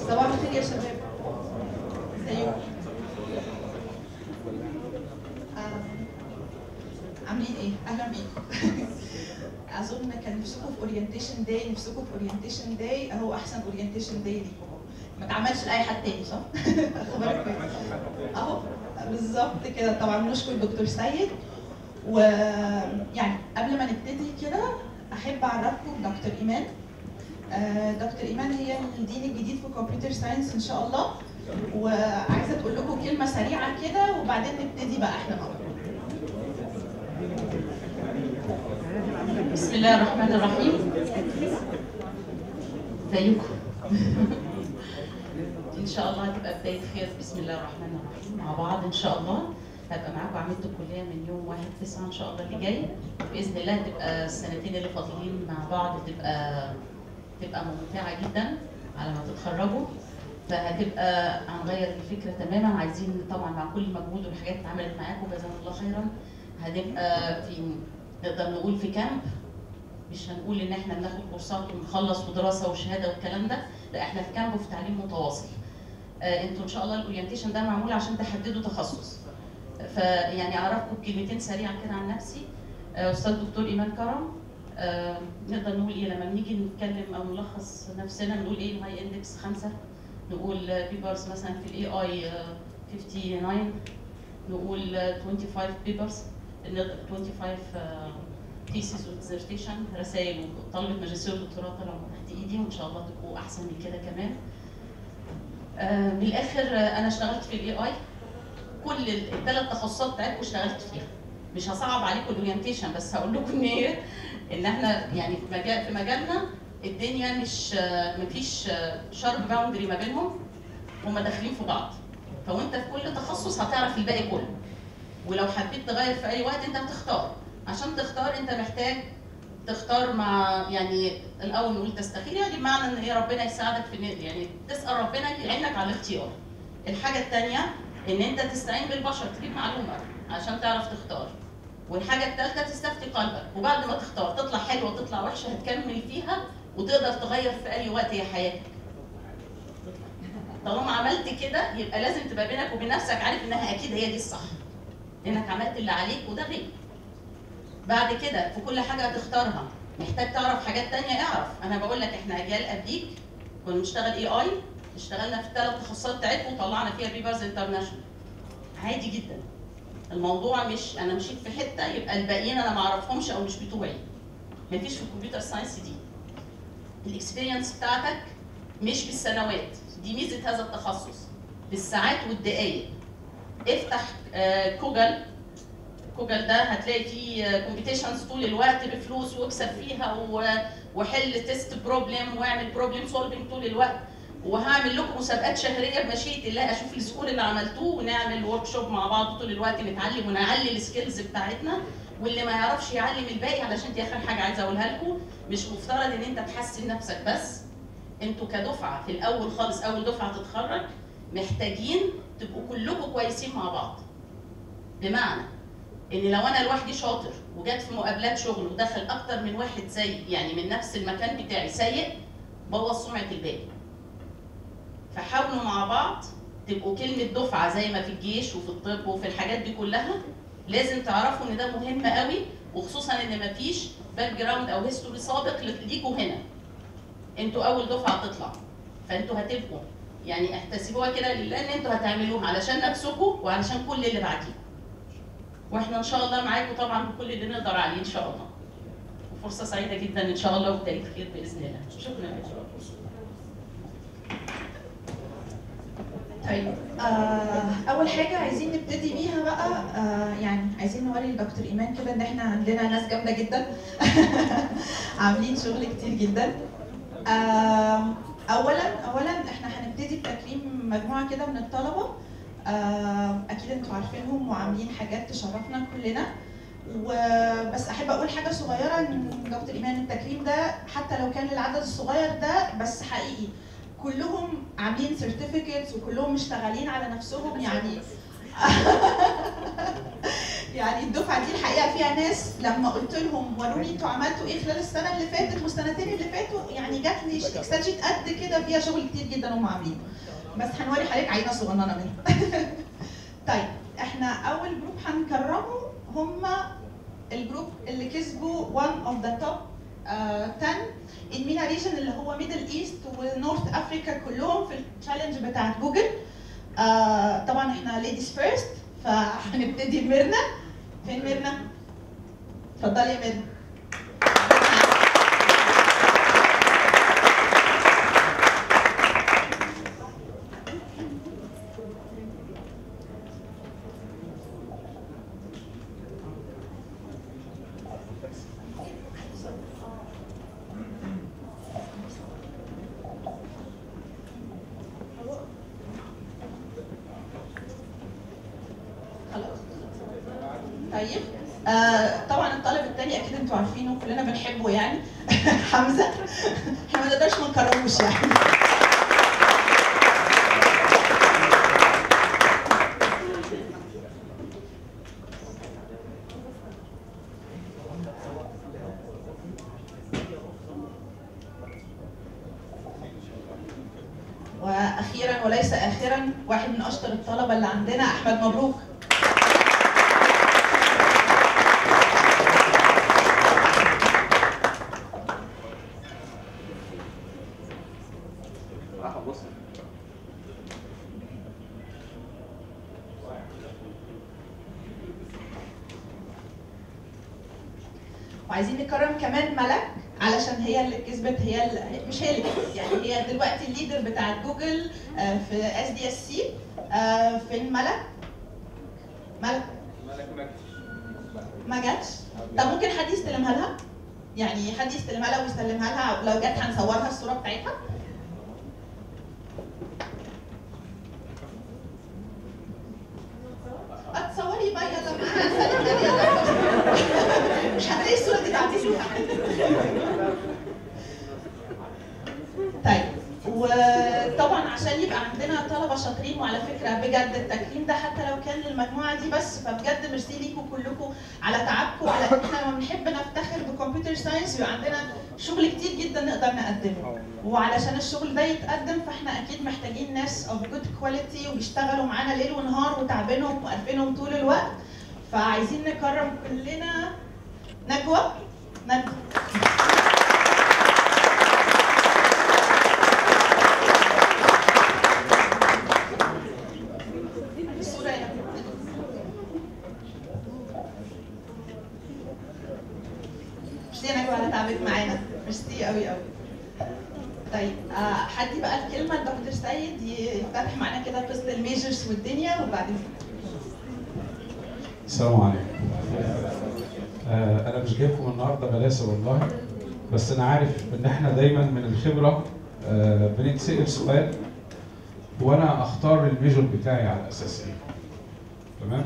صباح الخير يا شباب ازيكم آه، عاملين ايه اهلا بيكم اظن كان نفسكم في اورينتيشن داي نفسكم في اورينتيشن داي اهو احسن اورينتيشن داي ليكم اهو ما اتعملش لاي حد تاني صح اخبارك كويس اهو بالظبط كده طبعا نشكر دكتور سيد ويعني قبل ما نبتدي كده احب اعرفكم دكتور ايمان آه، دكتور ايمان هي الدين الجديد في كمبيوتر ساينس ان شاء الله وعايزه تقول لكم كلمه سريعه كده وبعدين نبتدي بقى احنا مع بعض. بسم الله الرحمن الرحيم ازيكم ان شاء الله هتبقى بدايه خير بسم الله الرحمن الرحيم مع بعض ان شاء الله هبقى معاكم عملت الكليه من يوم 1 9 ان شاء الله اللي جاي باذن الله تبقى السنتين اللي فاضلين مع بعض تبقى تبقى ممتعه جدا على ما تتخرجوا فهتبقى هنغير الفكره تماما عايزين طبعا مع كل مجهود والحاجات اللي اتعملت معاكم جزاهم الله خيرا هنبقى في نقدر نقول في كامب مش هنقول ان احنا بناخد كورسات ونخلص ودراسه وشهاده والكلام ده لا احنا في كامب وفي تعليم متواصل آه انتوا ان شاء الله الاورينتيشن ده معمول عشان تحددوا تخصص فيعني اعرفكم بكلمتين سريعا كده عن نفسي آه استاذ دكتور ايمان كرم آه نقدر نقول ايه لما بنيجي نتكلم او نلخص نفسنا نقول ايه هاي اندكس خمسه نقول بيبرز مثلا في الاي اي 59 نقول 25 بيبرز 25 ثيسيس وديزرتيشن رسائل وطلبه ماجستير ودكتوراه طلعوا تحت ايدي وان شاء الله تبقوا احسن من كده كمان. آه من الاخر آه انا اشتغلت في الاي اي كل الثلاث تخصصات بتاعتكم اشتغلت فيها. مش هصعب عليكم الاورينتيشن بس هقول لكم ان ايه ان احنا يعني في مجال في مجالنا الدنيا مش آه مفيش شارب باوندري ما بينهم هما داخلين في بعض. فوانت في كل تخصص هتعرف الباقي كله. ولو حبيت تغير في اي وقت انت بتختار. عشان تختار انت محتاج تختار مع يعني الاول نقول تستخير يعني بمعنى ان ايه ربنا يساعدك في إن- يعني تسال ربنا يعينك على الاختيار. الحاجه الثانيه ان انت تستعين بالبشر تجيب معلومه عشان تعرف تختار. والحاجه الثالثه تستفتي قلبك وبعد ما تختار تطلع حلوه تطلع وحشه هتكمل فيها وتقدر تغير في اي وقت هي حياتك. طالما عملت كده يبقى لازم تبقى بينك وبين نفسك عارف انها اكيد هي دي الصح. لانك عملت اللي عليك وده غير. بعد كده في كل حاجه هتختارها محتاج تعرف حاجات تانية اعرف انا بقول لك احنا اجيال قبليك كنا بنشتغل اي اي اشتغلنا في الثلاث تخصصات بتاعتكم وطلعنا فيها بيبرز انترناشونال عادي جدا الموضوع مش انا مشيت في حته يبقى الباقيين انا ما اعرفهمش او مش بتوعي مفيش في الكمبيوتر ساينس دي الاكسبيرينس بتاعتك مش بالسنوات دي ميزه هذا التخصص بالساعات والدقائق افتح آه، جوجل جوجل ده هتلاقي فيه كومبيتيشنز طول الوقت بفلوس واكسب فيها و- وحل تيست بروبلم واعمل بروبلم سولفنج طول الوقت وهعمل لكم مسابقات شهريه بمشيئه الله اشوف السكول اللي عملتوه ونعمل ورك شوب مع بعض طول الوقت نتعلم ونعلي السكيلز بتاعتنا واللي ما يعرفش يعلم الباقي علشان دي اخر حاجه عايزه اقولها لكم مش مفترض ان انت تحسن نفسك بس انتوا كدفعه في الاول خالص اول دفعه تتخرج محتاجين تبقوا كلكم كويسين مع بعض بمعنى ان لو انا لوحدي شاطر وجت في مقابلات شغل ودخل اكتر من واحد سيء يعني من نفس المكان بتاعي سيء بوظ سمعه الباقي فحاولوا مع بعض تبقوا كلمه دفعه زي ما في الجيش وفي الطب وفي الحاجات دي كلها لازم تعرفوا ان ده مهم قوي وخصوصا ان مفيش باك جراوند او هيستوري سابق ليكوا هنا انتوا اول دفعه تطلع فانتوا هتبقوا يعني احتسبوها كده لله ان انتوا هتعملوها علشان نفسكم وعلشان كل اللي بعديكم واحنا ان شاء الله معاكم طبعا بكل اللي نقدر عليه ان شاء الله وفرصه سعيده جدا ان شاء الله وبدايه خير باذن الله شكرا يا شباب طيب آه اول حاجه عايزين نبتدي بيها بقى آه يعني عايزين نوري لدكتور ايمان كده ان احنا عندنا ناس جامده جدا عاملين شغل كتير جدا آه اولا اولا احنا هنبتدي بتكريم مجموعه كده من الطلبه آه اكيد انتوا عارفينهم وعاملين حاجات تشرفنا كلنا وبس احب اقول حاجه صغيره ان دكتور ايمان التكريم ده حتى لو كان للعدد الصغير ده بس حقيقي كلهم عاملين سيرتيفيكتس وكلهم مشتغلين على نفسهم يعني يعني الدفعه دي الحقيقه فيها ناس لما قلت لهم وروني انتوا عملتوا ايه خلال السنه اللي فاتت والسنتين اللي فاتوا يعني جات لي اكسل شيت قد كده فيها شغل كتير جدا هم عاملينه بس هنوري حضرتك عينه صغننه منه طيب احنا اول جروب هنكرمه هم الجروب اللي كسبوا one of the top uh, 10 in MENA region اللي هو ميدل ايست ونورث افريكا كلهم في التشالنج بتاعت جوجل آه طبعا احنا ليديز فيرست فهنبتدي بميرنا فين ميرنا؟ اتفضلي يا ميرنا خلاص طيب آه طبعا الطالب الثاني اكيد انتوا عارفينه كلنا بنحبه يعني حمزه احنا ما نقدرش ما نكرموش يعني واخيرا وليس اخرا واحد من اشطر الطلبه اللي عندنا احمد مبروك وعايزين نكرم كمان ملك علشان هي اللي كسبت هي اللي مش هي اللي كسبت يعني هي دلوقتي الليدر بتاعت جوجل آه، في اس دي اس سي فين ملك؟ ملك ما جاتش طب ممكن حد يستلمها لها؟ يعني حد يستلمها لها ويسلمها لها لو جت هنصورها الصوره بتاعتها اتصوري بقى يلا معاها يلا مش هتلاقي الصوره دي بعدين طيب وطبعا عشان يبقى عندنا طلبه شاطرين وعلى فكره بجد التكريم ده حتى لو كان للمجموعه دي بس فبجد ميرسي ليكم كلكم على تعبكم على احنا لما بنحب نفتخر بكمبيوتر ساينس يبقى عندنا شغل كتير جدا نقدر نقدمه وعلشان الشغل ده يتقدم فاحنا اكيد محتاجين ناس اوف جود كواليتي وبيشتغلوا معانا ليل ونهار وتعبينهم وقرفينهم طول الوقت فعايزين نكرم كلنا نجوى نجوى الصورة يا نجوى. ميرسي يا نجوى على تعبك معانا ميرسي قوي قوي طيب آه حد بقى الكلمة لدكتور سيد يفتتح معانا كده قصة الميجرز والدنيا وبعدين السلام عليكم آه انا مش جايبكم النهارده بلاسه والله بس انا عارف ان احنا دايما من الخبره آه بنتسال سؤال وانا اختار الميجر بتاعي على اساس ايه تمام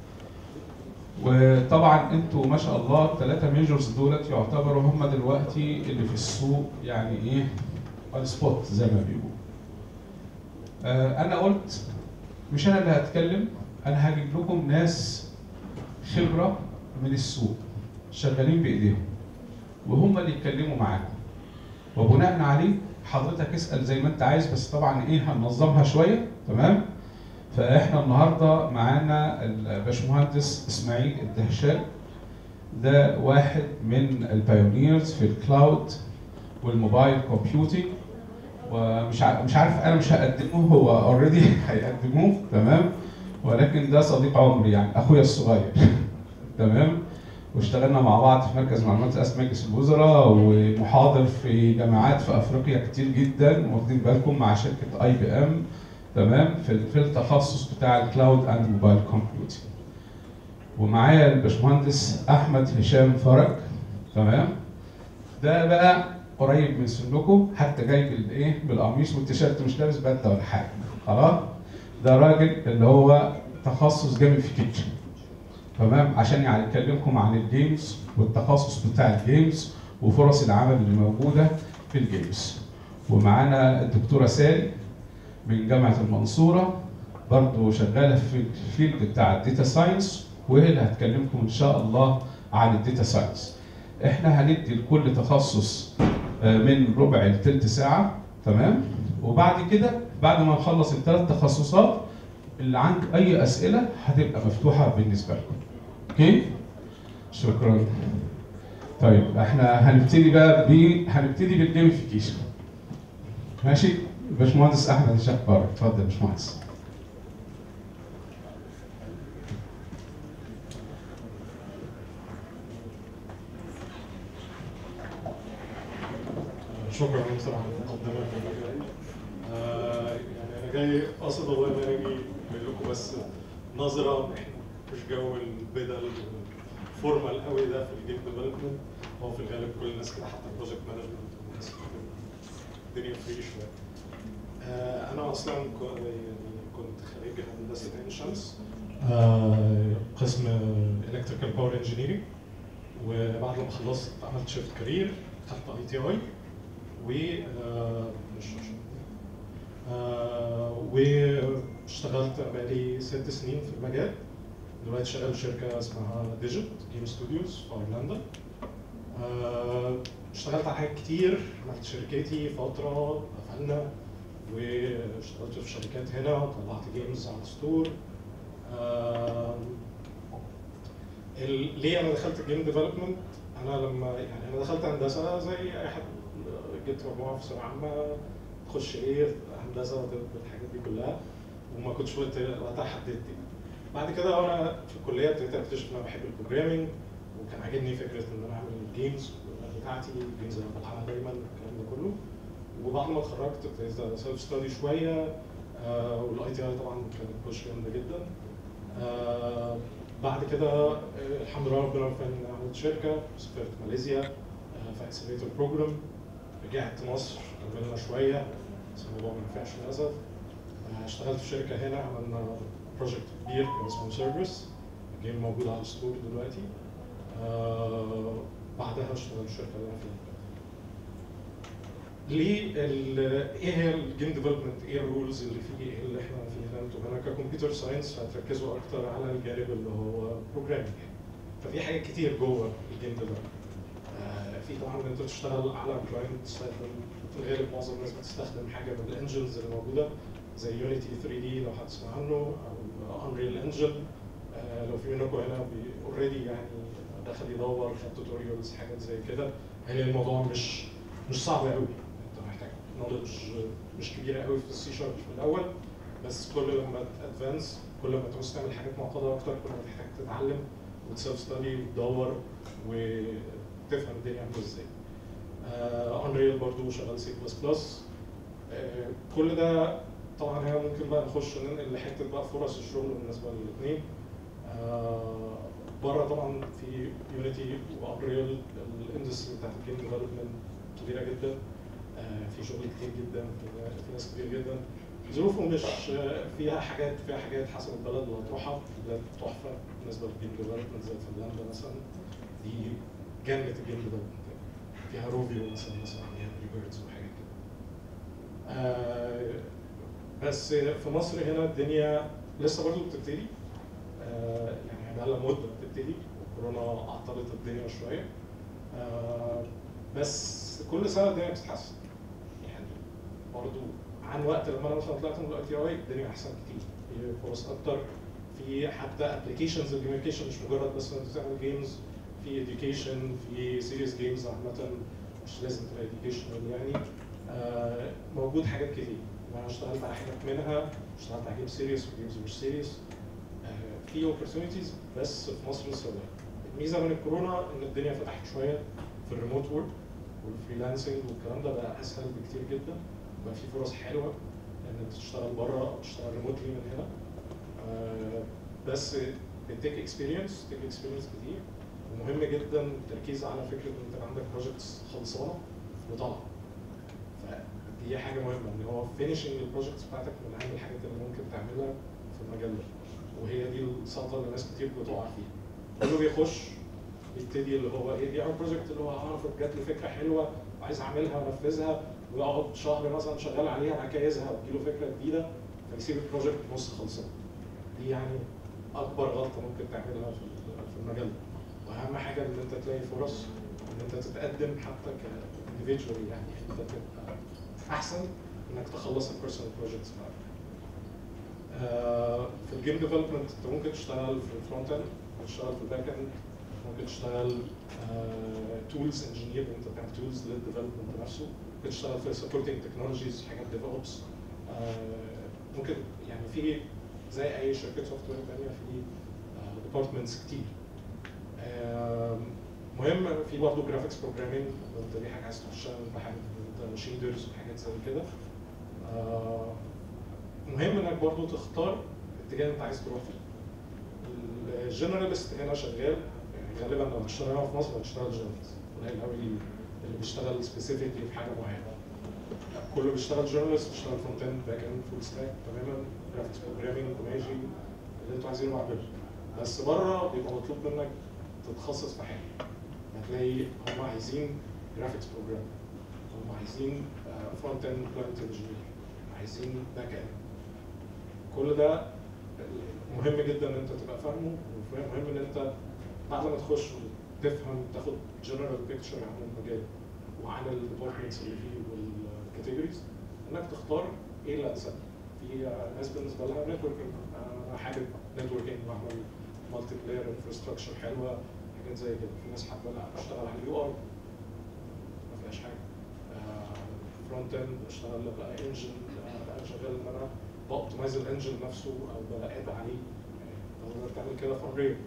وطبعا انتوا ما شاء الله الثلاثه ميجرز دولت يعتبروا هم دلوقتي اللي في السوق يعني ايه اون سبوت زي ما بيقولوا آه انا قلت مش انا اللي هتكلم انا هجيب لكم ناس خبره من السوق شغالين بايديهم وهم اللي يتكلموا معاكم وبناء عليه حضرتك اسال زي ما انت عايز بس طبعا ايه هننظمها شويه تمام فاحنا النهارده معانا الباشمهندس اسماعيل الدهشان ده واحد من البايونيرز في الكلاود والموبايل كومبيوتنج ومش عارف مش عارف انا مش هقدمه هو اوريدي هيقدموه تمام ولكن ده صديق عمري يعني اخويا الصغير تمام واشتغلنا مع بعض في مركز معلومات رئاسه مجلس الوزراء ومحاضر في جامعات في افريقيا كتير جدا واخدين بالكم مع شركه اي بي ام تمام في في التخصص بتاع الكلاود اند موبايل كومبيوتنج ومعايا الباشمهندس احمد هشام فرج تمام ده بقى قريب من سنكم حتى جاي بالايه بالقميص والتيشيرت مش لابس بدله ولا حاجه خلاص ده راجل اللي هو تخصص جيميفيكيشن تمام عشان يعني يكلمكم عن الجيمز والتخصص بتاع الجيمز وفرص العمل اللي موجوده في الجيمز ومعانا الدكتوره سالي من جامعه المنصوره برضه شغاله في الفيلد بتاع الداتا ساينس وهي اللي هتكلمكم ان شاء الله عن الداتا ساينس احنا هندي لكل تخصص آه، من ربع لتلت ساعه تمام وبعد كده بعد ما نخلص الثلاث تخصصات اللي عندك اي اسئله هتبقى مفتوحه بالنسبه لكم اوكي شكرا طيب احنا هنبتدي بقى ب هنبتدي بالجيميفيكيشن ماشي باشمهندس احمد الشيخ بارك اتفضل يا باشمهندس شكرا مستر على المقدمه الجميله آه، يعني انا جاي قاصد والله ان انا اجي اقول لكم بس نظره مش جو البدل فورمال قوي ده في الجيم ديفلوبمنت هو في الغالب كل الناس كده حتى البروجكت مانجمنت والناس كده الدنيا فري شويه آه، انا اصلا كو- يعني كنت خريج هندسه عين شمس آه، قسم الكتريكال باور انجينيرنج وبعد ما خلصت عملت شيفت كارير دخلت اي تي اي و آه، مش عشان آه، واشتغلت بقالي ست سنين في المجال دلوقتي شغال في شركه اسمها ديجيت جيم ستوديوز في ايرلندا آه، اشتغلت على حاجات كتير عملت شركتي فتره قفلنا واشتغلت في شركات هنا طلعت جيمز على الستور آه، ال- ليه انا دخلت الجيم ديفلوبمنت انا لما يعني انا دخلت هندسه زي اي حد جبت مجموعه في ثانويه عامه تخش ايه هندسه والحاجات دي كلها وما كنتش وقت وقتها حددت دي. بعد كده وانا في الكليه ابتديت اكتشف ان انا بحب البروجرامينج وكان عاجبني فكره ان انا اعمل جيمز بتاعتي الجيمز اللي انا بلعبها دايما الكلام ده كله وبعد ما اتخرجت ابتديت سيلف ستادي شويه آه والاي تي اي طبعا كانت بوش جامده جدا آه بعد كده آه الحمد لله ربنا وفقني ان انا عملت شركه سافرت ماليزيا آه في اكسلريتور بروجرام رجعت مصر كملنا شويه بس الموضوع ما نفعش للاسف آه اشتغلت في شركه هنا عملنا بروجكت كبير كان اسمه سيرفيس الجيم موجود على الستور دلوقتي آه بعدها اشتغلت في الشركه اللي انا فيها دلوقتي. ليه ال- ايه هي الجيم ديفلوبمنت ايه الرولز اللي فيه ايه اللي احنا فيه هنا انتوا هنا ككمبيوتر ساينس هتركزوا اكتر على الجانب اللي هو بروجرامينج ففي حاجات كتير جوه الجيم ديفلوبمنت آه، في طبعا ان انت تشتغل على كلاينت سايد في الغالب معظم الناس بتستخدم حاجه من الانجنز اللي موجوده زي يونيتي 3 دي لو حد سمع عنه او انريل انجن لو في منكم هنا اوريدي يعني دخل يدور خد توتوريالز حاجات زي كده يعني الموضوع مش مش صعب قوي انت محتاج نولج مش كبيره قوي في السي شارب في الاول بس كل لما تادفانس كل ما تعوز تعمل حاجات معقده اكتر كل ما تحتاج تتعلم وتسيلف ستادي وتدور وتفهم الدنيا عامله ازاي. انريل برضو شغال سي بلس بلس كل ده طبعا هنا ممكن بقى نخش ننقل لحته بقى فرص الشغل بالنسبه للاثنين بره طبعا في يونيتي وانريل الاندستري بتاعت الجيم ديفلوبمنت كبيره جدا آه، في شغل كتير جدا في في ناس كتير جدا ظروفه مش آه، فيها حاجات فيها حاجات حسب البلد اللي هتروحها بلاد تحفه بالنسبه للجيم ديفلوبمنت زي فنلندا مثلا دي جنه الجيم ديفلوبمنت فيها روبيو مثلا مثلا فيها ريبيردز وحاجات كده آه، بس في مصر هنا الدنيا لسه برضه بتبتدي آه، يعني بقى لها مده بتبتدي وكورونا عطلت الدنيا شويه آه، بس كل سنه الدنيا بتتحسن يعني برضو عن وقت لما انا مثلا طلعت من الاي تي اي الدنيا احسن كتير في فرص اكتر في حتى ابلكيشنز الجيميفيكيشن مش مجرد بس انك تعمل جيمز في اديوكيشن في سيريس جيمز عامه مش لازم تبقى اديوكيشنال يعني آه، موجود حاجات كتير وانا اشتغلت على حاجات منها اشتغلت على جيم سيريس وجيمز مش سيريس في اوبورتونيتيز بس في مصر لسه قليل الميزه من الكورونا ان الدنيا فتحت شويه في الريموت وورك والفريلانسنج والكلام ده بقى اسهل بكتير جدا بقى في فرص حلوه ان انت تشتغل بره او تشتغل ريموتلي من هنا آه، بس بتيك اكسبيرينس تيك اكسبيرينس كتير ومهم جدا التركيز على فكره ان انت عندك بروجكتس خلصانه وطالعه فدي حاجه مهمه ان هو فينيشنج البروجكتس بتاعتك من اهم الحاجات اللي ممكن تعملها في المجال ده وهي دي السقطه اللي ناس كتير بتقع فيها كله بيخش يبتدي اللي هو ايه بيعمل بروجكت اللي هو اه جات لي فكره حلوه وعايز اعملها وانفذها ويقعد شهر مثلا شغال عليها بعد كده يزهق وتجيله فكره جديده فيسيب البروجكت نص خلصان دي يعني اكبر غلطه ممكن تعملها في في المجال ده واهم حاجه ان انت تلاقي فرص ان انت تتقدم حتى كانديفيدوال يعني انت تبقى احسن انك تخلص البيرسونال بروجكتس بعد آه، في الجيم ديفلوبمنت انت ممكن تشتغل في الفرونت اند ممكن تشتغل في الباك اند ممكن تشتغل تولز انجينير انت بتعمل تولز للديفلوبمنت نفسه ممكن تشتغل في سبورتنج تكنولوجيز حاجات ديف اوبس ممكن يعني في زي اي شركه سوفت وير ثانيه في ديبارتمنتس كتير آم، مهم في برضه جرافيكس بروجرامينج لو انت دي حاجه عايز تخشها بحاجه شيدرز وحاجات زي كده آه، مهم انك برضه تختار الاتجاه اللي انت عايز تروح فيه الجنراليست هنا شغال يعني غالبا لو هتشتغل هنا في مصر هتشتغل جنراليست قليل قوي اللي بيشتغل سبيسيفيكلي في حاجه معينه كله بيشتغل جورنالست بيشتغل فرونت اند باك اند فول ستاك تماما جرافيكس بروجرامينج ماجي اللي انتوا عايزينه اعمله بس بره بيبقى مطلوب منك تتخصص في حاجه هتلاقي هم عايزين جرافيكس بروجرام هم عايزين فرونت اند كلاينت انجينير عايزين باك اند كل ده مهم جدا ان انت تبقى فاهمه ومهم ان انت بعد ما تخش تفهم تاخد جنرال بيكتشر عن المجال وعن الديبارتمنتس اللي فيه والكاتيجوريز انك تختار ايه اللي انسب في ناس بالنسبه لها نتوركينج انا حابب نتوركينج واعمل مالتي بلاير انفراستراكشر حلوه حاجات زي كده في ناس حابه لا اشتغل على اليو ار ما فيهاش حاجه فرونت اند اشتغل بقى انجن انا شغال ان انا باوبتمايز الانجن نفسه او بقاد عليه يعني تقدر تعمل كده فور ريل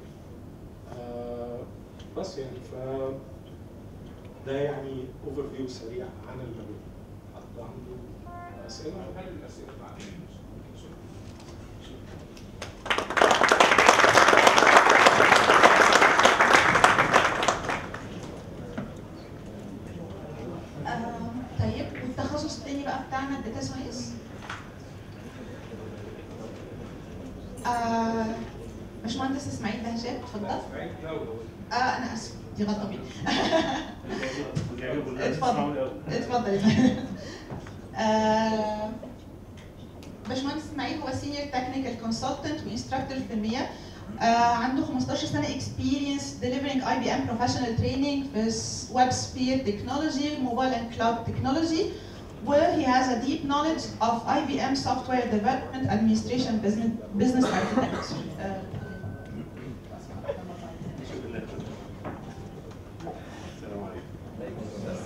بس يعني ف ده يعني اوفر فيو سريع عن المجال حد عنده اسئله آه، طيب والتخصص التاني بقى بتاعنا الداتا ساينس آه باشمهندس اسماعيل بهجات اتفضل اه انا اسف دي غلطه مني اتفضل اتفضل يا فندم. آه، باشمهندس اسماعيل هو سينيور تكنيكال كونسلتنت وانستراكتور في المية آه، عنده 15 سنه اكسبيرينس delivering اي بي ام بروفيشنال تريننج في ويب سبير تكنولوجي موبايل اند كلاود تكنولوجي where he has a deep knowledge of IBM software development administration business business architecture. آه، السلام عليكم.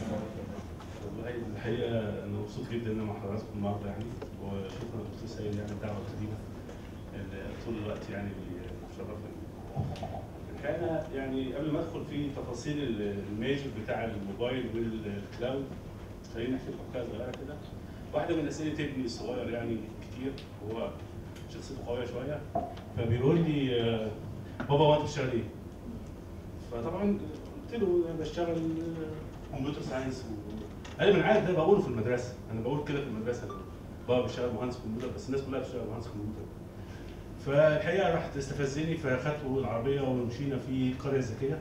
والله الحقيقه انا مبسوط جدا ان انا مع حضراتكم النهارده يعني وشكرا دكتور سيد يعني الدعوه الكريمه اللي طول الوقت يعني بيشرفني. الحقيقه أنا يعني قبل ما ادخل في تفاصيل الميجر بتاع الموبايل والكلاود خليني احكي لكم حكايه صغيره كده. واحده من اسئله ابني الصغير يعني كتير هو شخصيته قويه شويه فبيقول لي آه، بابا هو انت بتشتغل ايه؟ فطبعا قلت له انا بشتغل كمبيوتر ساينس قال لي ما انا عارف ده بقوله في المدرسه انا بقول كده في المدرسه بابا بيشتغل مهندس كمبيوتر بس الناس كلها بتشتغل مهندس كمبيوتر فالحقيقه رحت استفزني فاخدته العربيه ومشينا في قريه ذكيه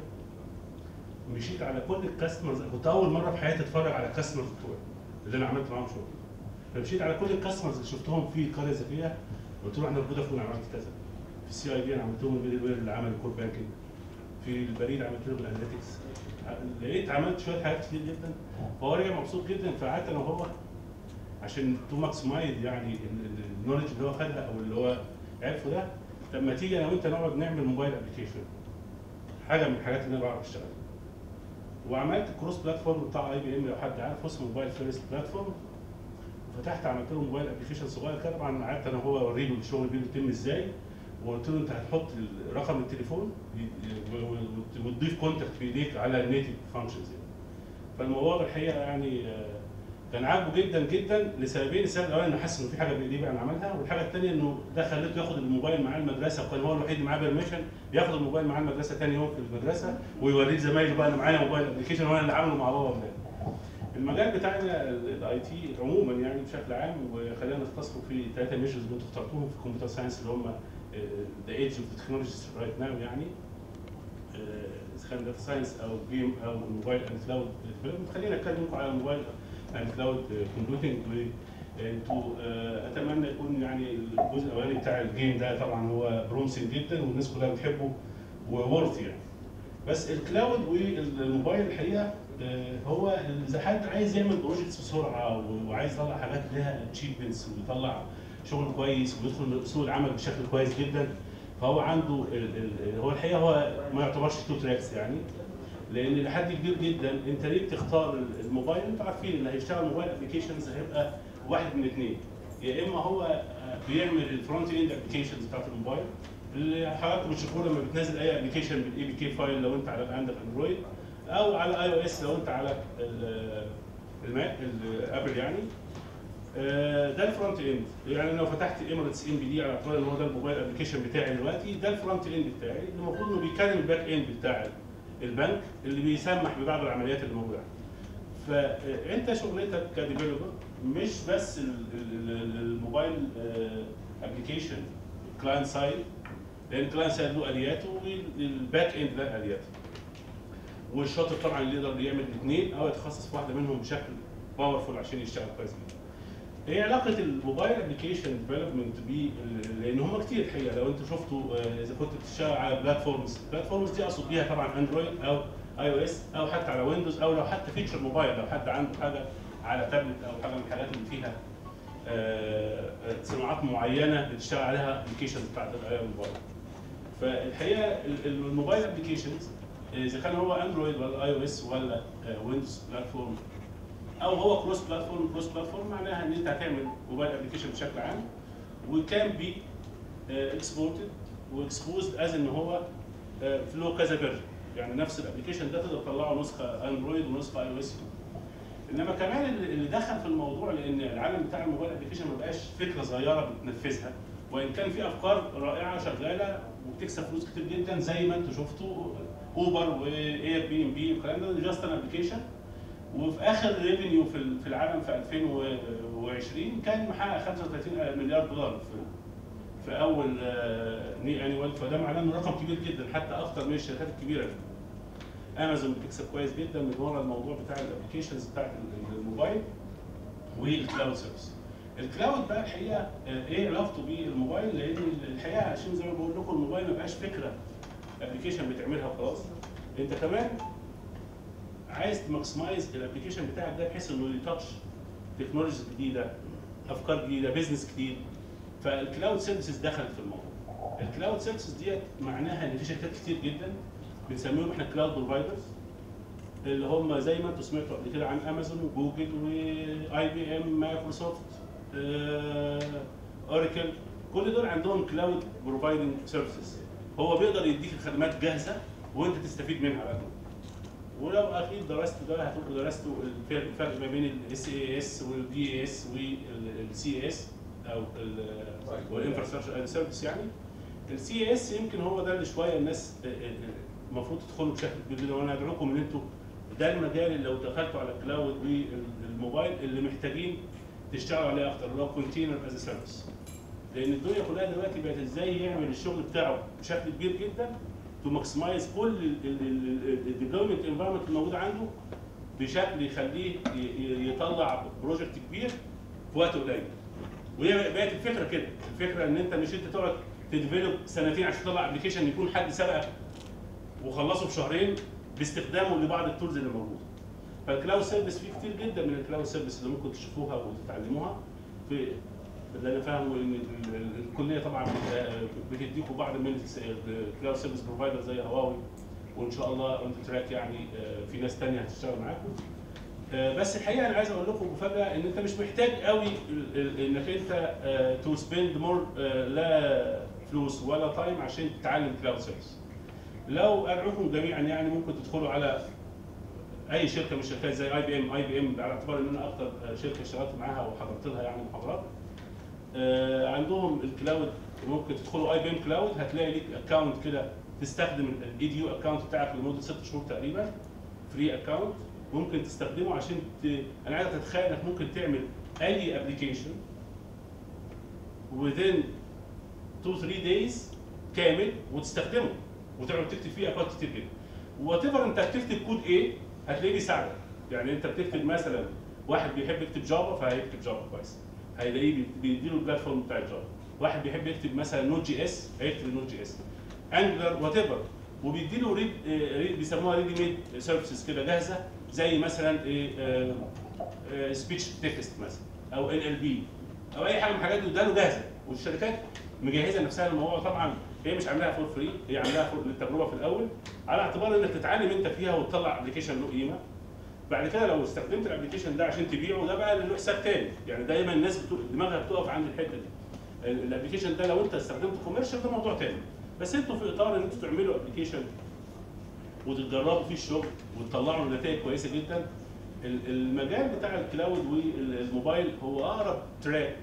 مشيت على كل الكاستمرز كنت اول مره في حياتي اتفرج على الكاستمرز بتوعي اللي انا عملت معاهم شغل فمشيت على كل الكاستمرز اللي شفتهم في القريه الذكيه قلت له احنا في فودافون عملت كذا في السي اي بي انا عملت لهم الميدل وير اللي عمل الكور بانكينج في البريد عملت لهم الاناليتكس لقيت عملت شويه حاجات كتير جدا فهو رجع مبسوط جدا فقعدت انا وهو عشان تو ماكسمايز يعني النولج اللي هو خدها او اللي هو عرفه ده لما تيجي انا وانت نقعد نعمل موبايل ابلكيشن حاجه من الحاجات اللي انا بعرف اشتغلها وعملت الكروس بلاتفورم بتاع اي بي ام لو حد عارف اسمه موبايل فيرست بلاتفورم فتحت عملت له موبايل ابلكيشن صغير كده طبعا قعدت انا وهو اوري له الشغل بيتم ازاي وقلت له انت هتحط رقم التليفون و- و- وتضيف كونتاكت بايديك على النيتف فانكشنز يعني. فالموضوع ده الحقيقه يعني آه، كان عاجبه جدا جدا لسببين السبب الاولاني انه حس انه في حاجه بايديه بقى انا عملها والحاجه الثانيه انه ده خليته ياخد الموبايل معاه المدرسه وكان هو الوحيد اللي معاه بيرميشن ياخد الموبايل معاه المدرسه ثاني يوم في المدرسه ويوريه زمايله بقى انا معايا موبايل ابلكيشن وانا اللي عامله مع بابا وامبارح. المجال بتاعنا الاي تي عموما يعني بشكل عام وخلينا نختصره في ثلاثه ميجرز اللي انتوا اخترتوهم في الكمبيوتر ساينس اللي هم ذا ايدج اوف تكنولوجيز رايت ناو يعني اذا كان داتا ساينس او جيم او موبايل اند كلاود ديفلوبمنت خلينا نتكلم على الموبايل اند كلاود كومبيوتنج وانتوا اتمنى يكون لان يعني الجزء الاولاني بتاع الجيم ده طبعا هو برومسنج جدا والناس كلها بتحبه وورث يعني بس الكلاود والموبايل الحقيقه آه، هو اذا حد عايز يعمل بروجكتس بسرعه و- وعايز يطلع حاجات لها اتشيفمنتس ويطلع شغل كويس ويدخل سوق العمل بشكل كويس جدا فهو عنده ال ال هو الحقيقه هو ما يعتبرش تو تراكس يعني لان لحد كبير جدا انت ليه بتختار الموبايل انتوا عارفين اللي هيشتغل موبايل ابلكيشنز هيبقى واحد من اثنين يا اما هو آه، بيعمل الفرونت اند ابلكيشنز بتاعت الموبايل اللي حضراتكم بتشوفوه لما بتنزل اي ابلكيشن بالاي بي كي فايل لو انت على عندك اندرويد او على اي او اس لو انت على ال- الماك الابل يعني آه، ده الفرونت اند يعني لو فتحت ايميريتس ام بي دي على اعتبار ان هو ده الموبايل ابلكيشن بتاعي دلوقتي ده الفرونت اند بتاعي اللي المفروض انه بيكلم الباك اند بتاع البنك اللي بيسمح ببعض العمليات اللي موجوده فانت شغلتك كديفلوبر مش بس ال- ال- ال- الموبايل ابلكيشن كلاينت سايد لان الكلاينت سايد له الياته والباك اند له الياته والشاطر طبعا اللي يقدر يعمل الاثنين او يتخصص في واحده منهم بشكل باورفول عشان يشتغل كويس جدا. ايه علاقه الموبايل ابلكيشن ديفلوبمنت ب لان هم كتير الحقيقه لو انتوا شفتوا آه، اذا كنت بتشتغل على بلاتفورمز، البلاتفورمز دي اقصد بيها طبعا اندرويد او اي او اس او حتى على ويندوز او لو حتى فيتشر موبايل لو حد عنده حاجه على تابلت او حاجه من الحاجات اللي فيها آه، آه، صناعات معينه بتشتغل عليها ابلكيشنز بتاعت الاي موبايل. فالحقيقه ال- الموبايل ابلكيشنز اذا كان هو اندرويد ولا اي او اس ولا ويندوز بلاتفورم او هو كروس بلاتفورم كروس بلاتفورم معناها ان انت هتعمل موبايل ابلكيشن بشكل عام وكان بي اكسبورتد واكسبوزد از ان هو آه، في له كذا فيرجن يعني نفس الابلكيشن ده تقدر تطلعه نسخه اندرويد ونسخه اي او اس انما كمان اللي اللي دخل في الموضوع لان العالم بتاع الموبايل ابلكيشن ما بقاش فكره صغيره بتنفذها وان كان في افكار رائعه شغاله وبتكسب فلوس كتير جدا زي ما انتم شفتوا اوبر واير بي ام بي والكلام ده جاست ان ابلكيشن وفي اخر ريفينيو في ال- في العالم في 2020 كان محقق 35 مليار دولار في في اول ني انيوال فده معناه انه رقم كبير جدا حتى اكتر من الشركات الكبيره امازون بتكسب كويس جدا من ورا الموضوع بتاع الابلكيشنز بتاعت الموبايل والكلاود سيرفيس الكلاود بقى الحقيقه آه، ايه علاقته بالموبايل لان الحقيقه عشان زي ما بقول لكم الموبايل ما بقاش فكره ابلكيشن بتعملها وخلاص انت كمان عايز تماكسمايز الابلكيشن بتاعك ده بحيث انه يتاتش تكنولوجيز جديده افكار جديده بزنس جديد فالكلاود سيرفيسز دخلت في الموضوع الكلاود سيرفيسز ديت معناها ان في شركات كتير جدا بنسميهم احنا كلاود بروفايدرز اللي هم زي ما انتم سمعتوا قبل كده عن امازون وجوجل واي بي ام مايكروسوفت اوراكل كل دول عندهم كلاود بروفايدنج سيرفيسز هو بيقدر يديك الخدمات جاهزه وانت تستفيد منها على طول ولو اكيد درست ده هتبقوا درستوا الفرق الفرق ما بين الاس اي اس والدي اي اس والسي اس او والانفراستراكشر سيرفيس يعني السي اس يمكن هو ده اللي شويه الناس آه، آه، المفروض تدخلوا بشكل كبير جدا وانا ادعوكم ان انتوا ده المجال اللي لو دخلتوا على الكلاود والموبايل اللي محتاجين تشتغلوا عليه اكتر اللي هو كونتينر از سيرفيس لان الدنيا كلها دلوقتي بقت ازاي يعمل الشغل بتاعه بشكل كبير جدا تو ماكسمايز كل الديفلوبمنت انفايرمنت الموجود عنده بشكل يخليه ي- ي- يطلع بروجكت كبير في وقت قليل وهي بقت الفكره كده الفكره ان انت مش انت تقعد تديفلوب سنتين عشان تطلع ابلكيشن يكون حد سبقك وخلصه في شهرين باستخدامه لبعض التولز اللي موجوده فالكلاود سيرفيس فيه كتير جدا من الكلاود سيرفيس اللي ممكن تشوفوها وتتعلموها في اللي انا فاهمه ان ال- ال- الكليه طبعا بت- بتديكم بعض من الكلاود سيرفيس بروفايدر زي هواوي وان شاء الله اون تراك يعني آه، في ناس تانية هتشتغل معاكم آه، بس الحقيقه انا عايز اقول لكم مفاجاه ان انت مش محتاج قوي ال- ال- انك انت تو سبيند مور لا فلوس ولا تايم عشان تتعلم كلاود سيرفيس لو ادعوكم جميعا يعني ممكن تدخلوا على اي شركه من الشركات زي اي بي ام اي بي ام على اعتبار ان انا اكتر شركه اشتغلت معاها وحضرت لها يعني محاضرات آه، عندهم الكلاود ممكن تدخلوا اي بي ام كلاود هتلاقي ليك اكونت كده تستخدم الاي دي يو اكونت بتاعك لمده ست شهور تقريبا فري اكونت ممكن تستخدمه عشان ت... انا عايزك تتخيل انك ممكن تعمل اي ابلكيشن within 2 3 days كامل وتستخدمه وتقعد تكتب فيه اكواد كتير جدا وات ايفر انت بتكتب كود ايه هتلاقيه بيساعدك يعني انت بتكتب مثلا واحد بيحب يكتب جافا فهيكتب جافا كويس هيلاقيه بي- بيديله البلاتفورم بتاع الجافا واحد بيحب يكتب مثلا نوت جي اس هيكتب النوت جي اس انجلر وات ايفر وبيديله ريد آه، ريد بيسموها ريدي ميد سيرفيسز كده جاهزه زي مثلا ايه سبيتش تكست مثلا او ان ال بي او اي حاجه من الحاجات دي اداله جاهزه والشركات مجهزه نفسها للموضوع طبعا هي مش عاملاها فور فري هي عاملاها فور للتجربه في الاول على اعتبار انك تتعلم انت فيها وتطلع ابلكيشن له قيمه بعد كده لو استخدمت الابلكيشن ده عشان تبيعه ده بقى له حساب تاني يعني دايما الناس بتو... دماغها بتقف عند الحته دي ال- الابلكيشن ده لو انت استخدمته كوميرشال ده موضوع تاني بس انتوا في اطار ان انتوا تعملوا ابلكيشن وتتدربوا فيه الشغل وتطلعوا نتائج كويسه جدا ال- المجال بتاع الكلاود والموبايل هو اقرب تراك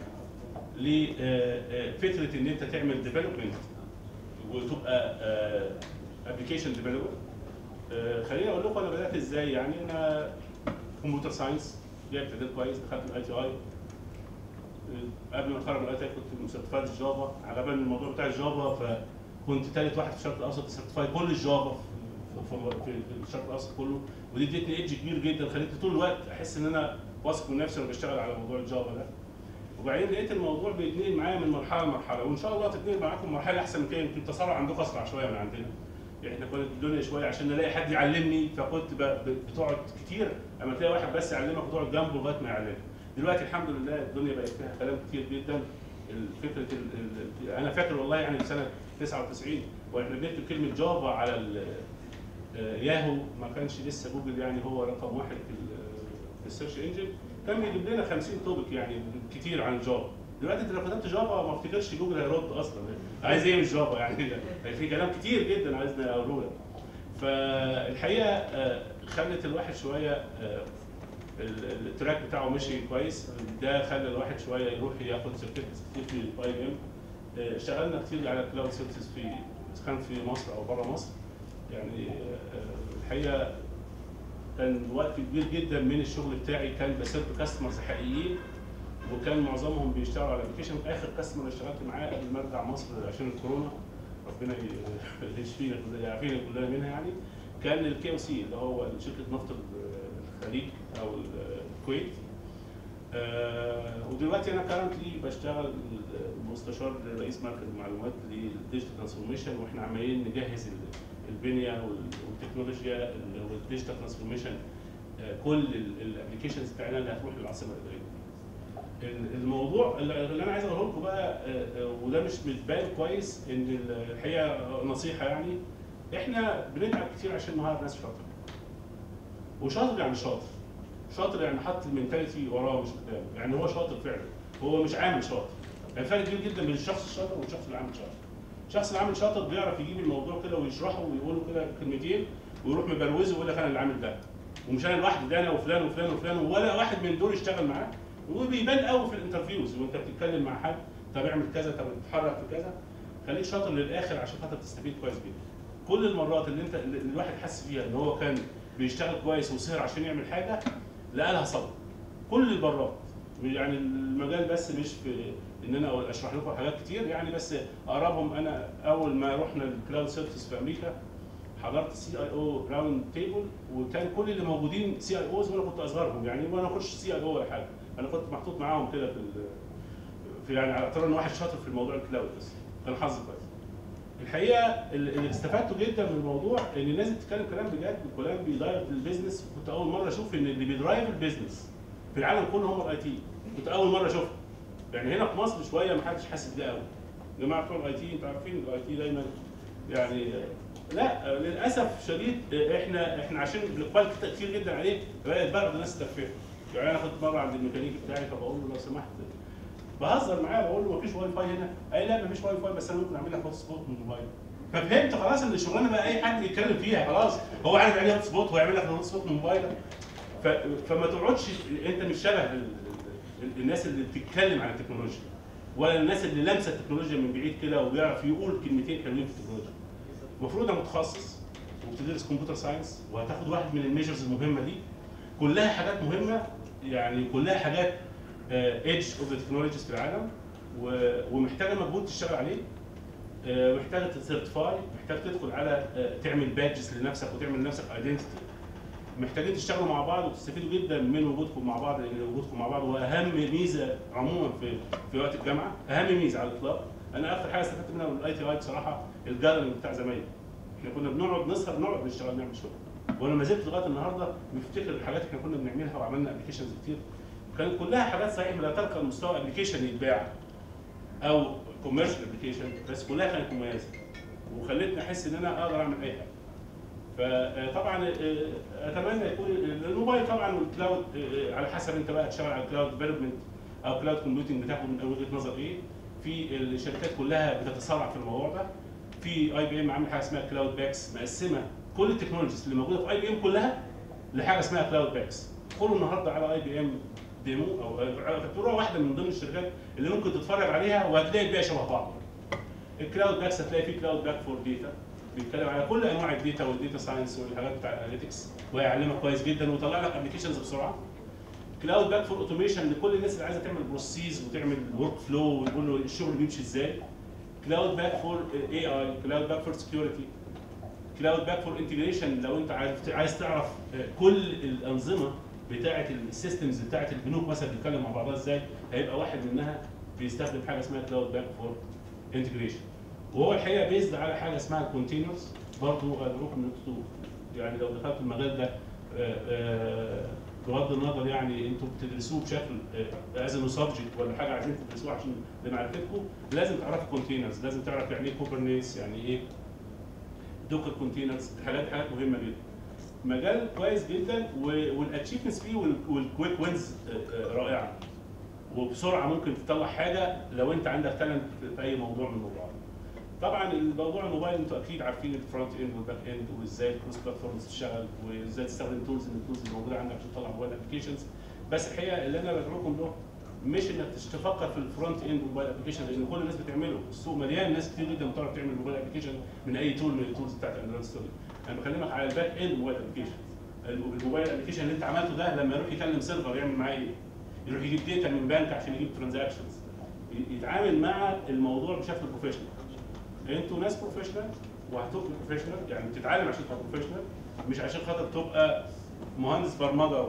لفكره ان انت تعمل ديفلوبمنت وتبقى ابلكيشن ديفلوبر خليني اقول لكم انا بدات ازاي يعني انا كمبيوتر ساينس جايب تقدير كويس دخلت الاي تي اي قبل ما اتخرج من الاي تي اي كنت سيرتيفايد جافا على بال الموضوع بتاع الجافا فكنت ثالث واحد في الشرق الاوسط سيرتيفايد كل الجافا في, في, في الشرق الاوسط كله ودي ادتني ايدج كبير جدا خلتني طول الوقت احس ان انا واثق من نفسي وانا بشتغل على موضوع الجافا ده وبعدين لقيت الموضوع بيتنقل معايا من مرحله لمرحله وان شاء الله تتنقل معاكم مرحله احسن من كده يمكن التسارع عندكم اسرع شويه من عندنا يعني احنا كانت الدنيا شويه عشان نلاقي حد يعلمني فكنت ب- ب- بتقعد كتير اما تلاقي واحد بس يعلمك وتقعد جنبه لغايه ما يعلمك دلوقتي الحمد لله الدنيا بقت فيها كلام كتير جدا فكره ال... ال... انا فاكر والله يعني سنه 99 واحنا بنكتب كلمه جافا على ال... آه، ياهو ما كانش لسه جوجل يعني هو رقم واحد في ال- في السيرش انجن كان بيجيب لنا 50 توبك يعني كتير عن جافا دلوقتي انت لو كتبت جافا ما افتكرش جوجل هيرد اصلا عايز ايه مش جافا يعني في كلام كتير جدا عايزنا اقوله لك فالحقيقه آه، خلت الواحد شويه آه، ال- التراك بتاعه مشي كويس ده خلى الواحد شويه يروح ياخد سيرتيفيكتس كتير في اي ام اشتغلنا كتير على كلاود سيرفيسز في إذا كان في مصر او بره مصر يعني آه، الحقيقه كان وقت كبير جدا من الشغل بتاعي كان بسيرف كاستمرز حقيقيين وكان معظمهم بيشتغلوا على ابلكيشن اخر كاستمر اشتغلت معاه قبل ما ارجع مصر عشان الكورونا ربنا ي- يشفينا كلنا يعافينا كلنا منها يعني كان الكي او سي اللي هو شركه نفط الخليج او الكويت آه، ودلوقتي انا كارنتلي بشتغل مستشار رئيس مركز المعلومات للديجيتال ترانسفورميشن واحنا عمالين نجهز ال- البنيه وال- والتكنولوجيا والديجيتال ترانسفورميشن كل الابلكيشنز بتاعنا اللي هتروح للعاصمه الاداريه. ال- الموضوع اللي اللي انا عايز اقوله لكم بقى آه، آه، وده مش بيبان كويس ان الحقيقه نصيحه يعني احنا بنتعب كتير عشان نهار ناس شاطره. وشاطر يعني شاطر. شاطر يعني حط المنتاليتي وراه مش قدامه، يعني هو شاطر فعلا هو مش عامل شاطر. يعني فرق كبير جدا بين الشخص الشاطر والشخص اللي عامل شاطر. الشخص اللي عامل شاطر بيعرف يجيب الموضوع كده ويشرحه ويقوله كده كلمتين ويروح مبروزه ويقول لك انا اللي عامل ده. ومش انا لوحدي ده انا وفلان وفلان وفلان ولا واحد من دول اشتغل معاه وبيبان قوي في الانترفيوز وانت بتتكلم مع حد طب اعمل كذا طب اتحرك في كذا خليك شاطر للاخر عشان خاطر تستفيد كويس جدا. كل المرات اللي انت اللي الواحد حس فيها ان هو كان بيشتغل كويس وسهر عشان يعمل حاجه لقى لها صبر. كل المرات يعني المجال بس مش في ان انا اشرح لكم حاجات كتير يعني بس اقربهم انا اول ما رحنا الكلاود سيرفيس في امريكا حضرت سي اي او راوند تيبل وكان كل اللي موجودين سي اي اوز وانا كنت اصغرهم يعني وانا اخش سي اي او ولا حاجه انا كنت محطوط معاهم كده في ال- في يعني على اعتبار ان واحد شاطر في الموضوع الكلاود بس كان حظي كويس. الحقيقه اللي اللي استفدته جدا من الموضوع ان الناس بتتكلم كلام بجد وكلام بيدرايف البيزنس كنت اول مره اشوف ان اللي بيدرايف البيزنس في العالم كله هم الاي تي كنت اول مره اشوفها يعني هنا في مصر شويه ما حدش حاسس بده قوي يا جماعه بتوع الاي تي انتوا عارفين الاي تي دايما يعني لا للاسف شديد احنا احنا عشان بنقبل كتير جدا عليه بقت بعض الناس تفهم يعني انا كنت مره عند الميكانيكي بتاعي فبقول له لو سمحت بهزر معاه بقول له مفيش واي فاي هنا قال لا مفيش واي فاي بس انا ممكن اعمل لك هوت سبوت من الموبايل ففهمت خلاص ان الشغلانه بقى اي حد يتكلم فيها خلاص هو عارف يعني ايه هوت سبوت هو يعمل لك هوت سبوت من موبايلك ف... فما تقعدش انت مش شبه ال... ال- الناس اللي بتتكلم عن التكنولوجيا ولا الناس اللي لامسه التكنولوجيا من بعيد كده وبيعرف يقول كلمتين حلوين في التكنولوجيا المفروض انك متخصص وبتدرس كمبيوتر ساينس وهتاخد واحد من الميجرز المهمه دي كلها حاجات مهمه يعني كلها حاجات ايدج اوف ذا تكنولوجيز في العالم و- ومحتاجه مجهود تشتغل عليه آه، محتاجه تسيرتيفاي محتاج تدخل على آه، تعمل بادجز لنفسك وتعمل لنفسك ايدنتيتي محتاجين تشتغلوا مع بعض وتستفيدوا جدا من وجودكم مع بعض لان وجودكم مع بعض هو اهم ميزه عموما في في وقت الجامعه اهم ميزه على الاطلاق انا اكثر حاجه استفدت منها من الاي تي اي بصراحه الجالري بتاع زمايلي احنا كنا بنقعد نسهر نقعد نشتغل نعمل شغل وانا ما زلت لغايه النهارده بفتكر الحاجات اللي احنا كنا بنعملها وعملنا ابلكيشنز كتير كانت كلها حاجات صحيح لا ترقى لمستوى ابلكيشن يتباع او كوميرشال ابلكيشن بس كلها كانت مميزه وخلتني احس ان انا اقدر اعمل اي حاجه فطبعا اتمنى يكون الموبايل طبعا والكلاود آه، على حسب انت بقى تشتغل على الكلاود ديفلوبمنت او كلاود كومبيوتنج بتاخد من وجهه نظر ايه في الشركات كلها بتتسارع في الموضوع ده في اي بي ام عامل حاجه اسمها كلاود باكس مقسمه كل التكنولوجيز اللي موجوده في اي بي ام كلها لحاجه اسمها كلاود باكس ادخلوا النهارده على اي بي ام ديمو او تروح واحده من ضمن الشركات اللي ممكن تتفرج عليها وهتلاقي البيئه شبه بعض الكلاود باكس هتلاقي فيه كلاود باك فور داتا بيتكلم على كل انواع الداتا والداتا ساينس والحاجات بتاع الاناليتكس وهيعلمك كويس جدا ويطلع لك ابلكيشنز بسرعه كلاود باك فور اوتوميشن لكل الناس اللي عايزه تعمل بروسيس وتعمل ورك فلو ويقول له الشغل بيمشي ازاي كلاود باك فور اي اي كلاود باك فور سكيورتي كلاود باك فور انتجريشن لو انت عايز عايز تعرف آه، كل الانظمه بتاعه السيستمز بتاعه البنوك مثلا بتتكلم مع بعضها ازاي هيبقى واحد منها بيستخدم حاجه اسمها كلاود باك فور انتجريشن وهو الحقيقه بيزد على حاجه اسمها الكونتينرز برضه ادعوكم ان انتوا يعني لو دخلت المجال ده آه، آه، بغض النظر يعني انتوا بتدرسوه بشكل از انه سبجكت ولا حاجه عايزين تدرسوه عشان لمعرفتكم لازم تعرفوا كونتينرز لازم تعرف يعني ايه كوبرنيس يعني ايه دوكر كونتينرز حاجات حاجات مهمه جدا مجال كويس جدا والاتشيفمنتس فيه والكويك وينز رائعه وبسرعه ممكن تطلع حاجه لو انت عندك تالنت في اي موضوع من الموضوعات طبعا الموضوع الموبايل انتوا اكيد عارفين الفرونت اند والباك اند وازاي الكروس بلاتفورمز تشتغل وازاي تستخدم تولز من التولز اللي موجوده عندك عشان تطلع موبايل ابلكيشنز بس الحقيقه اللي انا بدعوكم له مش انك تفكر في الفرونت اند موبايل ابلكيشن لان كل الناس بتعمله السوق مليان ناس كتير جدا بتعرف تعمل موبايل ابلكيشن من اي تول من التولز بتاعت الاندرويد ستوري انا بكلمك على الباك اند موبايل ابلكيشن الموبايل ابلكيشن اللي انت عملته ده لما يروح يكلم سيرفر يعمل معاه ايه؟ يروح يجيب داتا من بنك عشان يجيب ترانزاكشنز يتعامل مع الموضوع بشكل بروفيشنال انتوا ناس بروفيشنال وهتبقوا بروفيشنال يعني بتتعلم عشان تبقى بروفيشنال مش عشان خاطر تبقى مهندس برمجه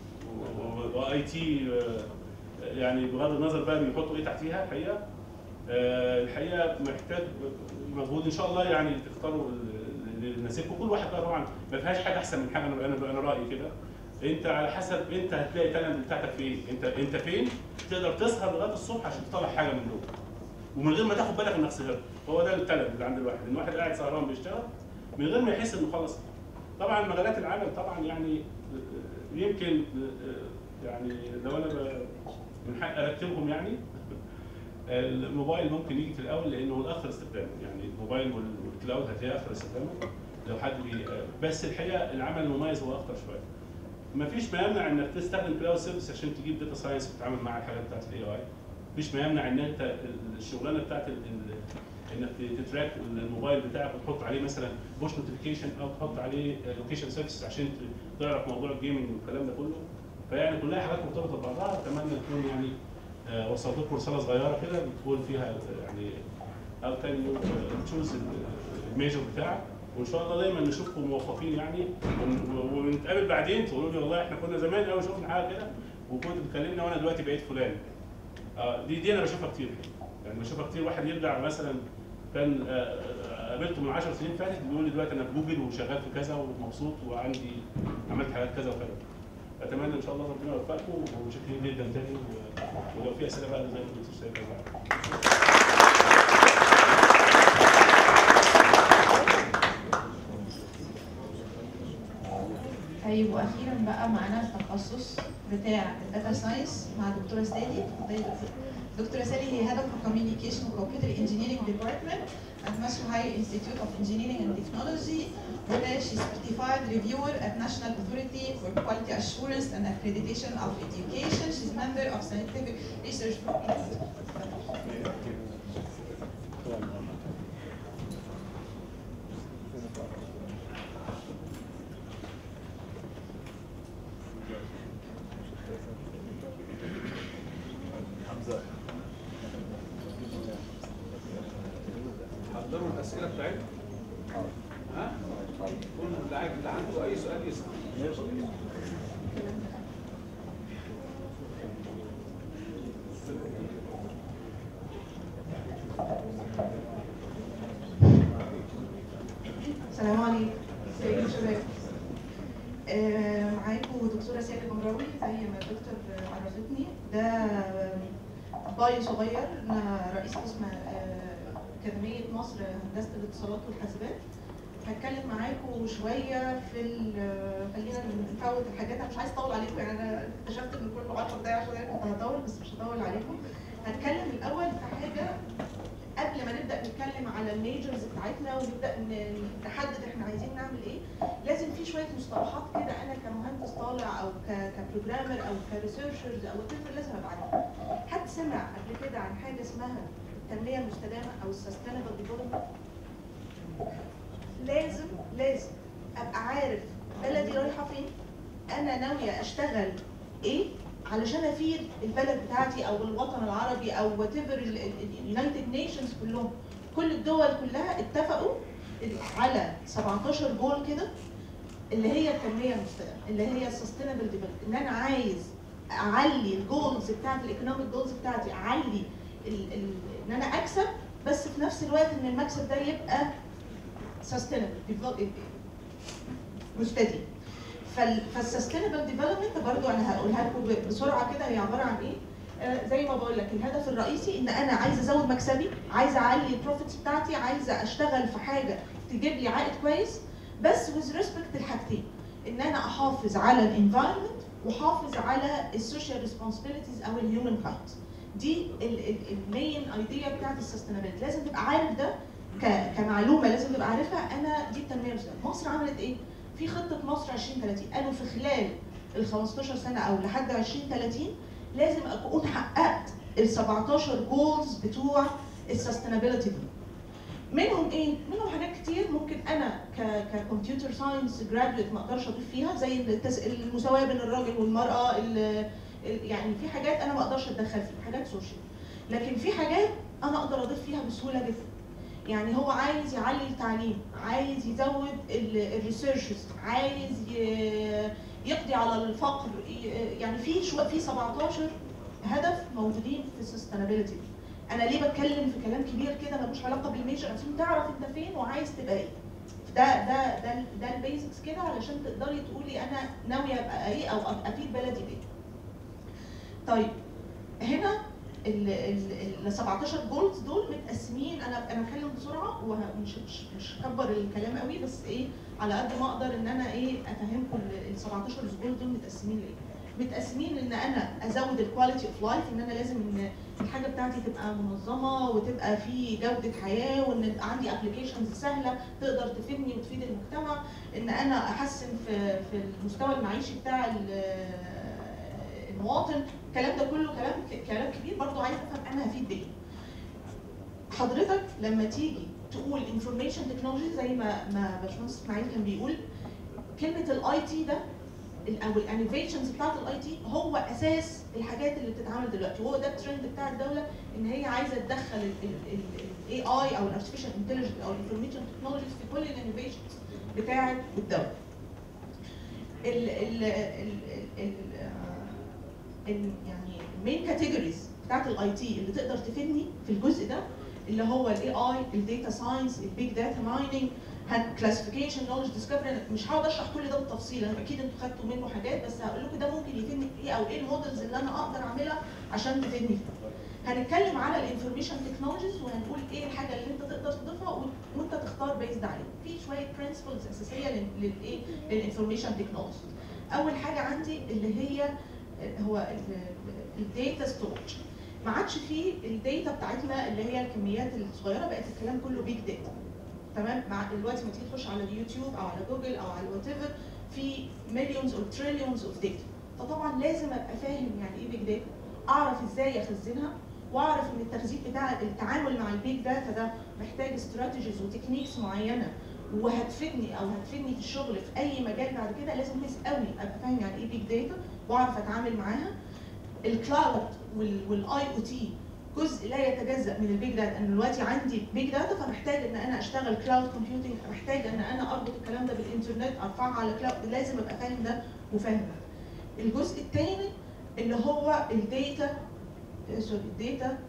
واي تي يعني بغض النظر بقى بيحطوا ايه تحتيها الحقيقه آه، الحقيقه محتاج مجهود ان شاء الله يعني تختاروا اللي يناسبكم كل واحد بقى طبعا ما فيهاش حاجه احسن من حاجه انا انا انا رايي كده انت على حسب انت هتلاقي التالنت بتاعتك فين انت انت فين تقدر تسهر لغايه الصبح عشان تطلع حاجه من دول ومن غير ما تاخد بالك انك سهرت هو ده التالنت اللي عند الواحد ان واحد قاعد سهران بيشتغل من غير ما يحس انه خلص طبعا مجالات العمل طبعا يعني يمكن يعني لو انا ب- من حق ارتبهم يعني الموبايل ممكن يجي في الاول لانه هو الاخر استخداما يعني الموبايل وال- والكلاود هتلاقيه اخر استخداما لو حد بي بس الحقيقه العمل المميز هو اخطر شويه مفيش ما يمنع انك تستخدم كلاود سيرفيس عشان تجيب داتا ساينس وتتعامل مع الحاجات بتاعت الاي اي مفيش ما يمنع ان انت الشغلانه بتاعت ال- ال- انك تتراك الموبايل بتاعك وتحط عليه مثلا بوش نوتيفيكيشن او تحط عليه لوكيشن سيرفيس عشان ت- تعرف موضوع الجيمنج والكلام ده كله فيعني كلها حاجات مرتبطه ببعضها اتمنى تكون يعني آه، وصلت لكم رساله صغيره كده بتقول فيها آه، يعني او كان يو تشوز الميجر بتاعك وان شاء الله دايما نشوفكم موفقين يعني ون- ونتقابل بعدين تقولوا لي والله احنا كنا زمان قوي شفنا حاجه كده وكنت بتكلمنا وانا دلوقتي بقيت فلان آه، دي دي انا بشوفها كتير يعني بشوفها كتير واحد يرجع مثلا كان آه، آه، قابلته من 10 سنين فاتت بيقول لي دلوقتي انا في جوجل وشغال في كذا ومبسوط وعندي عملت حاجات كذا وكذا اتمنى ان شاء الله ربنا يوفقكم ومتشكرين جدا تاني و- ولو في اسئله بقى زي ما قلت الدكتور سيد بقى. طيب واخيرا بقى معانا التخصص بتاع الداتا ساينس مع دكتوره سالي اتفضلي دكتورة. دكتوره سالي هي هيد اوف كوميونيكيشن وكمبيوتر انجينيرنج ديبارتمنت at Massachusetts High Institute of Engineering and Technology where she's certified reviewer at National Authority for Quality Assurance and Accreditation of Education. She's member of Scientific Research Group. حضروا الاسئله بتاعتكم ها كل اللي عايز اللي عنده اي سؤال يسال السلام عليكم ازيكم يا شباب آه، معاكم دكتوره سيادة الجمراوي زي ما الدكتور عرفتني ده باي صغير انا رئيس قسم آه، اكاديميه مصر هندسه الاتصالات والحاسبات هتكلم معاكم شويه في ال- خلينا نفوت الحاجات انا مش عايز اطول عليكم يعني انا اكتشفت ان كل 10 دقايق 10 دقايق كنت هطول بس مش هطول عليكم هتكلم الاول في حاجه قبل ما نبدا نتكلم على الميجرز بتاعتنا ونبدا ن- نحدد احنا عايزين نعمل ايه لازم في شويه مصطلحات كده انا كمهندس طالع او ك- كبروجرامر او كريسيرشرز او whatever لازم ابقى عارفها حد سمع قبل كده عن حاجه اسمها التنميه المستدامه او السستينبل ديفلوبمنت لازم لازم ابقى عارف بلدي رايحه فين انا ناويه اشتغل ايه علشان افيد البلد بتاعتي او الوطن العربي او وات ايفر اليونايتد نيشنز كلهم كل الدول كلها اتفقوا على 17 جول كده اللي هي التنميه المستدامه اللي هي السستينبل ديفلوبمنت ان انا عايز اعلي الجولز بتاعتي الايكونوميك جولز بتاعتي اعلي ال ال ان انا اكسب بس في نفس الوقت ان المكسب ده يبقى sustainable مستديم فالسستينبل ديفلوبمنت برضو انا هقولها لكم بسرعه كده هي عباره عن ايه آه، زي ما بقول لك الهدف الرئيسي ان انا عايزه ازود مكسبي عايزه اعلي البروفيتس بتاعتي عايزه اشتغل في حاجه تجيب لي عائد كويس بس with respect لحاجتين ان انا احافظ على الانفايرمنت واحافظ على السوشيال ريسبونسبيلتيز او الهيومن كايند دي المين ايديا بتاعت السستينابيلتي لازم تبقى عارف ده ك- كمعلومه لازم تبقى عارفها انا دي التنميه المستدامه مصر عملت ايه في خطه مصر 2030 قالوا في خلال ال 15 سنه او لحد 2030 لازم اكون حققت ال 17 جولز بتوع السستينابيلتي دي منهم ايه؟ منهم حاجات كتير ممكن انا ك ككمبيوتر ساينس جرادويت ما اقدرش اضيف فيها زي التس... المساواه بين الراجل والمراه ال... ال- يعني في حاجات انا ما اقدرش اتدخل فيها حاجات سوشيال لكن في حاجات انا اقدر اضيف فيها بسهوله جدا يعني هو عايز يعلي التعليم عايز يزود الريسيرشز عايز ي- يقضي على الفقر ي- يعني في شو في 17 هدف موجودين في السستينابيلتي انا ليه بتكلم في كلام كبير كده ملوش علاقه بالميجر عشان تعرف انت فين وعايز تبقى ايه ده ده ده ده البيزكس كده علشان تقدري تقولي انا ناويه ابقى ايه او أبقى افيد بلدي بايه طيب هنا ال ال ال 17 جولز دول متقسمين انا انا هتكلم بسرعه ومش مش مش هكبر الكلام قوي بس ايه على قد ما اقدر ان انا ايه افهمكم ال 17 جول دول متقسمين لايه متقسمين ان انا ازود الكواليتي اوف لايف ان انا لازم ان الحاجه بتاعتي تبقى منظمه وتبقى في جوده حياه وان يبقى عندي ابلكيشنز سهله تقدر تفيدني وتفيد المجتمع ان انا احسن في في المستوى المعيشي بتاع ال- المواطن الكلام ده كله كلام كلام كبير برضو عايز افهم انا هفيد بايه حضرتك لما تيجي تقول انفورميشن تكنولوجي زي ما ما باشمهندس اسماعيل كان بيقول كلمه الاي تي ده ال- او الانوفيشنز بتاعت الاي تي هو اساس الحاجات اللي بتتعمل دلوقتي وهو ده الترند بتاع الدوله ان هي عايزه تدخل الاي اي او الارتفيشال انتليجنس او الانفورميشن تكنولوجيز في كل الانوفيشنز بتاعت الدوله. ال ال ال ال ال يعني المين كاتيجوريز بتاعت الاي تي اللي تقدر تفيدني في الجزء ده اللي هو الاي اي الداتا ساينس البيج داتا مايننج كلاسيفيكيشن نولج ديسكفري مش هقعد اشرح كل ده بالتفصيل انا اكيد انتوا خدتوا منه حاجات بس هقول لكم ده ممكن يفيدني في ايه او ايه المودلز اللي انا اقدر اعملها عشان تفيدني فيه. هنتكلم على الانفورميشن تكنولوجيز وهنقول ايه الحاجه اللي انت تقدر تضيفها و- وانت تختار بيزد عليه. في شويه برنسبلز اساسيه لل- للايه للانفورميشن تكنولوجي. اول حاجه عندي اللي هي هو الداتا ستورج ما عادش فيه الداتا بتاعتنا اللي هي الكميات الصغيره بقت الكلام كله بيج داتا تمام مع دلوقتي ما تيجي تخش على اليوتيوب او على جوجل او على وات ايفر في مليونز او تريليونز اوف داتا فطبعا لازم ابقى فاهم يعني ايه بيج داتا اعرف ازاي اخزنها واعرف ان التخزين بتاع التعامل مع البيج داتا ده محتاج استراتيجيز وتكنيكس معينه وهتفيدني او هتفيدني في الشغل في اي مجال بعد كده لازم كويس قوي ابقى فاهم يعني ايه بيج داتا واعرف اتعامل معاها الكلاود والاي او تي جزء لا يتجزا من البيج داتا انا دلوقتي عندي بيج داتا فمحتاج ان انا اشتغل كلاود كومبيوتنج محتاج ان انا اربط الكلام ده بالانترنت ارفعه على كلاود لازم ابقى فاهم ده وفاهم ده الجزء الثاني اللي هو الداتا سوري الداتا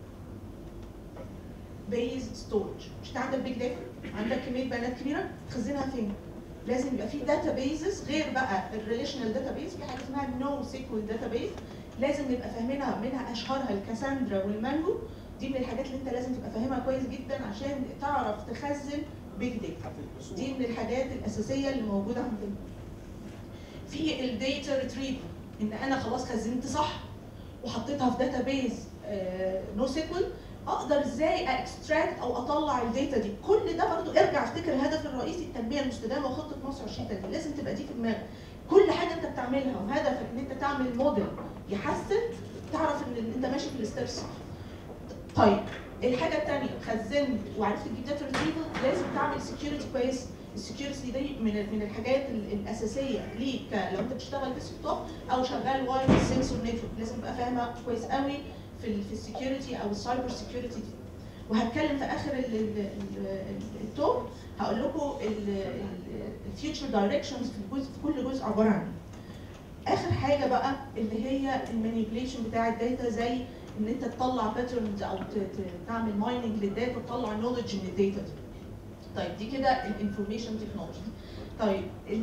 بيز ستورج مش انت عندك بيج داتا عندك كميه بيانات كبيره تخزنها فين لازم يبقى في داتا بيزز غير بقى الريليشنال داتا بيز في حاجه اسمها نو سيكوال داتا بيز لازم نبقى فاهمينها منها اشهرها الكاساندرا والمانجو دي من الحاجات اللي انت لازم تبقى فاهمها كويس جدا عشان تعرف تخزن بيج داتا دي من الحاجات الاساسيه اللي موجوده عندنا في الداتا ريتريفل ان انا خلاص خزنت صح وحطيتها في داتا بيز نو سيكوال اقدر ازاي اكستراكت او اطلع الداتا دي كل ده برضو ارجع افتكر الهدف الرئيسي التنميه المستدامه وخطه مصر 2030 لازم تبقى دي في دماغك كل حاجه انت بتعملها وهدفك ان انت تعمل موديل يحسن تعرف ان انت ماشي في الستبس طيب الحاجه الثانيه خزنت وعرفت تجيب داتا ريتريفل لازم تعمل سكيورتي كويس السكيورتي دي من من الحاجات ال- الاساسيه ليك ك- لو انت بتشتغل ديسكتوب او شغال وايرلس سنسور نتورك لازم تبقى فاهمه كويس قوي في ال في السكيورتي او السايبر سكيورتي دي وهتكلم في اخر ال- ال- ال- التوك هقول لكم الفيوتشر دايركشنز في الجزء في كل جزء عباره عن ايه اخر حاجه بقى اللي هي المانيبيوليشن بتاع الداتا زي ان انت تطلع باترنز او ت- ت- تعمل مايننج للداتا وتطلع نولج من الداتا دي طيب دي كده الانفورميشن تكنولوجي طيب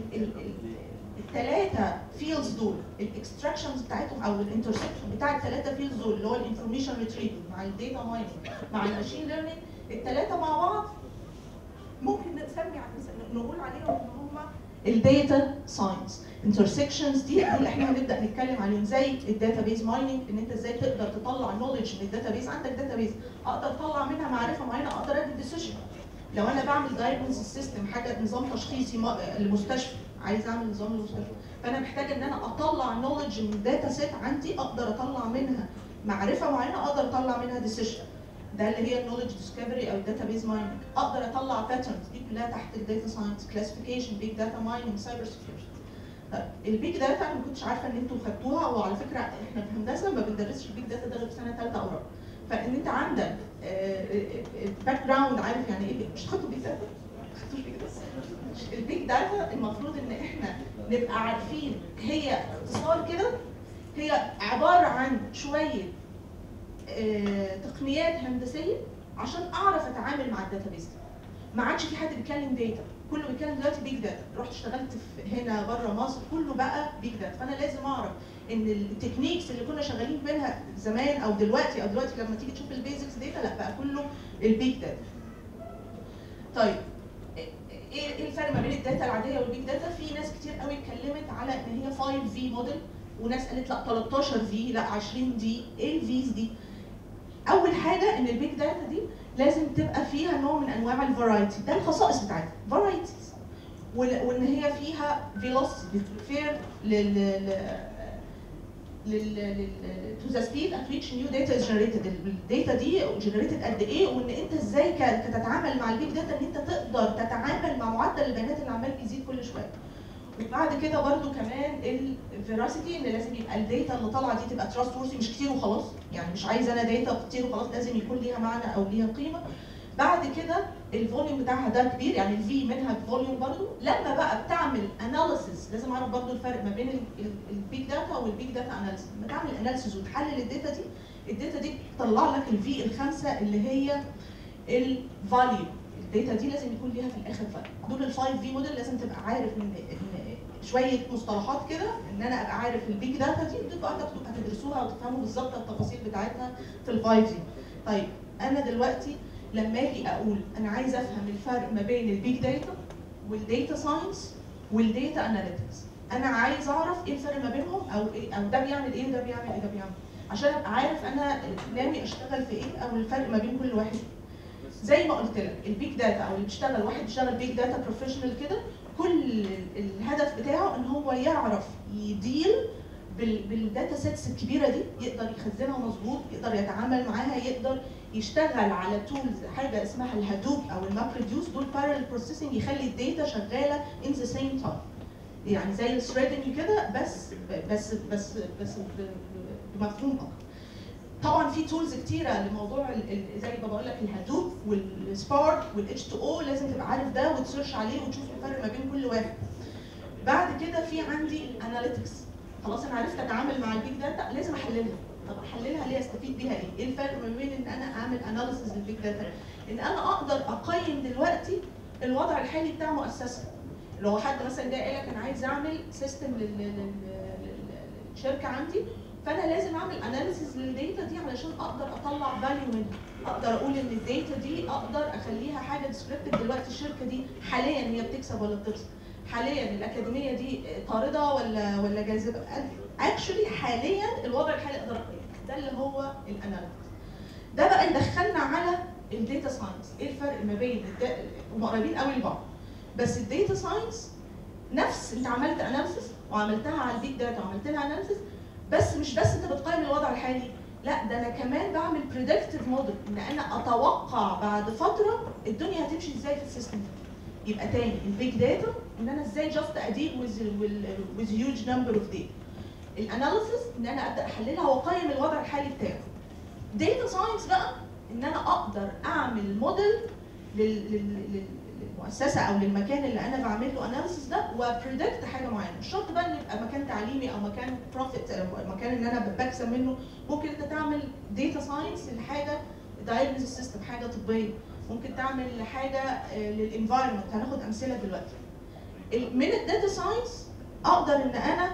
الثلاثه فيلدز دول الاكستراكشنز بتاعتهم او الانترسكشن بتاع الثلاثه فيلدز دول اللي هو الانفورميشن ريتريفل مع الداتا مايننج مع الماشين ليرنينج الثلاثه مع بعض ممكن نسمي نقول عليهم ان هم الداتا ساينس انترسكشنز دي دي اللي احنا هنبدا نتكلم عليهم زي الداتا بيز مايننج ان انت ازاي تقدر تطلع نولج من الداتا بيز عندك داتا بيز اقدر اطلع منها معرفه معينه اقدر ادي ديسيشن لو انا بعمل دايجنوز سيستم حاجه نظام تشخيصي ما- لمستشفى عايز اعمل نظام لمستشفى فانا محتاج ان انا اطلع نولج من داتا سيت عندي اقدر اطلع منها معرفه معينه اقدر اطلع منها ديسيشن ده اللي هي النولج ديسكفري او الداتا بيز مايننج اقدر اطلع باترنز دي كلها تحت الداتا ساينس كلاسيفيكيشن بيج داتا مايننج سايبر سكيورتي طيب البيج داتا انا ما كنتش عارفه ان انتوا خدتوها وعلى فكره احنا في هندسه ما بندرسش البيج داتا ده غير في سنه ثالثه او رابعه فان انت عندك باك جراوند عارف يعني ايه مش خدتوا بيج داتا؟ ما خدتوش بيج داتا البيج داتا المفروض ان احنا نبقى عارفين هي اختصار كده هي عباره عن شويه آه، تقنيات هندسيه عشان اعرف اتعامل مع الداتا بيز ما عادش في حد بيتكلم داتا كله بيتكلم دلوقتي بيج داتا رحت اشتغلت في هنا بره مصر كله بقى بيج داتا فانا لازم اعرف ان التكنيكس اللي كنا شغالين بينها زمان او دلوقتي او دلوقتي لما تيجي تشوف البيزكس داتا لا بقى كله البيج داتا طيب ايه ايه الفرق ما بين الداتا العاديه والبيج داتا في ناس كتير قوي اتكلمت على ان هي 5 في موديل وناس قالت لا 13 في لا 20 دي ايه الفيز دي اول حاجه ان البيج داتا دي لازم تبقى فيها نوع من انواع الفرايتي ده الخصائص بتاعتها فرايتيز وان هي فيها فيلوسيتي بتريفير لل لل لل تو ذا سبيد ات which نيو داتا از جنريتد الداتا دي جنريتد قد ايه وان انت ازاي ك- كتتعامل مع البيج داتا ان انت تقدر تتعامل مع معدل البيانات اللي عمال بيزيد كل شويه وبعد كده برضو كمان الفيراسيتي ان لازم يبقى الداتا اللي طالعه دي تبقى تراست وورثي مش كتير وخلاص يعني مش عايز انا داتا كتير وخلاص لازم يكون ليها معنى او ليها قيمه بعد كده الفوليوم بتاعها ده كبير يعني الفي منها فوليوم برضو لما بقى بتعمل اناليسيس لازم اعرف برضو الفرق ما بين البيج داتا والبيج داتا اناليسيس لما تعمل اناليسيس وتحلل الداتا دي الداتا دي تطلع لك الفي الخمسه اللي هي الفاليو الداتا دي لازم يكون ليها في الاخر فاليو دول الفايف في موديل لازم تبقى عارف ان ان شويه مصطلحات كده ان انا ابقى عارف البيج داتا دي انتوا بقى تاخدوا- هتدرسوها وتفهموا بالظبط التفاصيل بتاعتها في الفايف دي طيب انا دلوقتي لما اجي اقول انا عايزه افهم الفرق ما بين البيج داتا والداتا ساينس والداتا اناليتكس انا عايز اعرف ايه الفرق ما بينهم او إيه او ده بيعمل ايه وده بيعمل ايه ده بيعمل عشان ابقى عارف انا ناوي اشتغل في ايه او الفرق ما بين كل واحد زي ما قلت لك البيج داتا او اللي بيشتغل واحد بيشتغل بيج داتا بروفيشنال كده كل الهدف بتاعه ان هو يعرف يدير بال- بالداتا سيتس الكبيره دي يقدر يخزنها مظبوط يقدر يتعامل معاها يقدر يشتغل على تولز حاجه اسمها الهدوب او الماب ريديوس دول بارل بروسيسنج يخلي الداتا شغاله ان ذا سيم تايم يعني زي الثريدنج كده بس بس بس بس ب- ب- بمفهوم اكتر طبعا في تولز كتيره لموضوع ال- ال- زي ما بقول لك الهدوب والسبارك والاتش 2 او لازم تبقى عارف ده وتسيرش عليه وتشوف الفرق ما بين كل واحد بعد كده في عندي الاناليتكس خلاص انا عرفت اتعامل مع البيج داتا لازم احللها طب احللها ليه استفيد بيها ايه؟ ايه الفرق ما بين ان انا اعمل اناليسيز للبيج داتا؟ ان انا اقدر اقيم دلوقتي الوضع الحالي بتاع مؤسسه لو حد مثلا جاي قال لك انا عايز اعمل سيستم للشركه عندي فانا لازم اعمل اناليسيز للداتا دي علشان اقدر اطلع فاليو منها اقدر اقول ان الداتا دي اقدر اخليها حاجه ديسكريبتيف دلوقتي الشركه دي حاليا هي بتكسب ولا بتخسر حاليا الاكاديميه دي طارده ولا ولا جاذبه اكشولي حاليا الوضع الحالي اقدر اقيمه ده اللي هو الاناليتكس ده بقى يدخلنا على الداتا ساينس ايه الفرق ما بين الدا- هم قريبين قوي لبعض بس الداتا ساينس نفس انت عملت اناليسيس وعملتها على البيج داتا وعملت لها اناليسيس بس مش بس انت بتقيم الوضع الحالي لا ده انا كمان بعمل بريدكتيف موديل ان انا اتوقع بعد فتره الدنيا هتمشي ازاي في السيستم ده يبقى تاني البيج داتا ان انا ازاي جاست اديل ويز ويز هيوج نمبر اوف داتا الاناليسيس ان انا ابدا احللها واقيم الوضع الحالي بتاعه داتا ساينس بقى ان انا اقدر اعمل موديل لل- لل- لل- للمؤسسه او للمكان اللي انا بعمل له اناليسيس ده وبريدكت حاجه معينه مش شرط بقى ان يبقى مكان تعليمي او مكان بروفيت مكان ان انا بكسب منه ممكن انت تعمل داتا ساينس لحاجه دايجنوستيك سيستم حاجه طبيه ممكن تعمل حاجه للانفايرمنت هناخد امثله دلوقتي ال- من الداتا ساينس اقدر ان انا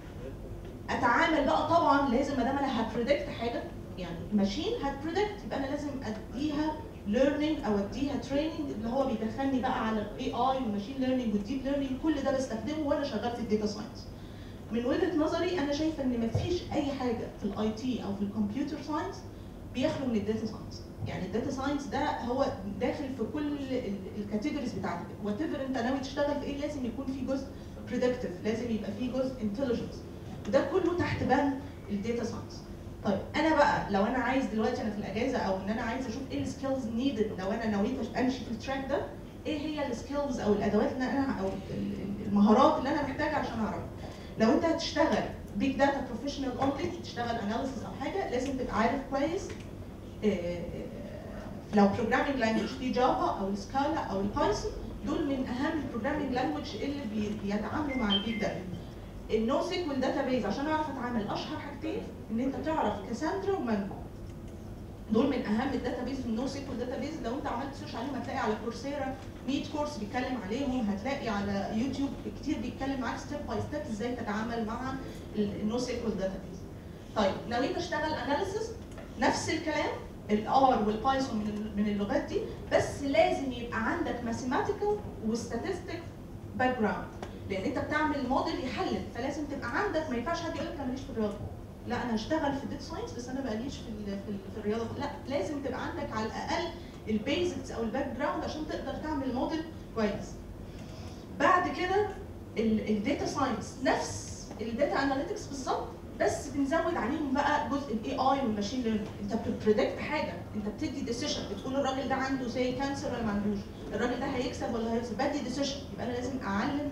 اتعامل بقى طبعا لازم ما دام انا هبريدكت حاجه يعني ماشين هتبريدكت يبقى انا لازم اديها ليرنينج او اديها تريننج اللي هو بيدخلني بقى على الاي اي والماشين ليرنينج والديب ليرنينج كل ده بستخدمه وانا شغال في الداتا ساينس من وجهه نظري انا شايفه ان مفيش اي حاجه في الاي تي او في الكمبيوتر ساينس بيخلو من الداتا ساينس يعني الداتا ساينس ده هو داخل في كل الكاتيجوريز بتاعتك وات ايفر انت ناوي تشتغل في ايه لازم يكون في جزء بريدكتيف لازم يبقى في جزء انتليجنس وده كله تحت بند الداتا ساينس طيب انا بقى لو انا عايز دلوقتي انا في الاجازه او ان انا عايز اشوف ايه السكيلز نيدد لو انا نويت امشي في التراك ده ايه هي السكيلز او الادوات اللي انا او ال- المهارات اللي انا محتاجها عشان اعرف لو انت هتشتغل بيج داتا بروفيشنال اونلي تشتغل اناليسيس او حاجه لازم تبقى عارف كويس آه، آه، لو بروجرامينج لانجوج في جافا او السكالا او البايثون دول من اهم البروجرامينج لانجوج اللي بي- بيتعاملوا مع البيج داتا النو سيكوال داتا بيز عشان اعرف اتعامل اشهر حاجتين ان انت تعرف كاساندرا ومانجو دول من اهم الداتا بيز النو سيكوال داتا بيز لو انت عملت سيرش عليهم هتلاقي على كورسيرا 100 كورس بيتكلم عليهم هتلاقي على يوتيوب كتير بيتكلم معاك ستيب باي ستيب ازاي تتعامل مع النو سيكوال داتا بيز طيب ناويين اشتغل اناليسيس نفس الكلام الار والبايثون من ال- من اللغات دي بس لازم يبقى عندك ماثيماتيكال وستاتستيك باك جراوند لان انت بتعمل موديل يحلل فلازم تبقى عندك ما ينفعش حد يقول لك انا ماليش في الرياضه لا انا هشتغل في الداتا ساينس بس انا ماليش في ال في, ال في الرياضه لا لازم تبقى عندك على الاقل البيزكس او الباك جراوند عشان تقدر تعمل موديل كويس بعد كده الداتا ساينس نفس الداتا اناليتكس بالظبط بس بنزود عليهم بقى جزء الاي اي والماشين ليرنينج انت بتبريدكت حاجه انت بتدي ديسيشن بتقول الراجل ده عنده زي كانسر ولا ما عندوش الراجل ده هيكسب ولا هيخسر بدي ديسيشن يبقى انا لازم اعلم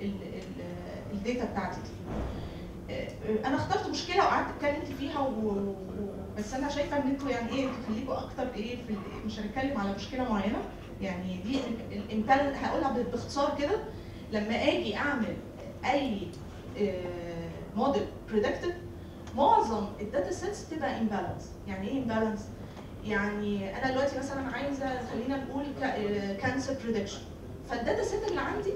الداتا بتاعتي دي آه، انا اخترت مشكله وقعدت اتكلمت فيها و... و- بس انا شايفه ان انتوا يعني ايه تخليكوا اكتر ايه في ال- مش هنتكلم على مشكله معينه يعني دي الانتل هقولها باختصار كده لما اجي اعمل اي موديل بريدكتيف معظم الداتا سيتس تبقى امبالانس يعني ايه امبالانس يعني انا دلوقتي مثلا عايزه خلينا نقول كانسر بريدكشن فالداتا سيت اللي عندي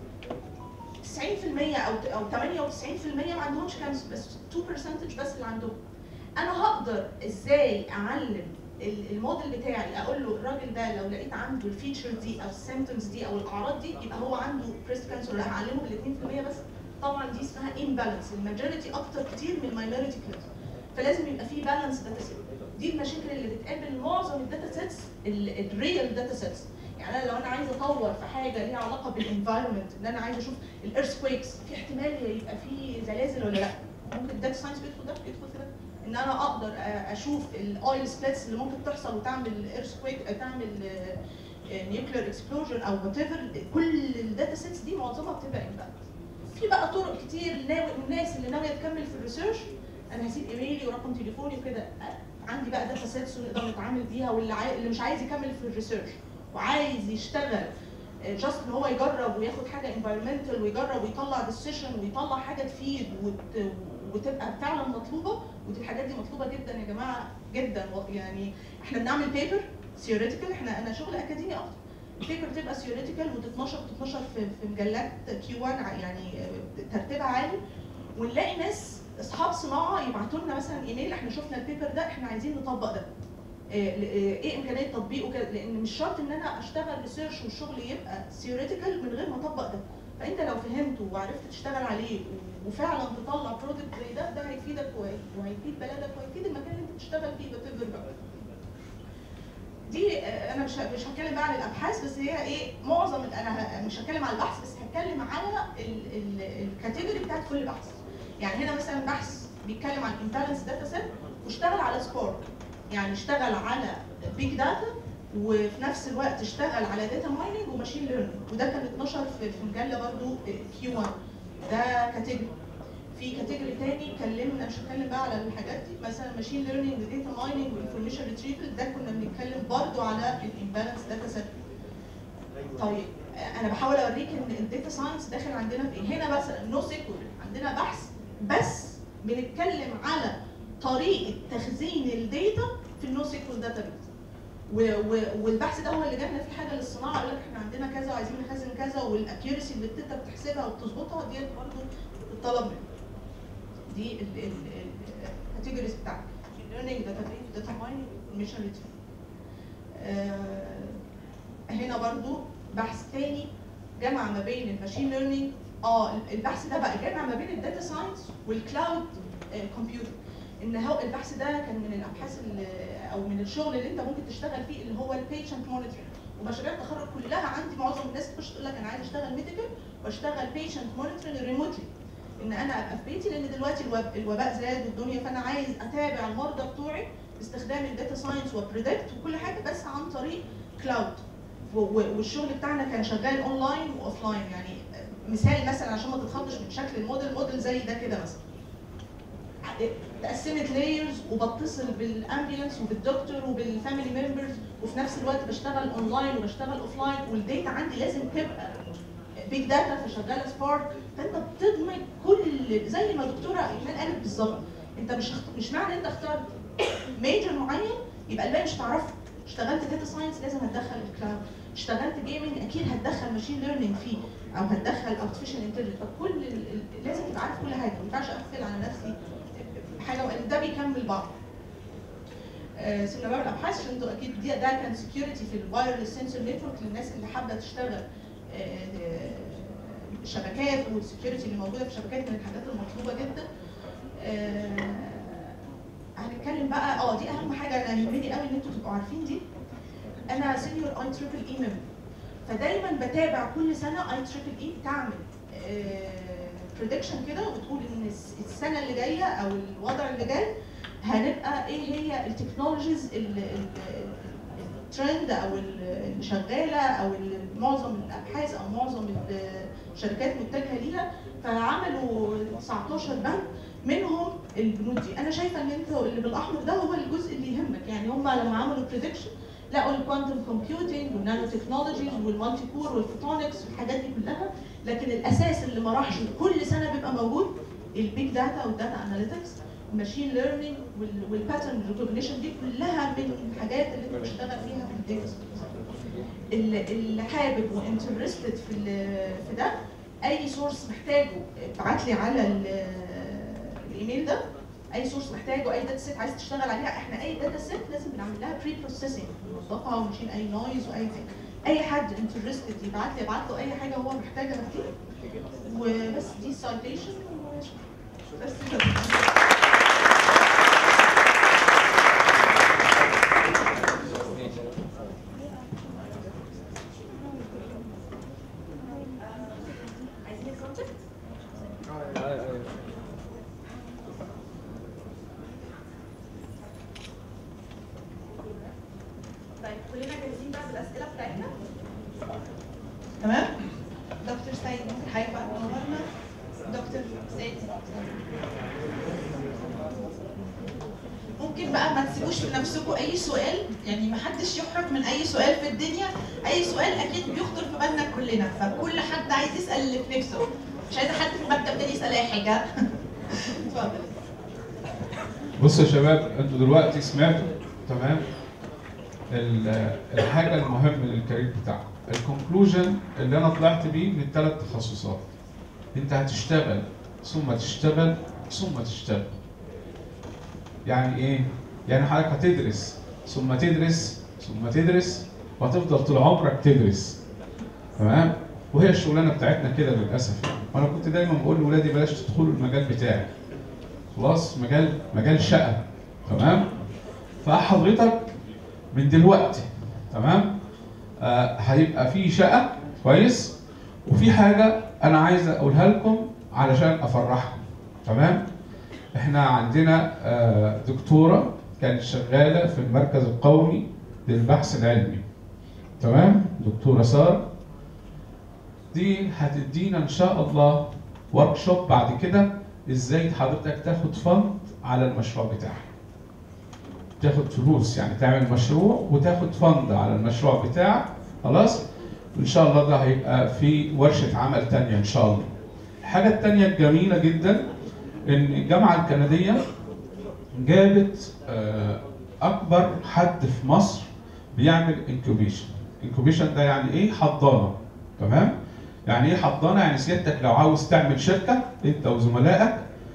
90% او او 98% ما عندهمش كانسر بس 2% بس اللي عندهم انا هقدر ازاي اعلم ال- الموديل بتاعي اقول له الراجل ده لو لقيت عنده الفيتشر دي او السيمتومز دي او الاعراض دي يبقى هو عنده بريست كانسر لا هعلمه بال 2% بس طبعا دي اسمها امبالانس الماجوريتي اكتر كتير من الماينوريتي كانسر فلازم يبقى في بالانس داتا سيت دي المشاكل اللي بتقابل معظم الداتا سيتس الريال داتا سيتس يعني انا لو انا عايزه اطور في حاجه ليها علاقه بالانفايرمنت ان انا عايزه اشوف الايرث كويكس في احتمال يبقى في زلازل ولا لا ممكن الداتا ساينس بيدخل ده بيدخل في ده ان انا اقدر أ- اشوف الاويل سبليتس اللي ممكن تحصل وتعمل ايرث كويك تعمل نيوكلير اكسبلوجن او وات ايفر كل الداتا سيتس دي معظمها بتبقى امباكت في بقى طرق كتير ناوي الناس اللي ناويه تكمل في الريسيرش انا هسيب ايميلي ورقم تليفوني وكده عندي بقى داتا سيتس ونقدر نتعامل بيها واللي عاي... اللي مش عايز يكمل في الريسيرش وعايز يشتغل جاست ان هو يجرب وياخد حاجه انفايرمنتال ويجرب ويطلع ديسيشن ويطلع حاجه تفيد وت... وتبقى فعلا مطلوبه ودي الحاجات دي مطلوبه جدا يا جماعه جدا يعني احنا بنعمل بيبر ثيوريتيكال احنا انا شغل اكاديمي اكتر البيبر بتبقى ثيوريتيكال وتتنشر تتنشر في, في مجلات كيو 1 يعني ترتيبها عالي ونلاقي ناس اصحاب صناعه يبعتوا لنا مثلا ايميل احنا شفنا البيبر ده احنا عايزين نطبق ده ايه امكانيه تطبيقه كده لان مش شرط ان انا اشتغل ريسيرش والشغل يبقى ثيوريتيكال من غير ما اطبق ده فانت لو فهمته وعرفت تشتغل عليه وفعلا تطلع برودكت زي ده ده هيفيدك وهيفيد بلدك وهيفيد المكان اللي انت بتشتغل فيه وات بقى دي انا مش مش هتكلم بقى عن الابحاث بس هي ايه معظم انا مش هتكلم عن البحث بس هتكلم على الكاتيجوري بتاعت كل بحث يعني هنا مثلا بحث بيتكلم عن امبالانس داتا سيت واشتغل على سبارك يعني اشتغل على بيج داتا وفي نفس الوقت اشتغل على داتا مايننج وماشين ليرنينج وده كان اتنشر في في مجله برضو كيو 1 ده كاتيجوري في كاتيجوري تاني اتكلمنا مش هتكلم بقى على الحاجات دي مثلا ماشين ليرنينج وداتا مايننج وانفورميشن ريتريفل ده كنا بنتكلم برضو على الامبالانس داتا سيت طيب انا بحاول اوريك ان الداتا ساينس داخل عندنا في ايه هنا مثلا نو سيكول عندنا بحث بس بنتكلم على طريقه تخزين الداتا في النو سيكول داتا والبحث ده هو اللي جابنا فيه حاجه للصناعه قال لك احنا عندنا كذا وعايزين نخزن كذا والاكيورسي اللي انت بتحسبها وبتظبطها ديت برضه الطلب منه دي الكاتيجوريز بتاعتك ليرنينج داتا داتا مايننج ميشن هنا برضو بحث تاني جمع ما بين الماشين ليرنينج اه البحث ده بقى جمع ما بين الداتا ساينس والكلاود كومبيوتر ان هو البحث ده كان من الابحاث او من الشغل اللي انت ممكن تشتغل فيه اللي هو البيشنت مونيتورنج ومشاريع التخرج كلها عندي معظم الناس تخش تقول لك انا عايز اشتغل ميديكال واشتغل بيشنت مونيتورنج ريموتلي ان انا ابقى في بيتي لان دلوقتي الوباء زاد والدنيا فانا عايز اتابع المرضى بتوعي باستخدام الداتا ساينس وبريدكت وكل حاجه بس عن طريق كلاود والشغل بتاعنا كان شغال اونلاين واوفلاين يعني مثال مثلا عشان ما تتخضش من شكل الموديل موديل زي ده كده مثلا اتقسمت لايرز وبتصل بالامبيولانس وبالدكتور وبالفاميلي ممبرز وفي نفس الوقت بشتغل اونلاين وبشتغل اوفلاين والداتا عندي لازم تبقى بيج داتا فشغاله سبارك فانت بتدمج كل زي ما الدكتوره ايمان قالت بالظبط انت مش مش معنى انت اخترت ميجر معين يبقى الباقي مش هتعرفه اشتغلت داتا ساينس لازم هتدخل الكلاود اشتغلت جيمنج اكيد هتدخل ماشين ليرنينج فيه او هتدخل ارتفيشال انتليجنس فكل لازم تبقى عارف كل حاجه ما ينفعش اقفل على نفسي حاجه وان ده بيكمل بعض آه سيبنا بقى الابحاث عشان انتوا اكيد دي ده كان سكيورتي في الوايرلس سنسور نتورك للناس اللي حابه تشتغل آه الشبكات والسكيورتي اللي موجوده في الشبكات من الحاجات المطلوبه جدا آه هنتكلم بقى اه دي اهم حاجه انا يهمني قوي ان انتوا تبقوا عارفين دي انا سينيور اي تريبل اي ممبر فدايما بتابع كل سنه اي تريبل اي بتعمل بريدكشن كده وبتقول ان السنه اللي جايه او الوضع اللي جاي هنبقى ايه هي التكنولوجيز الترند او اللي شغاله او معظم الابحاث او معظم الشركات متجهه ليها فعملوا 19 بند منهم البنود دي انا شايفه ان انت اللي بالاحمر ده هو الجزء اللي يهمك يعني هم لما عملوا بريدكشن لقوا الكوانتم كومبيوتنج والنانو تكنولوجيز والمالتي كور والفوتونكس والحاجات دي كلها لكن الاساس اللي ما راحش كل سنه بيبقى موجود البيج داتا والداتا اناليتكس الماشين ليرنينج والباترن ريكوجنيشن دي كلها من الحاجات اللي انت بتشتغل فيها في الداتا اللي حابب وانترستد في في ده اي سورس محتاجه ابعت لي على الايميل ده اي سورس محتاجه اي داتا سيت عايز تشتغل عليها احنا اي داتا سيت لازم بنعمل لها بري بروسيسنج ننظفها ونشيل اي نويز واي حاجه اي حد انترستد يبعت لي ابعت له اي حاجه هو محتاجها فيه وبس دي سايتيشن بس كده عايزين الكونتاكت؟ طيب كلنا جاهزين بقى بالاسئله بتاعتنا؟ تمام دكتور سيد ممكن حضرتك بقى تنورنا دكتور سيد ممكن بقى بقى ما تسيبوش لنفسكم اي سؤال يعني ما حدش يحرج من اي سؤال في الدنيا اي سؤال اكيد بيخطر في بالنا كلنا فكل حد عايز يسال اللي في نفسه مش عايزه حد في المكتب تاني يسال اي حاجه اتفضل بصوا يا شباب انتوا دلوقتي سمعتوا تمام ال- الحاجه المهمه للكارير بتاعكم الكونكلوجن اللي انا طلعت بيه من الثلاث تخصصات انت هتشتغل ثم تشتغل ثم تشتغل يعني ايه يعني حضرتك هتدرس ثم تدرس ثم تدرس وهتفضل طول عمرك تدرس تمام وهي الشغلانه بتاعتنا كده للاسف يعني وانا كنت دايما بقول لاولادي بلاش تدخلوا المجال بتاعي خلاص مجال مجال شقه تمام فحضرتك من دلوقتي تمام آه هيبقى في شقه كويس وفي حاجه انا عايز اقولها لكم علشان افرحكم تمام احنا عندنا آه دكتوره كانت شغاله في المركز القومي للبحث العلمي تمام دكتوره ساره دي هتدينا ان شاء الله ورك شوب بعد كده ازاي حضرتك تاخد فند على المشروع بتاعك تاخد فلوس يعني تعمل مشروع وتاخد فند على المشروع بتاعك خلاص وان شاء الله ده هيبقى في ورشه عمل تانية ان شاء الله الحاجه التانية الجميله جدا ان الجامعه الكنديه جابت آه، اكبر حد في مصر بيعمل انكوبيشن انكوبيشن ده يعني ايه حضانه تمام يعني ايه حضانه يعني سيادتك لو عاوز تعمل شركه انت وزملائك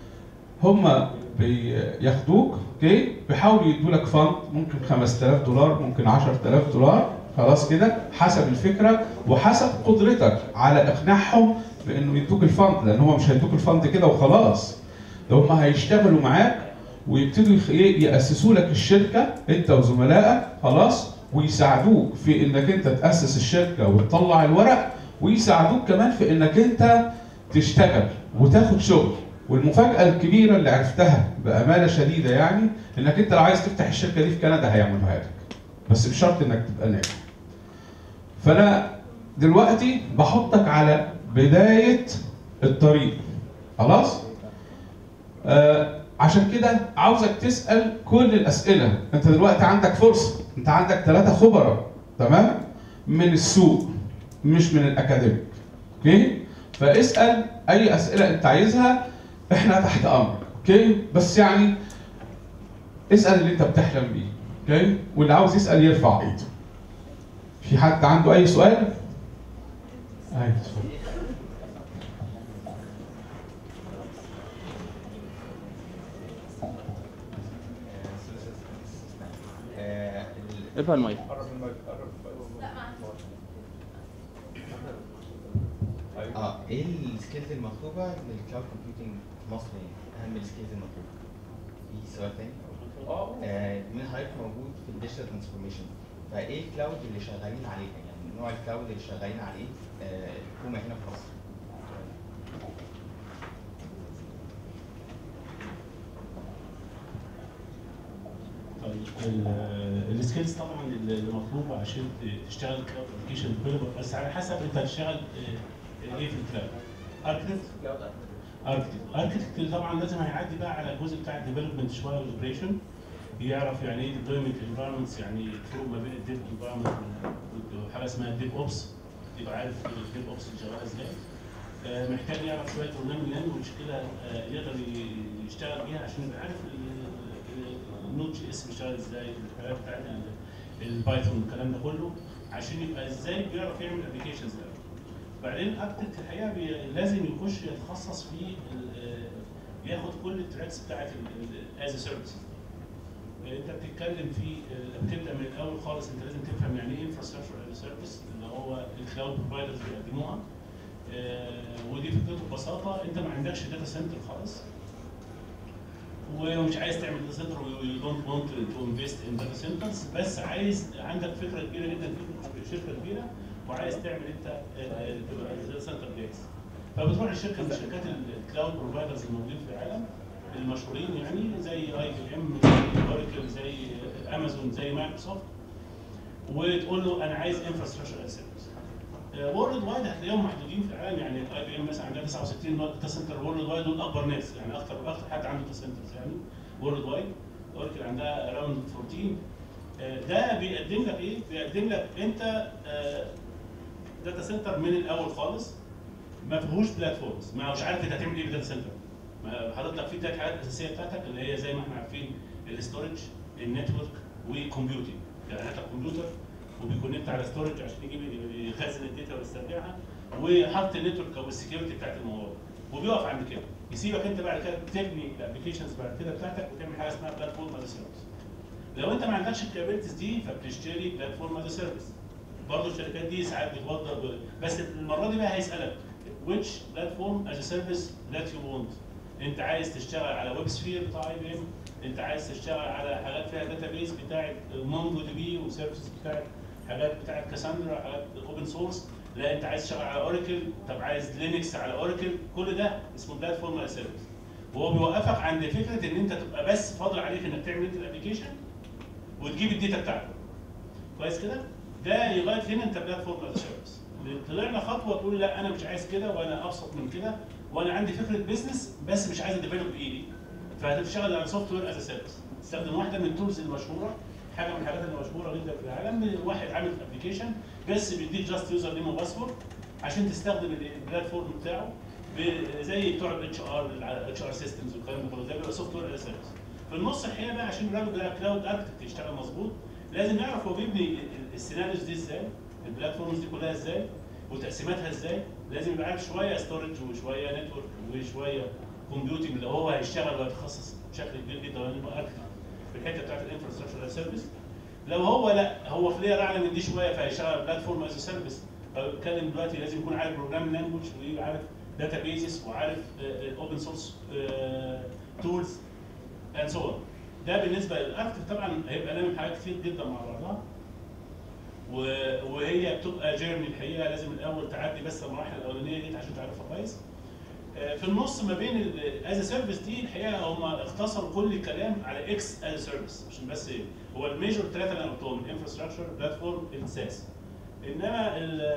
هم بياخدوك اوكي بيحاولوا يدوا لك فند ممكن 5000 دولار ممكن 10000 دولار خلاص كده حسب الفكره وحسب قدرتك على اقناعهم بانه يدوك الفند لان هم مش هيدوك الفند كده وخلاص ده هم هيشتغلوا معاك ويبتدوا يخ- إيه، ياسسوا لك الشركه انت وزملائك خلاص ويساعدوك في انك انت تاسس الشركه وتطلع الورق ويساعدوك كمان في انك انت تشتغل وتاخد شغل والمفاجاه الكبيره اللي عرفتها بامانه شديده يعني انك انت لو عايز تفتح الشركه دي في كندا هيعملوها لك بس بشرط انك تبقى ناجح فانا دلوقتي بحطك على بدايه الطريق خلاص آه عشان كده عاوزك تسال كل الاسئله انت دلوقتي عندك فرصه انت عندك ثلاثه خبراء تمام من السوق مش من الاكاديميك اوكي فاسال اي اسئله انت عايزها احنا تحت امرك اوكي بس يعني اسال اللي انت بتحلم بيه اوكي واللي عاوز يسال يرفع ايده في حد عنده اي سؤال ايوه اتفضل. ارفع المايك اه ايه السكيلز المطلوبه للكلاود كومبيوتنج في مصر يعني اهم السكيلز المطلوبه في سؤال تاني آه مين حضرتك موجود في الديجيتال ترانسفورميشن فايه الكلاود اللي شغالين عليها يعني نوع الكلاود اللي شغالين عليه آه، الحكومه هنا في مصر طيب ال- السكيلز طبعا اللي مطلوبه عشان ت- تشتغل كلاود ابلكيشن ديفلوبر بس على حسب انت هتشتغل آه، ايه في الكلاود اركتكت اركتكت اركتكت طبعا لازم هيعدي بقى على الجزء بتاع الديفلوبمنت شويه والاوبريشن يعرف يعني ايه ديبلويمنت انفايرمنتس يعني الفروق ما بين الديب انفايرمنت وحاجه اسمها الديب اوبس يبقى عارف الديب اوبس شغاله ازاي آه، محتاج يعرف شويه بروجرامينج لانجوج كده آه، يقدر ي- يشتغل بيها عشان يبقى عارف النوت جي اس بيشتغل ازاي الحاجات بتاعت ال- البايثون والكلام ده كله عشان يبقى ازاي بيعرف يعمل ابلكيشنز ده بعدين اركتكت الحقيقه بي لازم يخش يتخصص في ال- آه، ياخد كل التراكس بتاعت از سيرفيس انت بتتكلم في آه، بتبدا من الاول خالص انت لازم تفهم يعني ايه انفراستراكشر از سيرفيس اللي هو الكلاود بروفايدرز بيقدموها آه، ودي فكرته ببساطه انت ما عندكش داتا سنتر خالص ومش عايز تعمل داتا سنتر ويو دونت ونت تو انفست ان داتا سنترز بس عايز عندك فكره كبيره جدا في شركه كبيره وعايز تعمل انت آه، آه، تبقى داتا سنتر جاهز فبتروح لشركه من شركات الكلاود بروفايدرز الموجودين في العالم المشهورين يعني زي اي بي ام زي اوراكل زي امازون زي مايكروسوفت وتقول له انا عايز انفراستراكشر از سيرفيس وورلد وايد هتلاقيهم محدودين في العالم يعني الاي بي ام مثلا عندها 69 داتا سنتر وورلد وايد دول اكبر ناس يعني اكتر اكتر حد عنده داتا سنترز يعني وورلد وايد اوراكل عندها اراوند 14 آه، ده بيقدم لك ايه؟ بيقدم لك انت داتا سنتر من الاول خالص ما فيهوش بلاتفورمز ما مش عارف انت هتعمل ايه بالداتا سنتر ما حاطط لك فيه ثلاث حاجات اساسيه بتاعتك اللي هي زي ما احنا عارفين الاستورج النتورك وكمبيوتنج يعني هات كمبيوتر وبيكونكت على ستورج عشان يجيب يخزن الداتا ويسترجعها وحط النتورك او السكيورتي بتاعت الموضوع وبيقف عند كده يسيبك انت بعد كده تبني الابلكيشنز بعد كده بتاعتك وتعمل حاجه اسمها بلاتفورم از سيرفيس لو انت ما عندكش الكابابيلتيز دي فبتشتري بلاتفورم از سيرفيس برضه الشركات دي ساعات بتوضب بس المره دي بقى هيسالك which platform as a service that you want انت عايز تشتغل على ويب سفير بتاع اي بي ام انت عايز تشتغل على حاجات فيها داتا بيز بتاعت مونجو دي بي وسيرفيسز بتاعت حاجات بتاعت كاساندرا حاجات اوبن سورس لا انت عايز تشتغل على اوراكل طب عايز لينكس على اوراكل كل ده اسمه بلاتفورم از سيرفيس وهو بيوقفك عند فكره ان انت تبقى بس فاضل عليك انك تعمل انت الابلكيشن وتجيب الداتا بتاعته كويس كده ده لغايه هنا انت بلاتفورم از سيرفيس طلعنا خطوه تقول لا انا مش عايز كده وانا ابسط من كده وانا عندي فكره بيزنس بس مش عايز اديفلوب بايدي فهتشتغل على سوفت وير از سيرفيس تستخدم واحده من التولز المشهوره حاجه من الحاجات المشهوره جدا في العالم واحد عامل ابلكيشن بس بيديك جاست يوزر نيم وباسورد عشان تستخدم البلاتفورم بتاعه ب- زي بتوع الاتش ار الاتش ار سيستمز والكلام ده كله ده بيبقى سوفت وير از سيرفيس في النص الحقيقه بقى عشان الراجل ده كلاود اركتكت يشتغل مظبوط لازم يعرف هو بيبني ال- ال- السيناريوز دي ازاي البلاتفورمز دي كلها ازاي وتقسيماتها ازاي لازم يبقى عارف شويه ستورج وشويه نتورك وشويه كومبيوتنج اللي هو هيشتغل ويتخصص بشكل كبير جدا ويبقى اركتكت في الحته بتاعت الانفراستراكشر سيرفيس لو هو لا هو في لير اعلى من دي شويه فهيشتغل بلاتفورم از سيرفيس بتكلم دلوقتي لازم يكون عارف بروجرام لانجوج وعارف داتا بيزز وعارف اوبن سورس تولز اند سو ده بالنسبه للاركتكت طبعا هيبقى لامم حاجات كتير جدا مع بعضها و- وهي بتبقى جيرني الحقيقه لازم الاول تعدي بس المراحل الاولانيه دي عشان تعرفها كويس آه، في النص ما بين از سيرفيس دي الحقيقه هم اختصروا كل الكلام على اكس از سيرفيس عشان بس ايه هو الميجور ثلاثه اللي انا قلتهم انفراستراكشر بلاتفورم الساس انما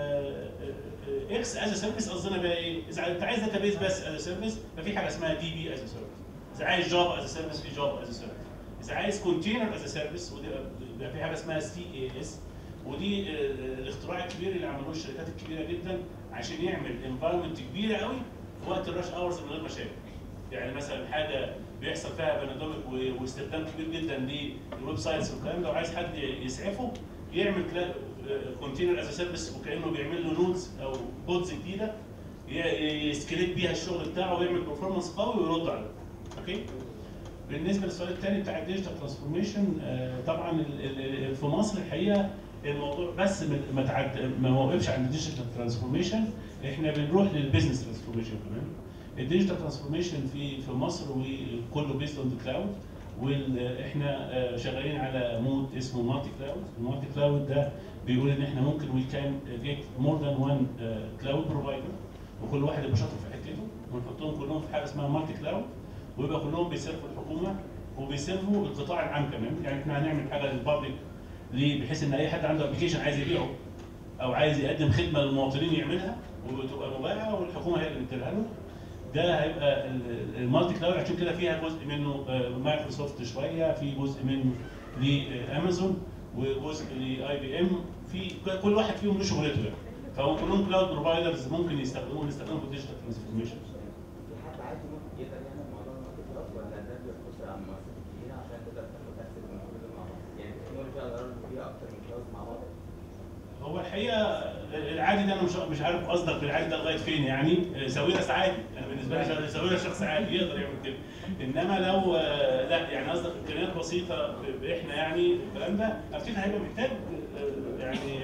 الاكس از سيرفيس قصدنا بقى ايه؟ اذا انت عايز داتا بيز بس از سيرفيس ففي حاجه اسمها دي بي از سيرفيس اذا عايز جافا از سيرفيس في جافا از سيرفيس اذا عايز كونتينر از سيرفيس ودي بيبقى في حاجه اسمها سي اي اس ودي آه، الاختراع الكبير اللي عملوه الشركات الكبيره جدا عشان يعمل انفايرمنت كبيره قوي في وقت الراش اورز من غير مشاكل يعني مثلا حاجه بيحصل فيها بانادوميك و- واستخدام كبير جدا للويب سايتس والكلام ده وعايز حد يسعفه يعمل كونتينر از سيرفيس وكانه بيعمل له نودز او بودز جديده ي- يسكليت بيها الشغل بتاعه ويعمل برفورمانس قوي ويرد عليه اوكي بالنسبه للسؤال الثاني بتاع الديجيتال ترانسفورميشن طبعا ال- ال- في مصر الحقيقه الموضوع بس ما- ما تعد ما وقفش عند الديجيتال ترانسفورميشن احنا بنروح للبيزنس ترانسفورميشن كمان الديجيتال ترانسفورميشن في في مصر وكله بيزد اون ذا كلاود واحنا شغالين على مود اسمه مالتي كلاود المالتي كلاود ده بيقول ان احنا ممكن وي كان جيت مور ذان وان كلاود بروفايدر وكل واحد يبقى شاطر في حتته ونحطهم كلهم في حاجه اسمها مالتي كلاود ويبقى كلهم بيسيرفوا الحكومه وبيسيرفوا القطاع العام كمان يعني احنا هنعمل حاجه للبابليك ليه؟ بحيث ان اي حد عنده ابلكيشن عايز يبيعه او عايز يقدم خدمه للمواطنين يعملها وتبقى مباحه والحكومه هي اللي بتديها له ده هيبقى ال- المالتي كلاود عشان كده فيها جزء منه آه، مايكروسوفت شويه في جزء منه لامازون وجزء لاي بي ام في كل واحد فيهم له شغلته يعني فهم كلهم كلاود بروفايدرز ممكن يستخدموه يستخدموا في الديجيتال ترانسفورميشن في حد عادي ممكن يقدر يعمل موضوع الماركت كلاود ولا ده بيقتصر على المؤسسات الكبيره عشان تقدر تاخد اكسس من كل دول مع بعض؟ يعني التكنولوجيا اقدر فيها اكتر من كلاود مع بعض؟ هو الحقيقه العادي ده انا مش مش عارف قصدك بالعادي ده لغايه فين يعني ساويرس عادي انا بالنسبه لي ساويرس شخص عادي يقدر يعمل كده انما لو آه، لا يعني قصدك امكانيات بسيطه ب- احنا يعني الكلام ده افتكر هيبقى محتاج آه، يعني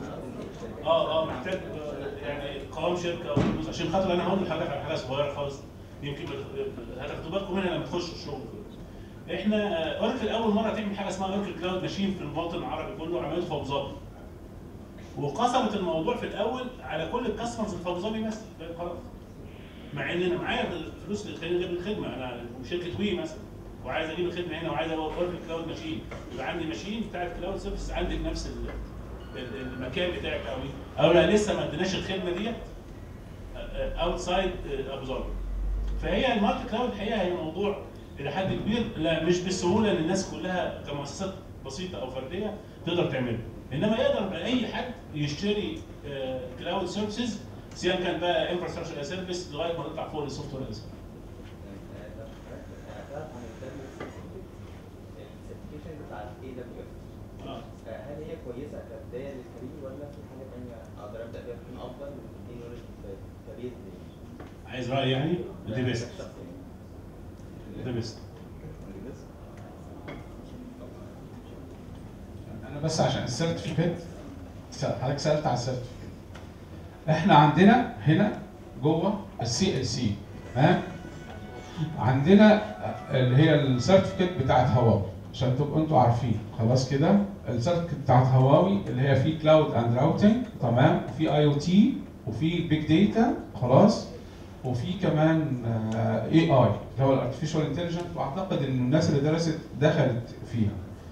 اه اه محتاج آه، يعني قوام شركه وفلوس عشان خاطر انا هقول لحضرتك على حاجه صغيره خالص يمكن بت- هتاخدوا بالكم منها لما تخشوا الشغل احنا آه، اوراكل اول مره تعمل حاجه اسمها اوراكل كلاود ماشين في الوطن العربي كله عملته في ابو ظبي وقسمت الموضوع في الاول على كل الكاستمرز اللي في ابو ظبي بس خلاص مع ان انا معايا الفلوس اللي تخليني اجيب الخدمه انا شركه وي مثلا وعايز اجيب الخدمه هنا وعايز اوفر لي كلاود ماشين يبقى عندي ماشين بتاعت كلاود سيرفيس عندي في نفس ال- ال- المكان بتاعك او او لا لسه ما اديناش الخدمه ديت اوتسايد ابو ظبي فهي المالتي كلاود الحقيقه هي موضوع الى حد كبير لا مش بالسهوله ان الناس كلها كمؤسسات بسيطه او فرديه تقدر تعملها انما يقدر اي حد يشتري كلاود سيرفيسز سواء كان بقى انفراستراكشر سيرفيس لغايه ما نطلع فوق السوفت وير از السيرتيفيكيشن بتاع اي دبليو آه. هل هي كويسه كبدايه للكارير ولا في حاجه ثانيه اقدر ابدا بيها تكون افضل وتديني نولج كارير عايز راي يعني دي بيست دي بيست انا بس عشان السيرتيفيكت حضرتك سالت على السيرتيفيكت احنا عندنا هنا جوه السي ال سي ها عندنا اللي هي السيرتيفيكت بتاعت هواوي عشان تبقوا انتوا عارفين خلاص كده السيرتيفيكت بتاعت هواوي اللي هي في كلاود اند راوتنج تمام وفي اي او تي وفي بيج داتا خلاص وفي كمان اي اي اللي هو الارتفيشال انتليجنت واعتقد ان الناس اللي درست دخلت فيها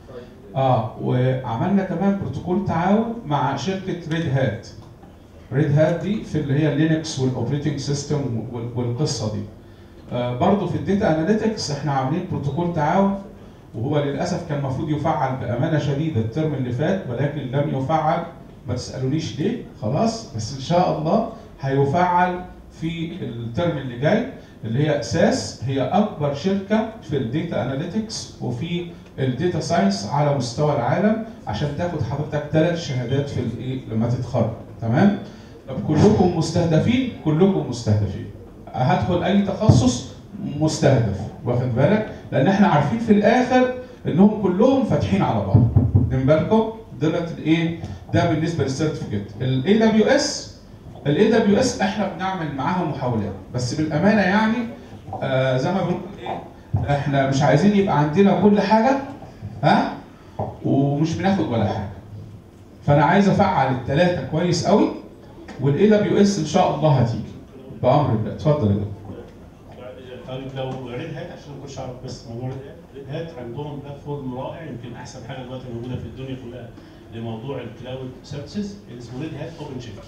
اه وعملنا كمان بروتوكول تعاون مع شركه ريد هات ريد هات دي في اللي هي لينكس والاوبريتنج سيستم والقصه دي آه برضه في الداتا اناليتكس احنا عاملين بروتوكول تعاون وهو للاسف كان المفروض يفعل بامانه شديده الترم اللي فات ولكن لم يفعل ما تسالونيش ليه خلاص بس ان شاء الله هيفعل في الترم اللي جاي اللي هي اساس هي اكبر شركه في الداتا اناليتكس وفي الداتا ساينس على مستوى العالم عشان تاخد حضرتك ثلاث شهادات في الايه لما تتخرج تمام طب كلكم مستهدفين كلكم مستهدفين هدخل اي تخصص مستهدف واخد بالك لان احنا عارفين في الاخر انهم كلهم فاتحين على بعض واخدين بالكم دولت الايه ده بالنسبه للسيرتيفيكت الاي دبليو اس الاي دبليو اس احنا بنعمل معاها محاولات بس بالامانه يعني آه زي ما بنقول ايه احنا مش عايزين يبقى عندنا كل حاجه ها ومش بناخد ولا حاجه فانا عايز افعل الثلاثه كويس قوي والاي دبليو اس ان شاء الله هتيجي بامر الله اتفضل يا دكتور طيب لو ريد هات عشان ما كنتش اعرف بس موضوع ريد هات ريد هات عندهم بلاتفورم رائع يمكن احسن حاجه دلوقتي موجوده في الدنيا كلها لموضوع الكلاود سيرفيسز اللي اسمه ريد هات اوبن شيفت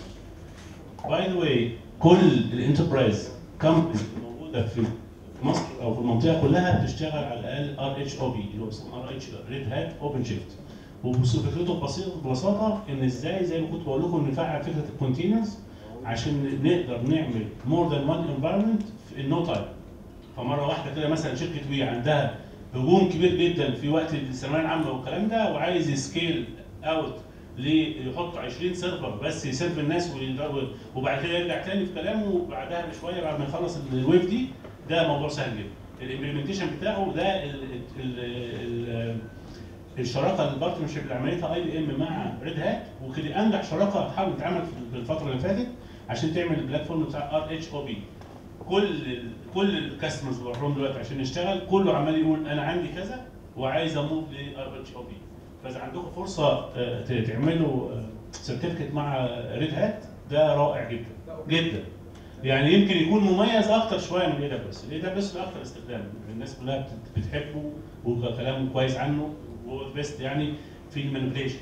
باي ذا واي كل الانتربرايز كومباني موجوده في مصر او في المنطقه كلها بتشتغل على الاقل ار اتش او بي اللي هو اسمه ار اتش ريد هات اوبن شيفت وفكرته ببساطه ببساطه ان ازاي زي ما كنت بقول لكم نفعل فكره الكونتينرز عشان نقدر نعمل مور ذان وان انفايرمنت في نو تايم فمره واحده كده مثلا شركه وي عندها هجوم كبير جدا في وقت الثانويه العامه والكلام ده وعايز يسكيل اوت ليحط 20 سيرفر بس يسيرف الناس ويقدر- وبعد كده يرجع تاني في كلامه وبعدها بشويه بعد ما يخلص الويف دي ده موضوع سهل جدا الامبلمنتيشن بتاعه ده ال ال ال الشراكه البارتنرشيب اللي عملتها اي بي ام مع ريد هات وكده انجح شراكه حاولت تتعمل في الفتره اللي فاتت عشان تعمل البلاتفورم بتاع ار اتش او بي كل ال كل الكاستمرز اللي بروحهم دلوقتي عشان نشتغل كله عمال يقول انا عندي كذا وعايز اموف لار اتش او بي فاذا عندكم فرصه آه، ت- تعملوا سيرتيفيكت مع ريد هات ده رائع جدا جدا يعني يمكن يكون مميز اكتر شويه من الاي دبليو اس الاي دبليو اس اكتر استخدام الناس كلها بت- بتحبه وكلامه كويس عنه وهو بيست يعني في المانيبيوليشن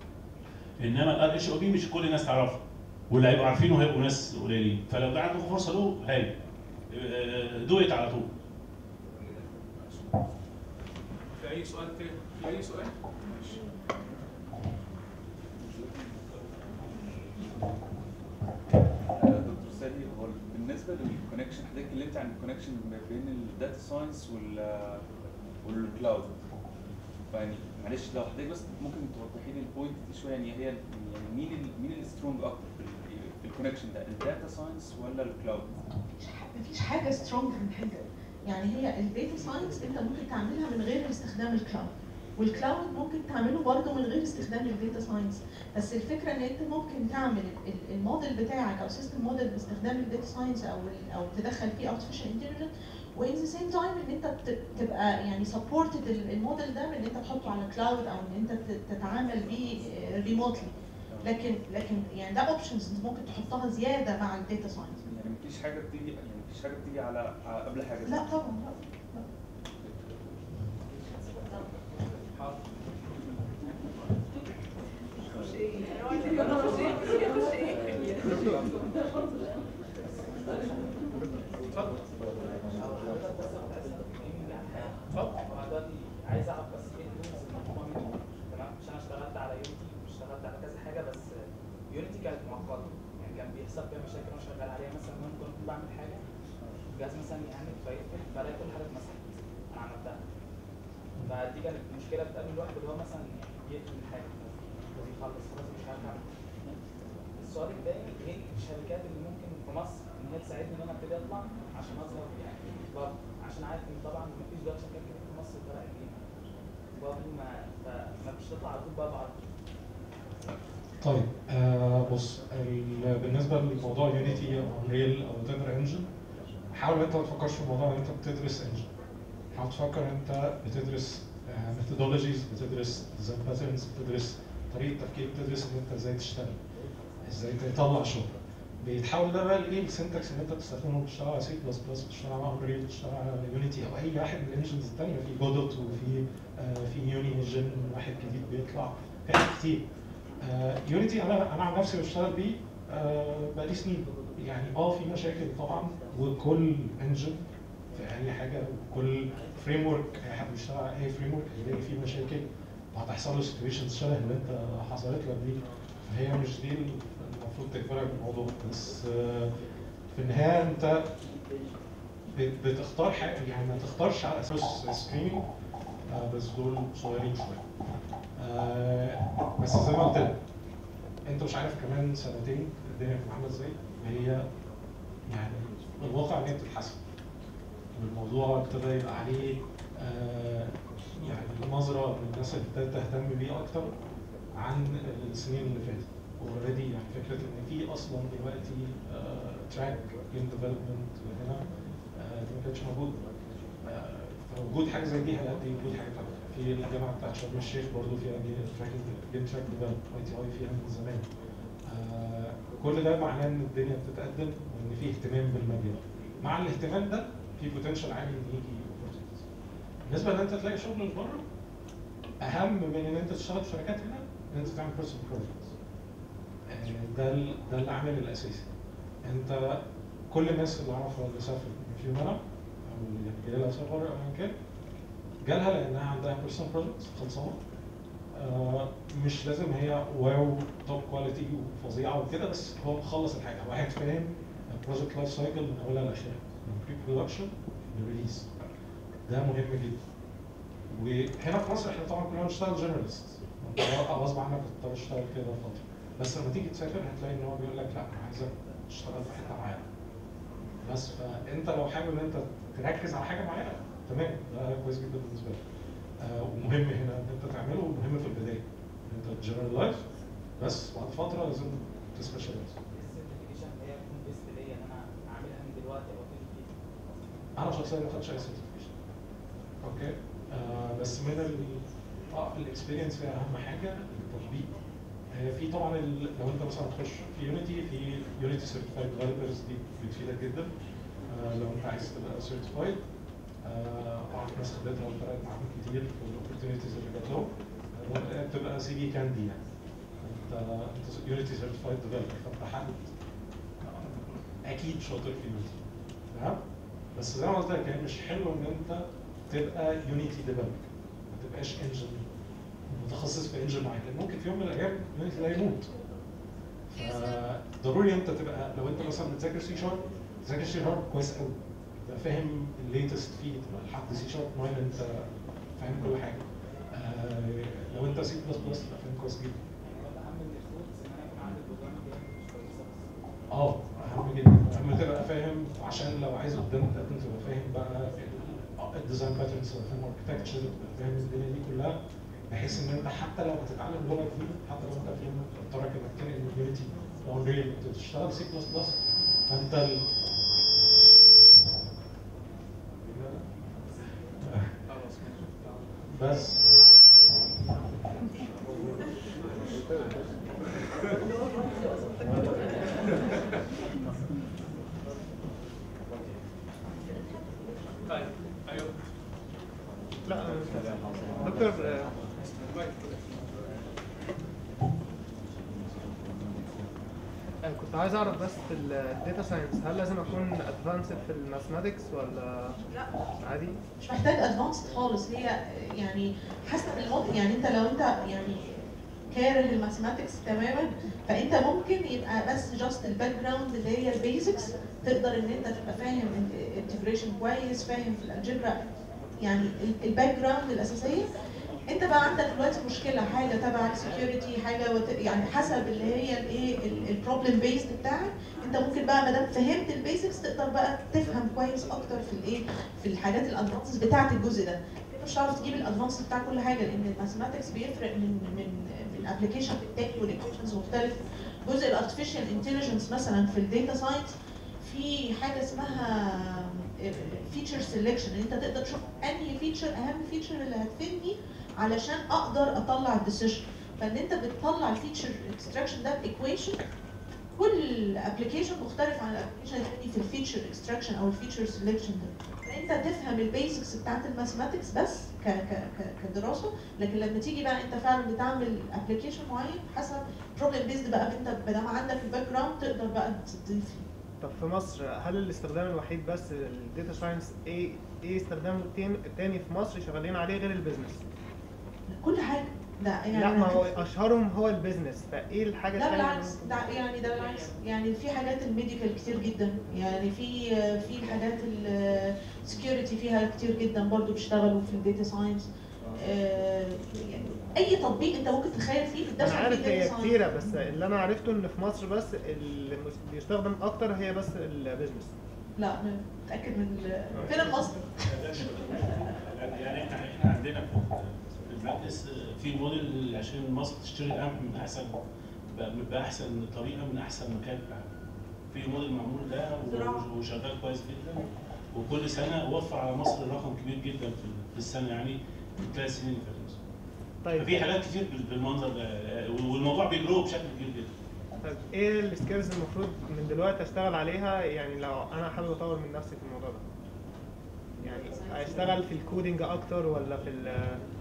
انما الار اتش او بي مش كل الناس تعرفه واللي هيبقوا عارفينه هيبقوا ناس قليلين فلو ده عندكم فرصه له هاي دو ات على طول في اي سؤال تاني في اي سؤال دكتور سالي هو بالنسبه للكونكشن حضرتك اتكلمت عن الكونكشن ما بين الداتا ساينس وال والكلاود فيعني معلش لو حضرتك بس ممكن توضحي لي البوينت دي شويه يعني هي يعني مين ال مين السترونج اكتر في ال- في الكونكشن ده الداتا ساينس ولا الكلاود؟ مفيش حاجه سترونج من حاجه يعني هي الداتا ساينس انت ممكن تعملها من غير استخدام الكلاود والكلاود ممكن تعمله برضه من غير استخدام الداتا ساينس بس الفكره ان انت ممكن تعمل ال- الموديل بتاعك او سيستم موديل باستخدام الداتا ساينس او ال- او تدخل فيه artificial intelligence وان ذا سيم تايم ان انت بت- تبقى يعني سبورتد الموديل ده بان انت تحطه على كلاود او ان انت ت- تتعامل بيه ريموتلي لكن لكن يعني ده اوبشنز انت ممكن تحطها زياده مع الداتا ساينس يعني مفيش حاجه بتيجي يعني مفيش حاجه بتيجي على على قبل حاجه لا طبعا لا كانت معقده يعني كان بيحصل فيها مشاكل وانا شغال عليها مثلا وانا كنت بعمل حاجه الجهاز مثلا يعمل فيقفل بلاقي كل حاجه اتمسحت انا عملتها فدي كانت مشكله بتقابل الواحد اللي هو مثلا يعني يقفل الحاجه يخلص خلاص مش عارف اعمل السؤال الثاني ايه الشركات اللي ممكن في مصر ان هي تساعدني ان انا ابتدي اطلع عشان اظهر يعني برضه عشان عارف ان طبعا مفيش دلوقتي شركات كتير في مصر طالعه جديد برضه ما فما فيش تطلع على طول بقى بعض طيب آه بص ال- بالنسبه لموضوع يونيتي او ريل او تندر انجن حاول انت ما تفكرش في الموضوع ان انت بتدرس انجن حاول تفكر انت بتدرس ميثودولوجيز بتدرس ديزاين باترنز بتدرس طريقه تفكير بتدرس ان انت ازاي تشتغل ازاي تطلع شغل بيتحول ده بقى لايه السنتكس اللي انت بتستخدمه بتشتغل على سي بلس بلس بتشتغل على انريل بتشتغل على يونيتي او اي واحد من الانجنز الثانيه في جودوت وفي آه في يوني انجن واحد جديد بيطلع في حاجات كتير يونيتي انا انا عن نفسي بشتغل بيه آه بقالي سنين يعني اه في مشاكل طبعا وكل انجن في اي حاجه وكل فريم ورك اي حد بيشتغل على اي فريم ورك هيلاقي فيه مشاكل وهتحصل له سيتويشنز شبه اللي انت حصلت لك دي فهي مش دي المفروض تقبلك بالموضوع بس آه في النهايه انت بت- بتختار حاجه يعني ما تختارش على اساس سكريننج بس دول صغيرين شويه آه، بس زي ما قلت لك انت مش عارف كمان سنتين الدنيا هتبقى عامله ازاي هي يعني الواقع ان هي بتتحسن والموضوع ابتدى يبقى عليه آه، يعني نظره من الناس اللي ابتدت تهتم بيه اكتر عن السنين اللي فاتت اوريدي يعني فكره ان في اصلا دلوقتي تراك جيم ديفلوبمنت هنا آه، دي ما كانتش موجوده آه، فوجود حاجه زي دي هيؤدي وجود حاجه تانيه في الجامعه بتاعت شرم الشيخ برضه فيها تراك جيم تراك ديفلوبمنت اي تي اي فيها من زمان آه، كل ده معناه ان الدنيا بتتقدم وان في اهتمام بالمجال مع الاهتمام ده في بوتنشال عالي ان يجي opportunities. بالنسبه ان انت تلاقي شغل بره اهم من ان انت تشتغل في شركات هنا ان انت تعمل بيرسونال بروجكتس ده ال- ده العامل الاساسي انت كل الناس اللي اعرفها اللي سافرت في منها او اللي جايه لها سفر او ايا كان جالها لانها عندها بيرسونال بروجكتس خلصانه آه، مش لازم هي واو توب كواليتي وفظيعه وكده بس هو مخلص الحاجه واحد فاهم البروجكت لايف سايكل من اولها لاخرها من بري برودكشن لريليز ده مهم جدا وهنا في مصر احنا طبعا كلنا بنشتغل جنرالست غصب عنك هتضطر تشتغل كده فتره بس لما تيجي تسافر هتلاقي ان هو بيقول لك لا انا عايزك تشتغل في حته معينه بس فانت لو حابب ان انت تركز على حاجه معينه تمام ده كويس جدا بالنسبه لك آه ومهم هنا ان انت تعمله ومهم في البدايه ان انت جنرالايز بس بعد فتره لازم تسبيشاليز السيرتيفيكيشن اللي هي تكون بيست ليا ان انا اعملها من دلوقتي او ابتدي فيها انا شخصيا ما خدتش اي سيرتيفيكيشن اوكي آه بس من ال اه الاكسبيرينس فيها اهم حاجه التطبيق آه في طبعا ال... لو انت مثلا تخش في يونيتي في يونيتي سيرتيفايد ديفلوبرز دي بتفيدك جدا آه لو انت عايز تبقى سيرتيفايد اعرف ناس خدتها وفرقت معاهم كتير في الاوبورتيونيتيز اللي جات لهم آه، بتبقى سي في كاندي يعني انت انت يونيتي سيرتيفايد ديفلوبر فانت حد اكيد شاطر في يونيتي تمام بس زي ما قلت لك يعني مش حلو ان انت تبقى يونيتي ديفلوبر ما تبقاش انجن متخصص في انجن معين لان ممكن في يوم من الايام يونيتي ده يموت فضروري انت تبقى لو انت مثلا بتذاكر سي شارب تذاكر سي شارب كويس قوي تبقى فاهم الليتست فيه تبقى لحد سي شارب 9 انت فاهم كل حاجه آه، لو انت سي بلس بلس تبقى فاهم كويس جدا اهم من الفلوس ان انا يكون عندي بروجرام مش كويسه بس اه اهم جدا اهم تبقى فاهم عشان لو عايز قدام تقدم تبقى فاهم بقى الديزاين باترنز تبقى فاهم اركتكتشر تبقى فاهم الدنيا دي كلها بحيث ان انت حتى لو هتتعلم لغه جديده حتى لو انت في يوم اضطرك انك تنقل من يونيتي لانريل تشتغل سي بلس بلس فانت ال... بس طيب ايوه لا دكتور آه، آه، كنت عايز اعرف بس في الداتا ساينس هل لازم اكون ادفانسد في الماثماتكس ولا لا عادي؟ مش محتاج ادفانسد خالص هي يعني حسب الموضوع يعني انت لو انت يعني كاره الماثماتكس تماما فانت ممكن يبقى بس جاست الباك جراوند اللي هي البيزكس تقدر ان انت تبقى فاهم انتجريشن كويس فاهم في الالجبرا يعني الباك جراوند الاساسيه انت بقى عندك دلوقتي مشكله حاجه تبع السكيورتي حاجه وت... يعني حسب اللي هي الايه البروبلم بيست بتاعك انت ممكن بقى ما دام فهمت البيزكس تقدر بقى تفهم كويس اكتر في الايه في الحاجات الادفانسز بتاعه الجزء ده انت مش هتعرف تجيب الادفانس بتاع كل حاجه لان الماثماتكس بيفرق من من من ابلكيشن للتاني والايكويشنز مختلف جزء الارتفيشال انتليجنس مثلا في الداتا ساينس في حاجه اسمها فيتشر سيلكشن ان انت تقدر تشوف انهي فيتشر اهم فيتشر اللي هتفيدني علشان اقدر اطلع الديسيشن فان انت بتطلع الفيتشر اكستراكشن ده بايكويشن كل ابلكيشن مختلف عن الابلكيشن الثاني في الفيتشر اكستراكشن او الفيتشر سيلكشن ده فانت تفهم البيزكس بتاعت الماثماتكس بس ك ك ك كدراسه لكن لما تيجي بقى انت فعلا بتعمل ابلكيشن معين حسب بروبلم بيزد بقى انت ما دام عندك الباك جراوند تقدر بقى تضيف طب في مصر هل الاستخدام الوحيد بس للديتا ساينس ايه ايه استخدامه التاني التاني في مصر شغالين عليه غير البيزنس؟ كل حاجه ده يعني لا ما هو اشهرهم هو البيزنس فايه الحاجه لا التانية بالعكس ده يعني ده بالعكس يعني في حاجات الميديكال كتير جدا يعني في في الحاجات السكيورتي فيها كتير جدا برضو بيشتغلوا في الداتا ساينس يعني اي تطبيق انت ممكن تتخيل فيه انا بتدخل فيه عارف هي data science. كتيره بس اللي انا عرفته ان في مصر بس اللي مس- بيستخدم اكتر هي بس البيزنس لا أنا متاكد من ال- فين المصدر يعني احنا احنا عندنا في في المجلس في موديل عشان مصر تشتري القمح من احسن ب- باحسن طريقه من احسن مكان في العالم. في موديل معمول ده و- وشغال كويس جدا وكل سنه وفر على مصر رقم كبير جدا في في السنه يعني في الثلاث سنين اللي فاتوا. طيب ففي حاجات كتير بال- بالمنظر ده والموضوع بيجرو بشكل كبير جدا. طيب ايه السكيلز المفروض من دلوقتي اشتغل عليها يعني لو انا حابب اطور من نفسي في الموضوع ده يعني اشتغل في الكودينج اكتر ولا في ال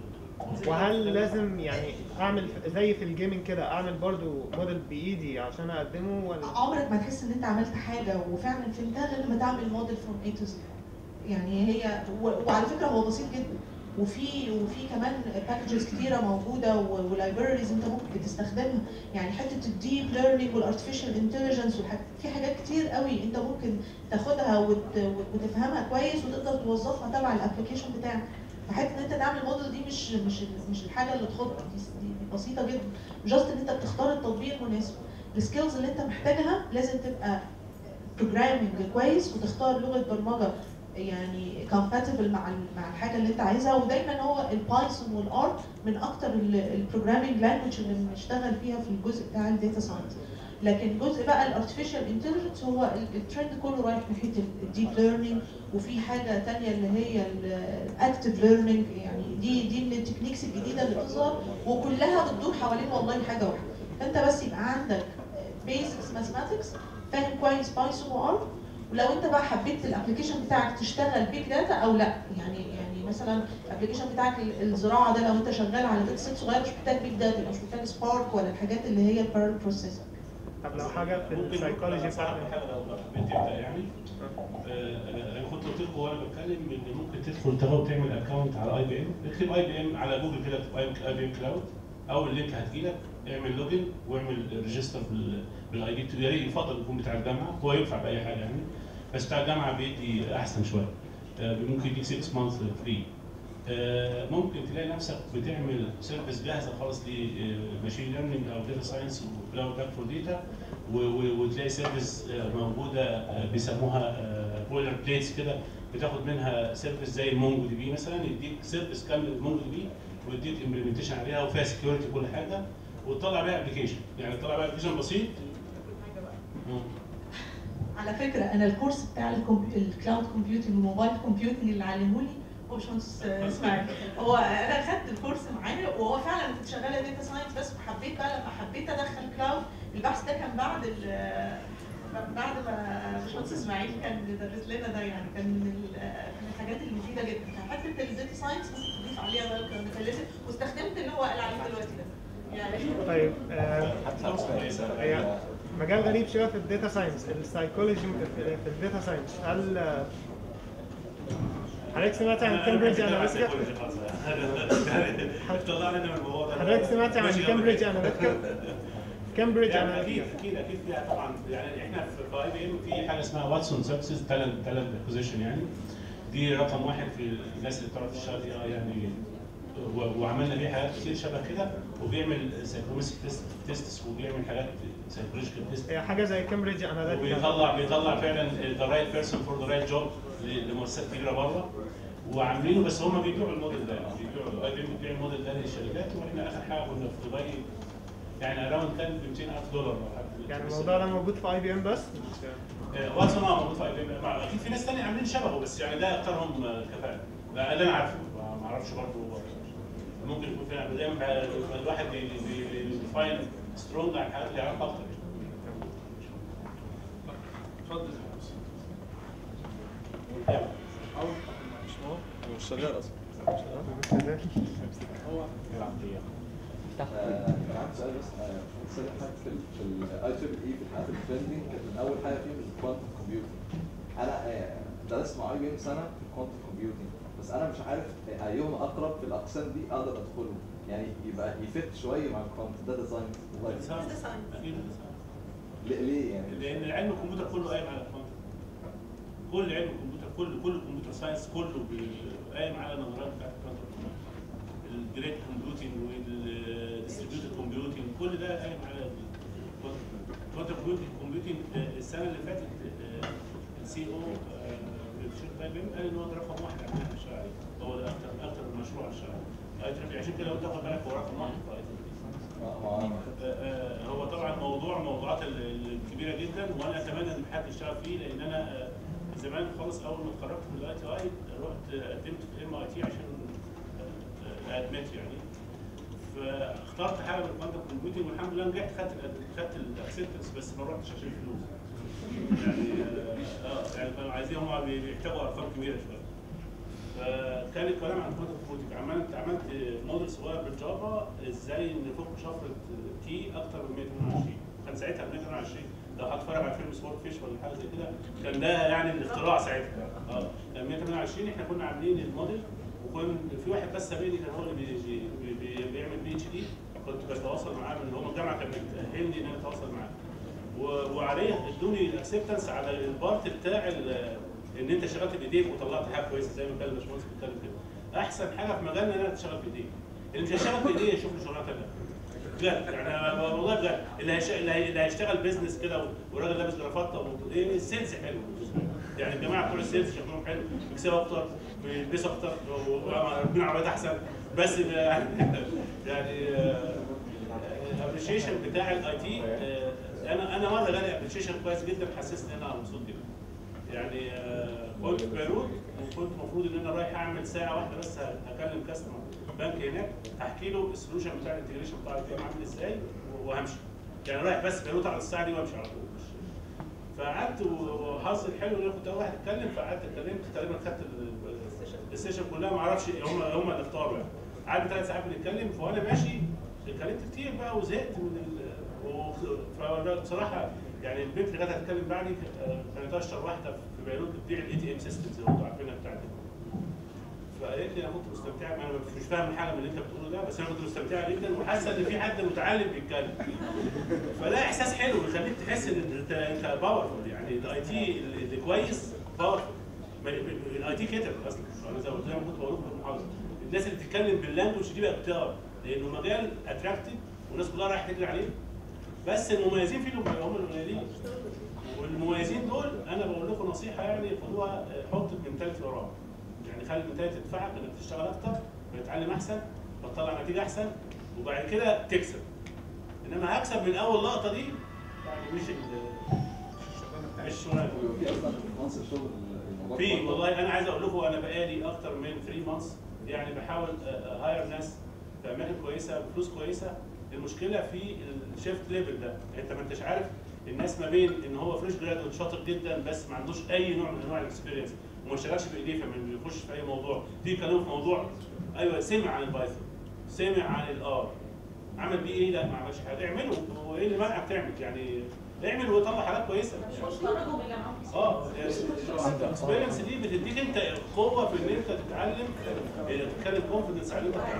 وهل لازم يعني اعمل زي في الجيمنج كده اعمل برضو موديل بايدي عشان اقدمه ولا عمرك ما تحس ان انت عملت حاجه وفعلا فهمتها غير لما تعمل موديل فروم اي تو زد يعني هي و- وعلى فكره هو بسيط جدا وفي وفي كمان باكجز كتيره موجوده ولايبراريز انت ممكن بتستخدمها يعني حته الديب ليرنينج والارتفيشال انتليجنس في حاجات كتير قوي انت ممكن تاخدها وت- وتفهمها كويس وتقدر توظفها تبع الابلكيشن بتاعك فحته ان انت تعمل موديل دي مش مش مش الحاجه اللي تخض دي, دي بسيطه جدا جاست ان انت بتختار التطبيق المناسب السكيلز اللي انت محتاجها لازم تبقى بروجرامنج كويس وتختار لغه برمجه يعني compatible مع ال- مع الحاجه اللي انت عايزها ودايما هو البايثون والار من اكتر البروجرامنج لانجوج اللي بنشتغل فيها في الجزء بتاع الداتا ساينس لكن جزء بقى الارتفيشال انتليجنس هو ال- الترند كله رايح ناحيه الديب ليرنينج وفي حاجه تانية اللي هي الاكتف ليرنينج يعني دي دي من التكنيكس الجديده اللي بتظهر وكلها بتدور حوالين والله حاجه واحده فانت بس يبقى عندك بيزكس ماثماتكس فاهم كويس بايثون وار ولو انت بقى حبيت الابلكيشن بتاعك تشتغل بيج داتا او لا يعني يعني مثلا الابلكيشن بتاعك ال- الزراعه ده لو انت شغال على داتا سيت صغير مش محتاج بيج داتا مش محتاج سبارك ولا الحاجات اللي هي البارل بروسيسنج طب لو حاجه في ممكن السايكولوجي صعب بتاعت حاجه لو لو حبيت تبدا يعني آه، انا كنت قلت لكم وانا بتكلم ان ممكن تدخل تاخد تعمل اكونت على اي بي ام اكتب اي بي ام على جوجل كده اكتب اي بي ام كلاود اول لينك هتجيلك اعمل لوجن واعمل ريجستر بالاي دي يا ريت يفضل يكون بتاع الجامعه هو ينفع باي حاجه يعني بس بتاع الجامعه بيدي احسن شويه آه، ممكن يديك 6 مانث فري ممكن تلاقي نفسك بتعمل سيرفيس جاهزه خالص لماشين ليرنينج او داتا ساينس وكلاود باك فور داتا وتلاقي سيرفيس آه، موجوده آه، بيسموها بويلر بليتس كده بتاخد منها سيرفيس زي المونجو دي بي مثلا يديك سيرفيس كامل مونجو دي بي ويديك امبلمنتيشن عليها وفيها سكيورتي كل حاجه وتطلع بيها ابلكيشن يعني تطلع بيها ابلكيشن بسيط مم. على فكره انا الكورس بتاع الكمبي- الكلاود كومبيوتنج والموبايل كومبيوتنج اللي علمه لي هو باشمهندس اسماعيل هو انا خدت الكورس معاه وهو فعلا كنت شغاله داتا ساينس بس وحبيت بقى لما حبيت ادخل كلاود البحث ده كان بعد ال- بعد ما باشمهندس اسماعيل كان بيدرس لنا ده يعني كان من ال- من الحاجات المفيده جدا فحته الداتا ساينس ممكن تضيف عليها بقى كان واستخدمت اللي هو قال عليه دلوقتي ده يعني طيب آه، هي مجال غريب شويه في الداتا ساينس السايكولوجي في في الداتا ساينس هل آه، حضرتك سمعت عن كامبريدج اناليتيكا؟ طلعنا من الموضوع ده حضرتك سمعت عن ماشي، يلا كامبريدج بينا. اناليتيكا؟ كامبريدج يعني اكيد اناليتيكا اكيد اكيد فيها طبعا يعني احنا في اي بي ام في حاجه اسمها واتسون سيرفيسز تالنت تالنت اكوزيشن يعني دي رقم واحد في الناس اللي بتعرف تشتغل اي يعني و- وعملنا بيه حاجات كتير شبه كده وبيعمل سايكوميسك تيست وبيعمل حاجات سايكولوجيكال تيست هي حاجه زي كامبريدج اناليتيكا وبيطلع بيطلع فعلا ذا رايت بيرسون فور ذا رايت جوب لمؤسسات كبيره بره وعاملينه بس هم بيبيعوا الموديل ده بيبيعوا الاي بي ام بتبيع الموديل ده للشركات واحنا اخر حاجه كنا في دبي يعني اراوند كان ب 200000 دولار لو حد يعني الموضوع ده موجود في اي بي ام بس مش آه، واتسون اه موجود في اي بي ام اكيد في ناس ثانيه عاملين شبهه بس يعني ده اكثرهم آه، كفاءه ده اللي انا عارفه ما ما اعرفش برضه ممكن يكون في دايما بقى- الواحد بيديفاين سترونج عن حاجات ليها علاقه اكتر اتفضل مش شغال اصلا آه، كان عندي سؤال بس آه، كنت سألت حاجه في ال- في الاي تريبل اي في الحاجات الترندنج كانت من اول حاجه فيهم الكوانتم كومبيوتنج انا آه، درست مع اي بي ام سنه في الكوانتم كومبيوتنج بس انا مش عارف ايهم اقرب في الاقسام دي اقدر ادخله يعني يبقى يفت شويه مع الكوانتم داتا ساينس اكيد ليه يعني لان علم الكمبيوتر كله قايم على الكوانتم كل علم الكمبيوتر كله كل الكمبيوتر ساينس كله بي- قايم على النظريات بتاعت الكوانتم الجريد كومبيوتنج والديستريبيوتد كومبيوتنج كل ده قايم على الكوانتم كومبيوتنج كومبيوتنج آه، السنه اللي فاتت السي او في شركه اي بي ام قال ان هو ده رقم واحد عندنا في الشارع هو ده اكتر اكتر مشروع على الشارع اي تريبل عشان كده لو تاخد بالك هو رقم واحد في اي تريبل آه، هو طبعا موضوع موضوعات ال- الكبيره جدا وانا اتمنى ان حد يشتغل فيه لان انا آه، زمان خالص اول ما اتخرجت من الاي تي اي رحت قدمت في الام اي تي عشان ادمت يعني فاخترت حاجه بالكوانتم كومبيوتنج والحمد لله نجحت خدت ال- خدت الاكسبتنس بس ما رحتش عشان الفلوس يعني اه آه، يعني كانوا عايزين هم بي- بيحتاجوا ارقام كبيره شويه فكان الكلام عن كوانتم كومبيوتنج عملت عملت موديل صغير بالجافا ازاي نفك شفره تي اكتر من 128 كان ساعتها 128 لو هتتفرج على فيلم سمارت فيش ولا حاجه زي كده كان ده يعني الاختراع ساعتها اه كان 128 احنا كنا عاملين الموديل وكان في واحد بس سابقني كان هو اللي بي بي بي بيعمل بي اتش دي كنت بتواصل معاه من هو الجامعه كانت بتاهلني ان انا اتواصل معاه و- وعليه ادوني الاكسبتنس على البارت بتاع ال- ان انت اشتغلت بايديك وطلعت حاجه كويسه زي ما كان الباشمهندس بيتكلم كده احسن حاجه في مجالنا ان انا تشتغل بايديك اللي مش هيشتغل بايديه يشوف له شغلانه ثانيه بجد يعني أنا والله بجد اللي هيش- اللي هي- اللي هيشتغل بيزنس كده وراجل لابس جرافطه و- ايه السيلز حلو يعني الجماعه بتوع السيلز شكلهم حلو بيكسبوا اكتر بيلبسوا اكتر وربنا عربيات احسن بس يعني يعني الابريشيشن بتاع الاي تي انا انا مره جالي ابريشيشن كويس جدا حسسني ان انا مبسوط جدا يعني آه، كنت في بيروت وكنت المفروض ان انا رايح اعمل ساعه واحده بس هكلم كاستمر بنك هناك هحكي له السولوشن بتاع الانتجريشن بتاع البي ام عامل ازاي وهمشي يعني رايح بس بيروت على الساعه دي وامشي على طول فقعدت وحظي الحلو ان انا كنت اول واحد اتكلم فقعدت اتكلمت تقريبا خدت ال- السيشن كلها ما اعرفش هم هم اللي اختاروا يعني قعدنا ثلاث ساعات بنتكلم فوانا ماشي اتكلمت كتير بقى وزهقت من ال... و... فبصراحه يعني البنت اللي كانت هتتكلم بعدي آه، كانت اشطر واحده في بيروت بتبيع الاي تي ام سيستمز اللي انتوا عارفينها بتاعتك فقالت لي انا كنت مستمتعه انا مش فاهم حاجه من اللي انت بتقوله ده بس انا كنت مستمتعه جدا وحاسه ان في حد متعلم بيتكلم فده احساس حلو يخليك تحس ان انت انت باورفول يعني الاي تي اللي كويس باورفول الاي تي كتب اصلا انا زي ما زي ما كنت بقول لكم في المحاضره الناس اللي بتتكلم باللانجوج دي بقى كتار لانه مجال اتراكتيف والناس كلها رايحه تجري عليه بس المميزين فيه اللي هم القليلين والمميزين دول انا بقول لكم نصيحه يعني خدوها آه، حط المنتاليتي وراهم يعني خلي المنتاليتي تدفعك انك تشتغل اكتر وتتعلم احسن وتطلع نتيجه احسن وبعد كده تكسب انما هكسب من اول لقطه دي يعني مش ال- مش شغلانه في اصلا في مصر شغل الموضوع في كوانتم. والله انا عايز اقول لكم انا بقالي اكتر من 3 مانثs يعني بحاول هاير ناس في اماكن كويسه بفلوس كويسه المشكله في الشيفت ليفل ده انت ما انتش عارف الناس ما بين ان هو فريش جرادويت شاطر جدا بس ما عندوش اي نوع من انواع الاكسبيرينس وما اشتغلش بايديه فما بيخش في اي موضوع في كلام في موضوع ايوه سمع عن البايثون سمع عن الار عمل بيه ايه لا ما عملش حاجه اعمله وايه اللي منعك تعمل يعني اعمل وطلع حاجات كويسه خرجوا من الجامعه اه الاكسبيرينس دي بتديك انت قوه في ان انت تتعلم آه، تتكلم كونفدنس على اللي انت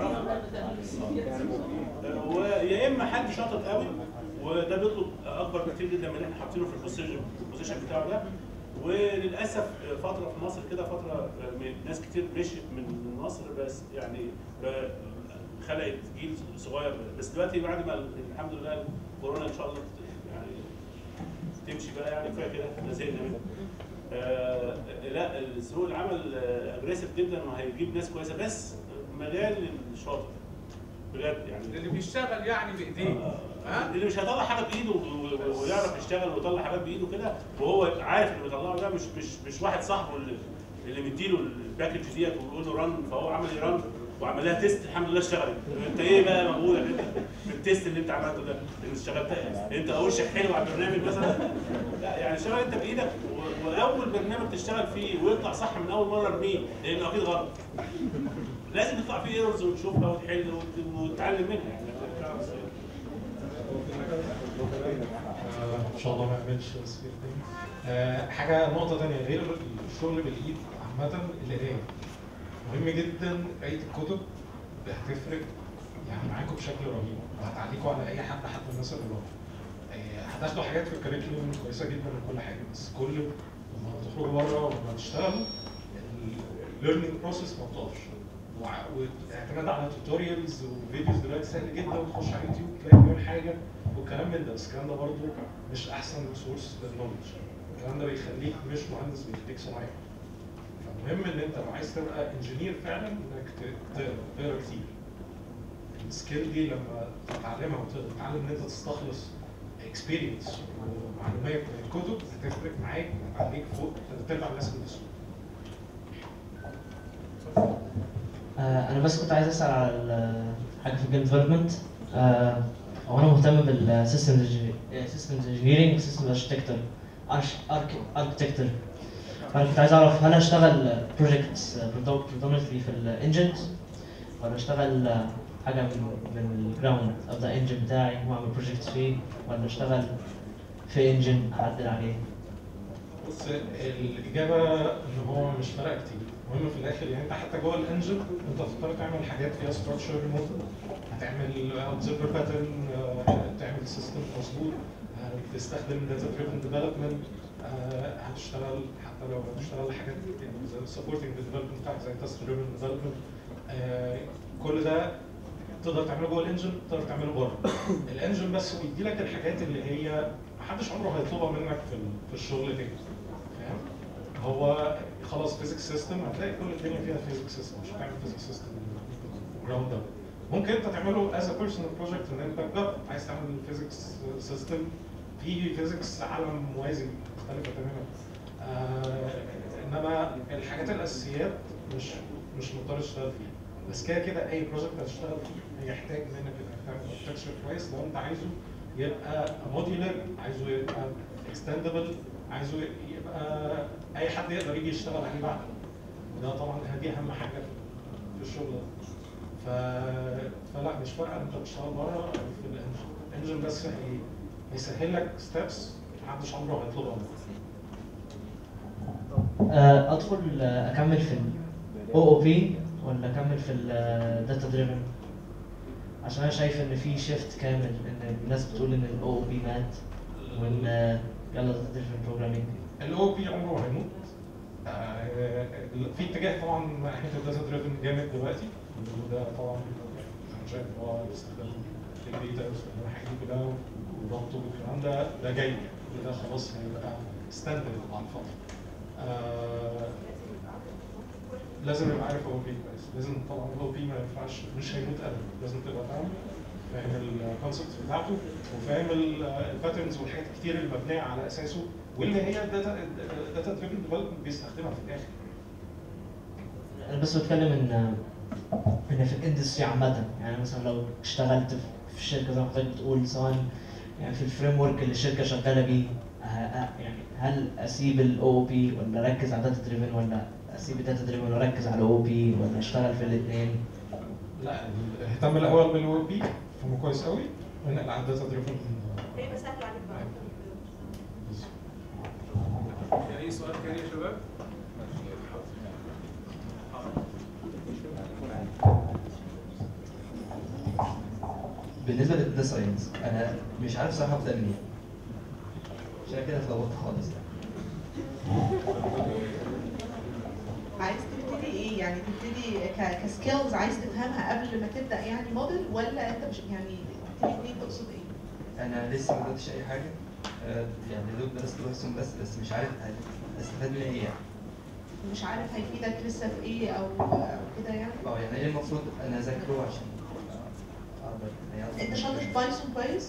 تعرفه ويا اما حد شاطر قوي وده بيطلب اكبر بكتير جدا من اللي احنا حاطينه في البوزيشن البوزيشن بتاعه ده وللاسف فتره في مصر كده فتره من ناس كتير مشيت من مصر بس يعني ب- خلقت جيل صغير بس دلوقتي بعد ما الحمد لله الكورونا ان شاء الله يعني تمشي بقى يعني كفايه كده احنا زهقنا منها. آه لا سوق العمل اجريسيف جدا وهيجيب ناس كويسه بس مجال الشاطر بجد يعني اللي بيشتغل يعني بايديه ها اللي مش هيطلع حاجه بايده و- و- ويعرف يشتغل ويطلع حاجات بايده كده وهو عارف اللي بيطلعه ده مش مش مش واحد صاحبه اللي, اللي مديله الباكج ديت وبيقول له رن فهو عمل ايه رن وعمل لها تيست الحمد لله اشتغلت انت ايه بقى مجهودك انت في التيست اللي انت عملته ده اللي اشتغلتها انت وشك حلو على البرنامج مثلا لا يعني اشتغل انت بايدك و- واول برنامج تشتغل فيه ويطلع صح من اول مره ارميه لانه اكيد غلط لازم تطلع فيه ايرورز وتشوفها وتحل وت- وتتعلم منها يعني آه، ان شاء الله ما اعملش تصوير تاني آه، حاجه نقطه تانية غير الشغل بالايد عامه القرايه مهم جدا قرايه الكتب هتفرق يعني معاكم بشكل رهيب وهتعليكوا على اي حد حتى الناس اللي بره آه، هتاخدوا حاجات في الكريكولوم كويسه جدا وكل حاجه بس كل لما تخرجوا بره ولما تشتغلوا الليرنينج بروسيس ما بتقفش وع- واعتماد على توتوريالز وفيديوز دلوقتي سهل جدا وتخش على يوتيوب تلاقي مليون حاجه والكلام من ده بس الكلام ده برضه مش احسن سورس للنولج الكلام ده بيخليك مش مهندس بيخليك صنايعي فمهم ان انت لو عايز تبقى انجينير فعلا انك ت- تقرا تقرا كتير السكيل دي لما تتعلمها وتتعلم ان انت تستخلص اكسبيرينس ومعلومات من الكتب هتفرق معاك وهتعليك فوق ثلاث ارباع الناس اللي في السوق آه، انا بس كنت عايز اسال على ال- حاجه في الجيم ديفلوبمنت هو انا مهتم بالسيستم سيستمز انجينيرنج وسيستم اركتكتور اركتكتور فانا كنت عايز اعرف هل اشتغل بروجكتس predominantly في الانجنز ولا اشتغل آه، حاجه من من الجراوند ابدا انجن بتاعي واعمل بروجكت فيه ولا اشتغل في انجن اعدل عليه بص الاجابه ان هو مش فارقه كتير المهم في الاخر يعني انت حتى جوه الانجن انت هتضطر تعمل حاجات فيها ستراكشر موديل هتعمل اوبزرفر باترن تعمل سيستم مظبوط هتستخدم داتا دريفن ديفلوبمنت هتشتغل حتى لو هتشتغل حاجات زي سبورتنج ديفلوبمنت بتاعك زي تيست دريفن ديفلوبمنت كل ده تقدر تعمله جوه الانجن تقدر تعمله بره الانجن بس بيدي لك الحاجات اللي هي محدش عمره هيطلبها منك في ال- في الشغل تاني فاهم هو خلاص فيزيكس سيستم هتلاقي كل الدنيا فيها فيزيكس سيستم مش هتعمل فيزيكس سيستم جراوند اب ممكن انت تعمله از ا بيرسونال بروجكت ان انت تجرب عايز تعمل فيزيكس سيستم في فيزيكس عالم موازي مختلفه تماما آه انما الحاجات الاساسيات مش مش مضطر تشتغل فيها بس كده كده اي بروجكت هتشتغل فيه هيحتاج منك انك تعمل اركتكشر كويس لو انت عايزه يبقى موديلر عايزه يبقى اكستندبل عايزه يبقى اي حد يقدر يجي يشتغل عليه بعدك وده طبعا دي اهم حاجه في- في الشغل ده ف... فلا مش فارقه انت بتشتغل بره او في الانجن الانجن بس هي... هيسهل لك ستيبس محدش عمره هيطلبها منك آه، ادخل آه، اكمل في الاو او بي ولا اكمل في الداتا دريفن عشان انا شايف ان في شيفت كامل ان الناس بتقول ان الاو او بي مات وان آه، يلا داتا دريفن بروجرامينج الاو بي عمره ما هيموت آه، في اتجاه طبعا ناحيه الداتا دريفن جامد دلوقتي وده طبعا انا شايف ان هو استخدام بيج داتا واستخدام الحاجات دي كلها وضغطه والكلام ده ده جاي وده خلاص هيبقى ستاندرد مع الفتره آه، لازم يبقى عارف او بي كويس لازم طبعا الاو بي ما ينفعش مش هيموت ابدا لازم تبقى فاهم فاهم الكونسبت بتاعته وفاهم الباترنز والحاجات الكتير اللي مبنيه على اساسه واللي هي الداتا الداتا دريفن ديفلوبمنت بيستخدمها في الاخر انا بس بتكلم ان ان في الاندستري عامه يعني مثلا لو اشتغلت في شركه زي ما حضرتك بتقول سواء يعني في الفريم ورك اللي الشركه شغاله بيه ه- ه- يعني هل اسيب الاو بي ولا اركز على داتا دريفن ولا اسيب الداتا دريفن واركز على الاو بي ولا اشتغل في الاثنين لا اهتم الاول بالاو بي فهمه كويس قوي ونقل على الداتا دريفن هيبقى سهل عليك بقى بالنسبه للداتا ساينس انا مش عارف صراحه ابدا منين عشان كده اتلخبطت خالص عايز تبتدي ايه يعني تبتدي ك- كسكيلز عايز تفهمها قبل ما تبدا يعني موديل ولا انت مش يعني تبتدي منين تقصد ايه؟ انا لسه ما بداتش اي حاجه آه، يعني دوب درست بايثون بس بس مش عارف استفاد منها ايه يعني مش عارف هيفيدك لسه في ايه او او كده يعني اه يعني ايه المفروض انا اذاكره عشان اقدر يعني أعرف- انت شاطر في بايثون كويس؟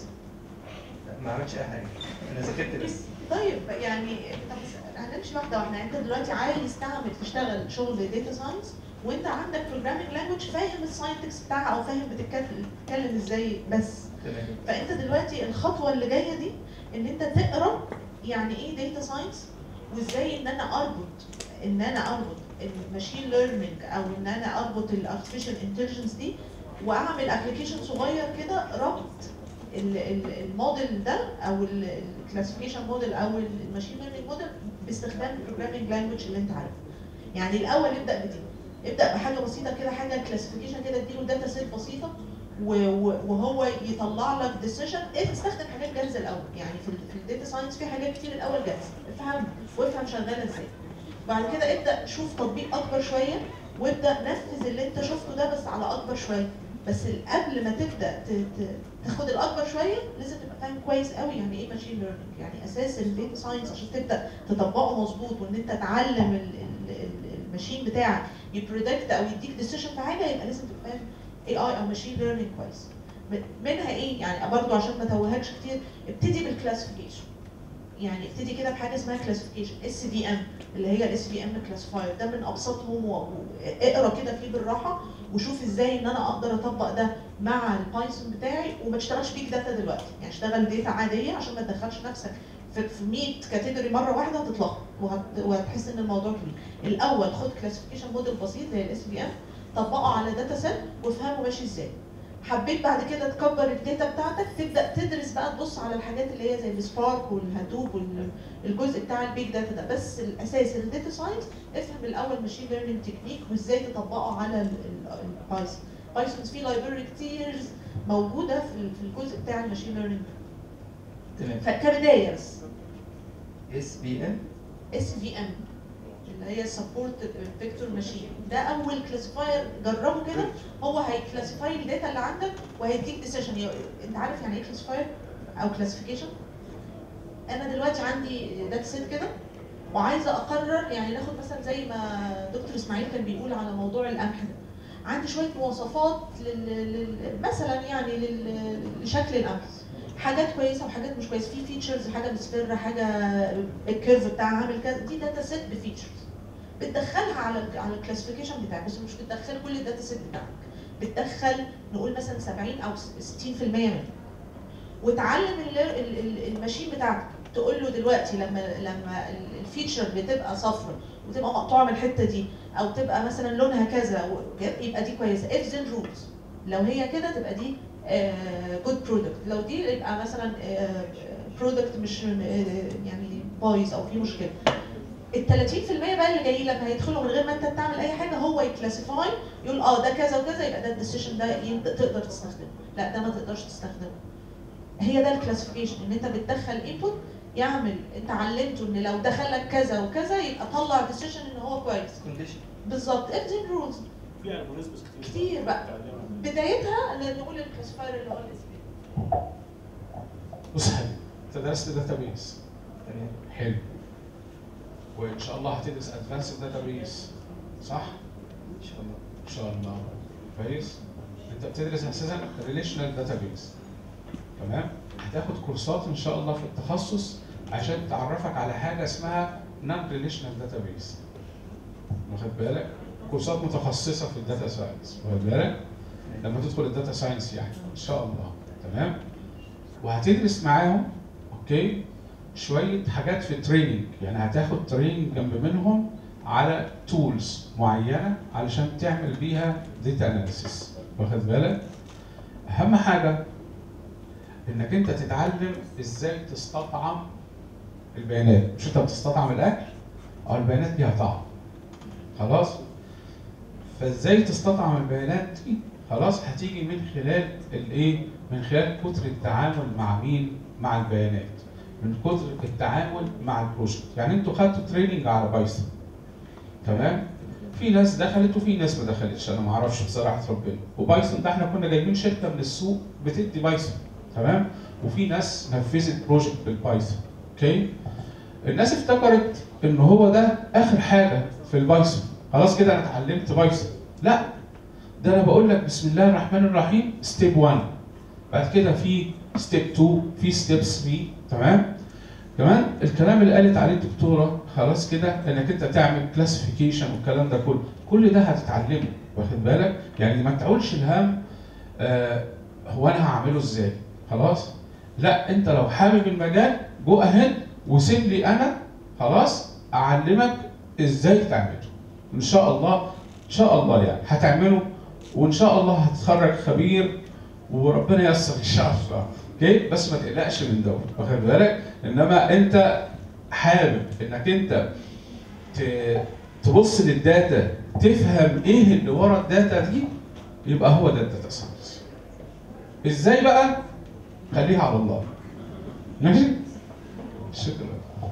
لا، ما عملتش اي حاجه انا ذاكرت بس طيب يعني طب هنمشي واحده واحده انت دلوقتي عايز تعمل تشتغل شغل داتا ساينس وانت عندك بروجرامينج لانجوج فاهم الساينتكس بتاعها او فاهم بتتكلم بتتكلم ازاي بس تمام فانت دلوقتي الخطوه اللي جايه دي ان انت تقرا يعني ايه داتا ساينس وازاي ان انا اربط ان انا اربط الماشين ليرنينج او ان انا اربط الارتفيشال انتليجنس دي واعمل ابلكيشن صغير كده ربط ال- ال- الموديل ده او الكلاسيفيكيشن موديل او الماشين ليرنينج موديل باستخدام البروجرامينج لانجوج اللي انت عارفه يعني الاول ابدا بدي ابدا بحاجه بسيطه كده حاجه كلاسيفيكيشن كده اديله داتا سيت بسيطه و- و- وهو يطلع لك ديسيشن ايه تستخدم حاجات جاهزه الاول يعني في ال- في الداتا ساينس في حاجات كتير الاول جاهزه افهم وافهم شغاله ازاي بعد كده ابدا شوف تطبيق اكبر شويه وابدا نفذ اللي انت شفته ده بس على اكبر شويه بس قبل ما تبدا ت- ت- تاخد الاكبر شويه لازم تبقى فاهم كويس قوي يعني ايه ماشين ليرنينج يعني اساس الداتا ساينس عشان تبدا تطبقه مظبوط وان انت تعلم ال- ال- ال- الماشين بتاعك يبريدكت او يديك ديسيشن في حاجه يبقى لازم تبقى فاهم اي اي او ماشين ليرنينج كويس م- منها ايه يعني برضو عشان ما توهكش كتير ابتدي بالكلاسيفيكيشن يعني ابتدي كده بحاجه اسمها كلاسيفيكيشن اس في ام اللي هي الاس في ام كلاسيفاير ده من ابسطهم و- و- اقرا كده فيه بالراحه وشوف ازاي ان انا اقدر اطبق ده مع البايثون بتاعي وما تشتغلش بيج داتا دلوقتي يعني اشتغل داتا عاديه عشان ما تدخلش نفسك في في 100 كاتيجوري مره واحده هتتلخبط وهت- وهتحس ان الموضوع كبير الاول خد كلاسيفيكيشن موديل بسيط زي الاس في ام طبقه على داتا سيت وافهمه ماشي ازاي حبيت بعد كده تكبر الداتا بتاعتك تبدا تدرس بقى تبص على الحاجات اللي هي زي السبارك والهدوب والجزء بتاع البيج داتا ده بس الاساس الداتا ساينس افهم الاول ماشين ليرنينج تكنيك وازاي تطبقه على ال- ال- البايثون بايثون فيه لايبرري كتير موجوده في ال- في الجزء بتاع الماشين ليرنينج تمام فكبدايه بس اس بي ام اس في ام اللي هي سبورت فيكتور ماشين ده اول كلاسيفاير جربه كده هو هيكلاسيفاي الداتا اللي عندك وهيديك ديسيشن انت عارف يعني ايه كلاسيفاير او كلاسيفيكيشن انا دلوقتي عندي داتا سيت كده وعايزه اقرر يعني ناخد مثلا زي ما دكتور اسماعيل كان بيقول على موضوع القمح ده عندي شويه مواصفات لل... لل... مثلا يعني لل... لشكل القمح حاجات كويسه وحاجات مش كويسه في فيتشرز حاجه مصفره حاجه الكيرف بتاعها عامل كذا دي داتا سيت بفيتشرز بتدخلها على ال على الكلاسيفيكيشن بتاعك بس مش بتدخل كل الداتا سيت بتاعك بتدخل نقول مثلا 70 او 60% منها وتعلم ال- ال- ال- الماشين بتاعتك تقول له دلوقتي لما لما ال- الفيتشر بتبقى صفرا وتبقى مقطوعه من الحته دي او تبقى مثلا لونها كذا و- يبقى دي كويسه if then rules لو هي كده تبقى دي جود برودكت لو دي يبقى مثلا برودكت مش آه، يعني بايظ او في مشكله ال 30% بقى اللي جاي لك هيدخلوا من غير ما انت تعمل اي حاجه هو يكلاسيفاي يقول اه ده كذا وكذا يبقى ده الديسيشن ده يبدأ تقدر تستخدمه لا ده ما تقدرش تستخدمه هي ده الكلاسيفيكيشن ان انت بتدخل انبوت يعمل انت علمته ان لو دخل لك كذا وكذا يبقى طلع ديسيشن ان هو كويس كونديشن بالظبط افزن رولز في الجوريزمز كتير كتير بقى بدايتها ان نقول الكلاسيفاير اللي هو الاس بص يا حبيبي، انت درست داتابيس تمام حلو وان شاء الله هتدرس ادفانس داتابيس صح؟ ان شاء الله ان شاء الله كويس انت بتدرس اساسا ريليشنال داتابيس تمام هتاخد كورسات ان شاء الله في التخصص عشان تعرفك على حاجه اسمها نون ريليشنال داتابيس واخد بالك كورسات متخصصه في الداتا ساينس واخد بالك لما تدخل الداتا ساينس يعني ان شاء الله تمام وهتدرس معاهم اوكي شويه حاجات في التريننج يعني هتاخد تريننج جنب منهم على تولز معينه علشان تعمل بيها داتا اناليسيس واخد بالك اهم حاجه انك انت تتعلم ازاي تستطعم البيانات مش انت بتستطعم الاكل اه البيانات ليها طعم خلاص فازاي تستطعم البيانات دي خلاص هتيجي من خلال الايه من خلال كتر التعامل مع مين؟ مع البيانات من كتر التعامل مع البروجكت يعني انتوا خدتوا تريننج على بايثون تمام في ناس دخلت وفي ناس ما دخلتش انا ما اعرفش بصراحه ربنا وبايثون ده احنا كنا جايبين شركه من السوق بتدي بايثون تمام وفي ناس نفذت بروجكت بالبايثون اوكي الناس افتكرت ان هو ده اخر حاجه في البايثون خلاص كده انا اتعلمت بايثون لا ده انا بقول لك بسم الله الرحمن الرحيم ستيب 1 بعد كده في ستيب 2 في ستيب 3 تمام كمان الكلام اللي قالت عليه الدكتوره خلاص كده انك انت تعمل كلاسيفيكيشن والكلام ده كله كل ده هتتعلمه واخد بالك يعني ما تقولش الهم آه هو انا هعمله ازاي خلاص لا انت لو حابب المجال جو اهيد وسيب لي انا خلاص اعلمك ازاي تعمله ان شاء الله ان شاء الله يعني هتعمله وان شاء الله هتتخرج خبير وربنا ييسر ان شاء الله اوكي بس ما تقلقش من دوت واخد بالك انما انت حابب انك انت ت- تبص للداتا تفهم ايه اللي ورا الداتا دي يبقى هو ده الداتا ساينس ازاي بقى خليها على الله ماشي شكرا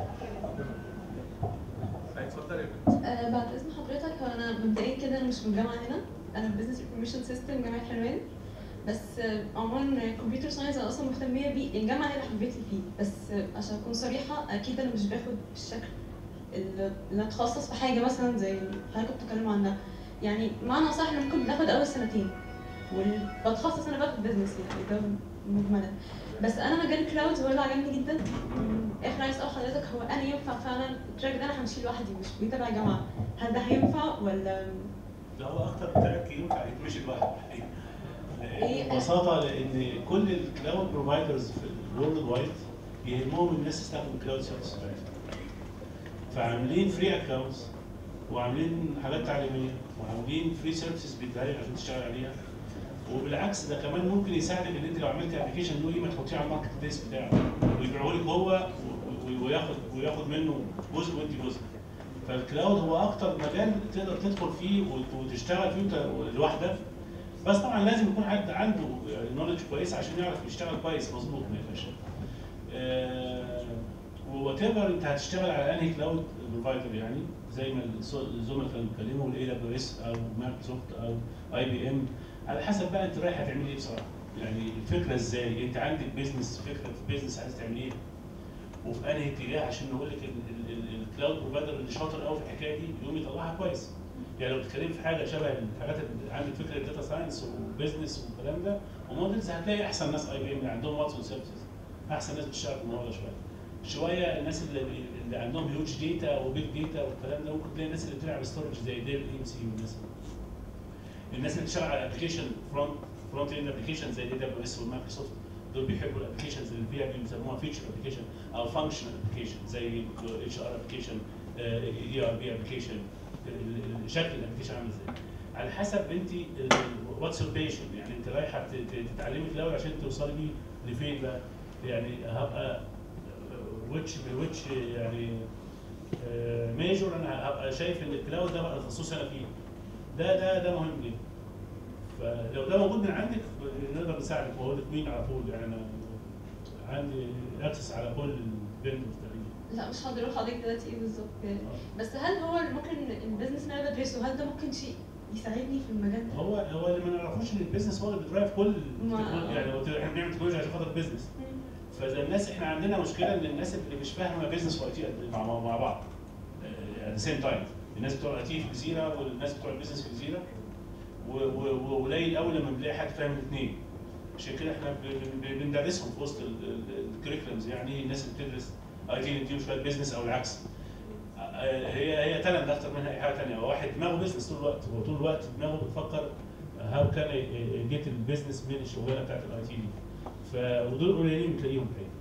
اتفضل يا بنت آه، بعد اذن حضرتك هو انا مبدئيا كده انا مش من الجامعه هنا انا في بزنس انفورميشن سيستم جامعه حلوان بس آه، عموما كمبيوتر ساينس انا اصلا مهتميه بيه الجامعه هي اللي حبتني فيه بس آه، عشان اكون صريحه اكيد انا مش باخد بالشكل اللي اللي اتخصص في حاجه مثلا زي اللي حضرتك كنت بتتكلم عنها يعني معنى صح احنا ممكن بناخد اول سنتين وبتخصص انا باخد بزنس يعني ده مجملا بس انا مجال الكلاودز هو اللي عجبني جدا مم، اخر عايز اسال حضرتك هو انا ينفع فعلا التراك ده انا همشيه لوحدي مش بيتابع جامعه هل ده هينفع ولا ده هو اكتر تراك ينفع يتمشي لوحده الحقيقة. إيه؟ ببساطه لان كل الكلاود بروفايدرز في الورلد وايد يهمهم الناس تستخدم الكلاود سيرفيس بتاعتهم فعاملين فري اكونتس وعاملين حاجات تعليميه وعاملين فري سيرفيسز بيديها لك عشان تشتغل عليها وبالعكس ده كمان ممكن يساعدك ان انت لو عملت ابلكيشن له قيمه تحطيه على الماركت بليس بتاعه ويبيعه لك هو و- و- وياخد وياخد منه جزء وانت جزء فالكلاود هو اكتر مجال تقدر تدخل فيه وت- وتشتغل فيه وت- لوحدك بس طبعا لازم يكون حد عنده نولج كويس عشان يعرف يشتغل كويس مظبوط ما يبقاش وات ايفر انت هتشتغل على انهي كلاود بروفايدر يعني زي ما الس- الزملاء كانوا بيتكلموا الاي دبليو اس او مايكروسوفت او اي بي ام على حسب بقى انت رايح هتعمل ايه بصراحه يعني الفكره ازاي انت عندك بيزنس فكره في بيزنس عايز تعمل ايه وفي انهي اتجاه عشان نقول لك الكلاود بروفايدر اللي شاطر قوي في الحكايه دي يقوم يطلعها كويس يعني لو بتتكلم في حاجه شبه الحاجات اللي عندك فكره داتا ساينس وبزنس والكلام ده ومودلز هتلاقي احسن ناس اي بي ام اللي عندهم واتسون سيرفيسز احسن ناس بتشتغل في الموضوع ده شويه شويه الناس اللي, اللي عندهم هيوج داتا وبيج داتا والكلام ده ممكن تلاقي الناس اللي بتلعب ستورج زي ديل اي ام سي والناس دي. الناس اللي بتشتغل على ابلكيشن فرونت فرونت اند ابلكيشن زي دي دبليو اس والمايكروسوفت دول بيحبوا الابلكيشنز اللي فيها بيسموها فيتشر ابلكيشن او فانكشنال ابلكيشن زي اتش ار ابلكيشن اي ار بي ابلكيشن شكل الابلكيشن عامل ازاي على حسب انت واتس يور بيشن يعني انت رايحه ت- ت- تتعلمي في الاول عشان توصلي بيه لفين بقى يعني هبقى ويتش ويتش يعني ميجور انا هبقى شايف ان الكلاود ده بقى تخصصي انا فيه ده ده ده مهم جدا فلو ده موجود من عندك نقدر نساعدك واقول لك مين على طول يعني انا عندي اكسس على كل الفيندورز تقريبا لا مش هقدر اقول لحضرتك دلوقتي ايه بالظبط يعني بس هل هو ممكن البيزنس اللي انا بدرسه هل ده ممكن شيء يساعدني في المجال ده؟ هو هو اللي ما نعرفوش ان البيزنس هو اللي بيدرايف كل ما- التكنولوجيا. يعني هو احنا بنعمل تكنولوجيا عشان خاطر البيزنس فاذا الناس احنا عندنا مشكله ان الناس اللي مش فاهمه بيزنس واي تي مع مع مع بعض ات سيم تايم الناس بتوع الاي تي في جزيره والناس بتوع البيزنس في جزيره و- و- وقليل قوي لما بنلاقي حد فاهم الاثنين عشان كده احنا ب- ب- بندرسهم في وسط الكريكولمز يعني الناس اللي بتدرس اي تي نديهم شويه بيزنس او العكس هي هي تالنت اكتر منها اي حاجه ثانيه هو واحد دماغه بيزنس طول الوقت هو طول الوقت دماغه بتفكر هاو كان جيت البيزنس من الشغلانه بتاعت الاي تي دي ف ودول قليلين بتلاقيهم الحقيقه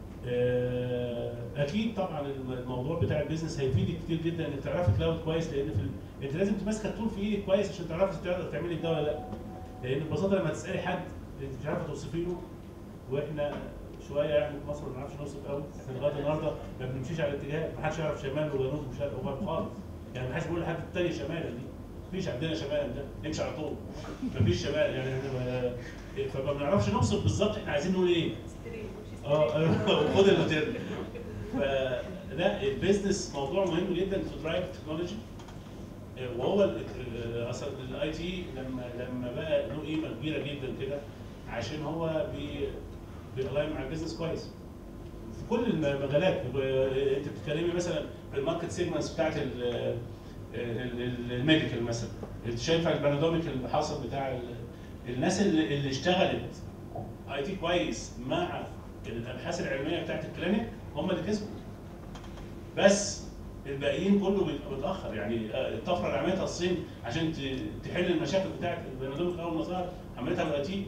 آه، اكيد طبعا الموضوع بتاع البيزنس هيفيدك كتير جدا انك تعرفي كلاود كويس لان في ال... انت لازم تمسك التول في ايدك كويس عشان تعرفي تقدر تعملي ده ولا لا لان ببساطه لما تسالي حد انت مش عارفه توصفي له واحنا شويه يعني في مصر ما بنعرفش نوصف قوي احنا لغايه النهارده ما بنمشيش على اتجاه ما حدش يعرف شمال وجنوب وشرق وغرب خالص يعني ما حدش بيقول لحد التاني شمالا دي مفيش عندنا شمال ده نمشي على طول مفيش شمال يعني احنا ما- فما بنعرفش نوصف بالظبط احنا عايزين نقول ايه اه خد الماتيريال فلا البيزنس موضوع مهم جدا في درايف تكنولوجي وهو ال- ال- اصلا الاي تي لما لما بقى له قيمه كبيره جدا كده عشان هو بي بيلاين مع البيزنس كويس في كل المجالات ب- انت بتتكلمي مثلا في الماركت سيجمنتس بتاعت ال- ال- ال- الميديكال مثلا انت شايفه البانادوميك اللي حصل بتاع ال- الناس اللي, اللي اشتغلت اي تي كويس مع الابحاث العلميه بتاعت الكلينيك هم اللي كسبوا بس الباقيين كله بيبقى متاخر يعني آه، الطفره اللي عملتها الصين عشان ت- تحل المشاكل بتاعت البانادوميك اول ما ظهر عملتها بالاي تي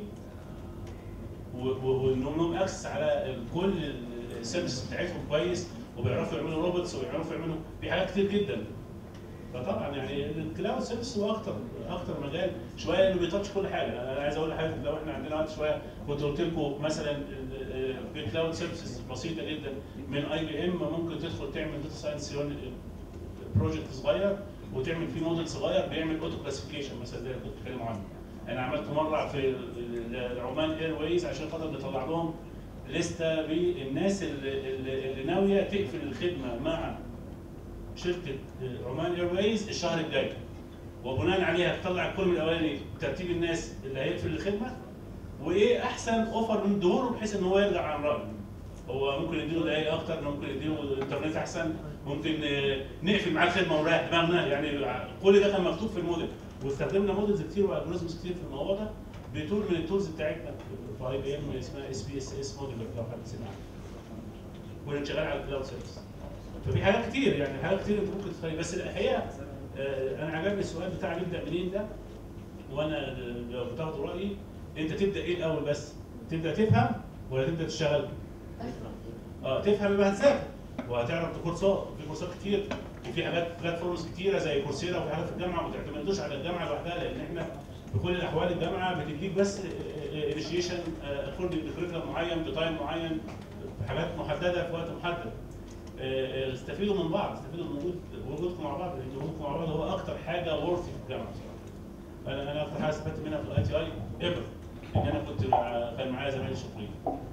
وانهم لهم اكسس على ال- كل السيرفيس بتاعتهم كويس وبيعرفوا يعملوا روبوتس وبيعرفوا يعملوا في حاجات كتير جدا فطبعا يعني الكلاود سيرفيس هو اكتر اكتر مجال شويه انه بيتاتش كل حاجه انا عايز اقول لحضرتك لو احنا عندنا وقت شويه كنت قلت لكم مثلا ال- ال- في كلاود سيرفيسز بسيطه جدا من اي بي ام ممكن تدخل تعمل داتا ساينس بروجكت صغير وتعمل فيه موديل صغير بيعمل اوتو كلاسيفيكيشن مثلا زي اللي كنت بتكلم عنه انا عملت مره في ال- العمان اير ويز عشان خاطر نطلع لهم لسته بالناس اللي, اللي اللي ناويه تقفل الخدمه مع شركه عمان اير ويز الشهر الجاي وبناء عليها تطلع الكولم الاولاني ترتيب الناس اللي هيقفل الخدمه وايه احسن اوفر من ظهوره بحيث ان هو يرجع عن رايه هو ممكن يديله دقايق اكتر ممكن يديله انترنت احسن ممكن آه، نقفل معاه الخدمه ونريح دماغنا يعني كل ده كان مكتوب في الموديل واستخدمنا موديلز كتير والجوريزمز كتير في الموضوع ده بتول من التولز بتاعتنا في اي بي ام اسمها اس بي اس اس موديل لو حد سمع وانا شغال على الكلاود سيرفيس ففي حاجات كتير يعني حاجات كتير انت ممكن تخلي بس الحقيقه آه، انا عجبني السؤال بتاع نبدا منين ده وانا لو بتاخدوا رايي انت تبدا ايه الاول بس؟ تبدا تفهم ولا تبدا تشتغل؟ اه تفهم يبقى هتذاكر وهتعرف كورسات في كورسات كتير وفي حاجات بلاتفورمز كتيره زي كورسيرا وفي حاجات في الجامعه ما تعتمدوش على الجامعه لوحدها لان احنا في كل الاحوال الجامعه بتديك بس انيشيشن اكوردنج لكريكولم معين بتايم معين حاجات محدده في وقت محدد آه، آه، استفيدوا من بعض استفيدوا من وجود وجودكم مع بعض لان وجودكم مع بعض هو اكتر حاجه ورثي في الجامعه بصراحه انا انا اكتر حاجه استفدت منها في الاي تي اي ايفر ان انا كنت مع كان معايا زمايلي شاطرين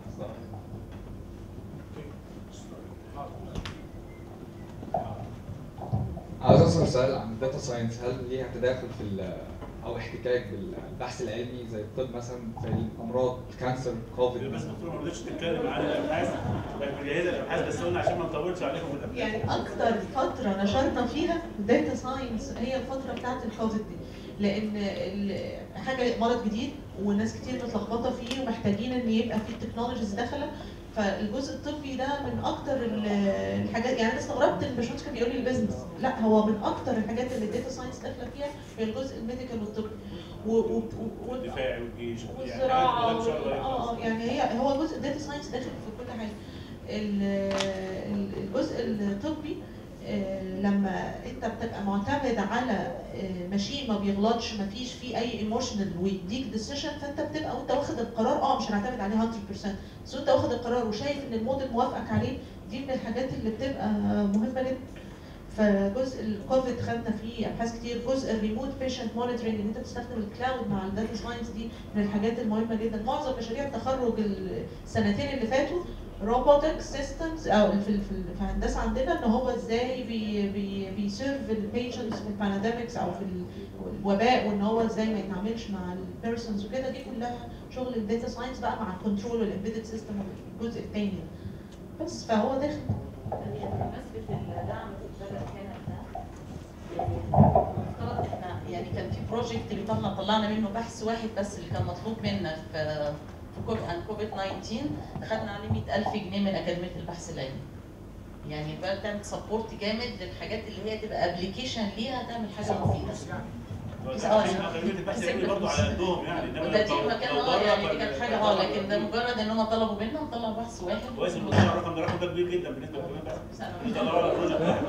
عاوز اسال سؤال عن الداتا ساينس هل ليها تداخل في ال- او احتكاك بالبحث العلمي زي الطب مثلا في الامراض الكانسر كوفيد بس الدكتور ما رضيتش تتكلم عن الابحاث كانت مجهزه الابحاث بس قلنا عشان ما نطولش عليكم في الابحاث يعني اكتر فتره نشرنا فيها داتا ساينس هي الفتره بتاعت الكوفيد دي لان ال- حاجه مرض جديد وناس كتير متلخبطه فيه ومحتاجين ان يبقى في تكنولوجيز داخله فالجزء الطبي ده من اكتر ال- الحاجات يعني انا استغربت ان الباشمهندس كان بيقول لي البيزنس لا هو من اكتر الحاجات اللي الداتا ساينس داخله فيها هي الجزء الميديكال والطبي و- و- و- والدفاع والجيش والزراعه يعني وال- اه اه يعني هي هو جزء الداتا ساينس داخل في كل حاجه ال- ال- الجزء الطبي آه، لما انت بتبقى معتمد على ماشين ما بيغلطش ما فيش فيه اي ايموشنال ويديك ديسيشن فانت بتبقى وانت واخد القرار اه مش هنعتمد عليه 100% بس وانت واخد القرار وشايف ان الموديل موافقك عليه دي من الحاجات اللي بتبقى مهمه جدا فجزء الكوفيد خدنا فيه ابحاث كتير جزء الريموت بيشنت مونيتورنج ان انت بتستخدم الكلاود مع الداتا ساينس دي من الحاجات المهمه جدا معظم مشاريع التخرج السنتين اللي فاتوا روبوتك سيستمز او في في في هندسه عندنا ان هو ازاي بي بي بيسيرف البيشنتس في البانديميكس او في الوباء وان هو ازاي ما يتعاملش مع البيرسونز وكده دي كلها شغل الداتا ساينس بقى مع الكنترول والامبيدد سيستم الجزء الثاني بس فهو داخل بمناسبة الدعم في البلد هنا ده افترض احنا يعني كان في بروجكت بيطلع طلعنا منه بحث واحد بس اللي كان مطلوب منا في في كوب عن كوفيد 19 اخذنا عليه 100000 جنيه من اكاديميه البحث العلمي. يعني البلد تعمل سبورت جامد للحاجات اللي هي تبقى ابلكيشن ليها تعمل حاجه مفيده. بس اه اكاديميه البحث العلمي برضه على قدهم يعني انما وده دي لو- مكان لو اه بره يعني دي فال- كانت حاجه اه لكن ده مجرد ان هم طلبوا منا نطلع بحث واحد كويس ان طلع الرقم ده الرقم ده كبير جدا بالنسبه لكل البحث يطلعوا على البروجكت واحد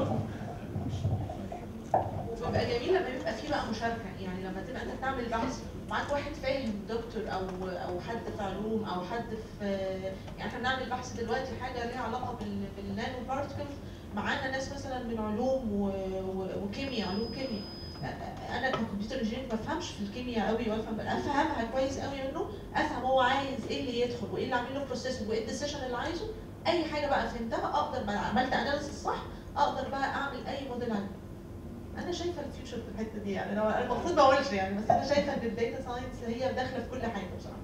بيبقى جميل لما يبقى في بقى مشاركه يعني لما تبقى انت بتعمل بحث معاك واحد فاهم دكتور او او حد في علوم او حد في يعني احنا بنعمل بحث دلوقتي حاجه ليها علاقه بال- بالنانو بارتكلز معانا ناس مثلا من علوم و- و- وكيمياء علوم كيمياء انا كمبيوتر انجينير ما بفهمش في الكيمياء قوي وافهم افهمها كويس قوي منه افهم هو عايز ايه اللي يدخل وايه اللي اعمل له بروسيسنج وايه الديسيشن اللي عايزه اي حاجه بقى فهمتها اقدر بقى عملت اناليسيس صح اقدر بقى اعمل اي موديل عليه انا شايفه الفيوتشر في الحته دي يعني انا المفروض ما اقولش يعني بس انا شايفه ان الداتا ساينس هي داخله في كل حاجه بصراحه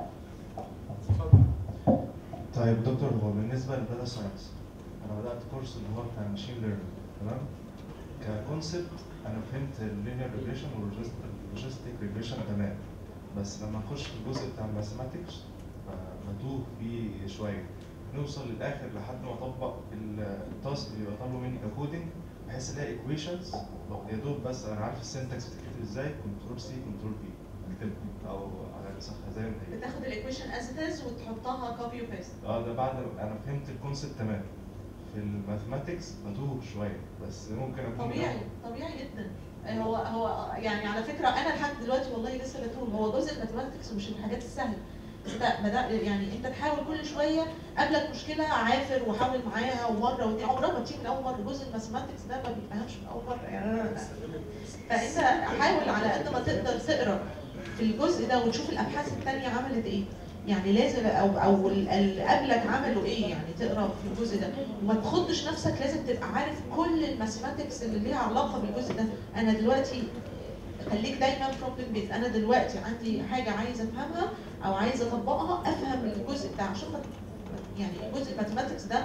طيب دكتور هو بالنسبه للداتا ساينس انا بدات كورس اللي هو بتاع ماشين ليرنينج تمام ككونسبت انا فهمت اللينير ريجريشن واللوجيستيك ريجريشن تمام بس لما نخش في الجزء بتاع الماثيماتكس بتوه فيه شويه نوصل للاخر لحد ما اطبق التاسك اللي بيطلبوا مني ككودنج بحيث الاقي ايكويشنز يا دوب بس انا عارف السنتكس بتتكتب ازاي كنترول سي كنترول بي اكتبها او على نسخها زي ما هي بتاخد الايكويشن از ات وتحطها كوبي وبيست اه ده بعد ما انا فهمت الكونسيبت تمام في الماثماتكس بتوه شويه بس ممكن اكون طبيعي طبيعي جدا هو هو يعني على فكره انا لحد دلوقتي والله لسه بتوه هو جزء الماثماتكس مش الحاجات السهله انت بدأ يعني انت تحاول كل شويه قابلك مشكله عافر وحاول معاها ومره ودي عمرها ما تيجي من اول مره جزء الماثماتكس ده ما بيفهمش من اول مره يعني أنا- فانت حاول على قد ما تقدر تقرا في الجزء ده وتشوف الابحاث الثانيه عملت ايه يعني لازم او او ال- اللي قبلك عملوا ايه يعني تقرا في الجزء ده وما تخضش نفسك لازم تبقى عارف كل الماثماتكس اللي ليها علاقه بالجزء ده انا دلوقتي خليك دايما بروبلم بيز انا دلوقتي عندي حاجه عايزه افهمها او عايزه اطبقها افهم الجزء بتاع عشان ما- يعني جزء الماثماتكس ده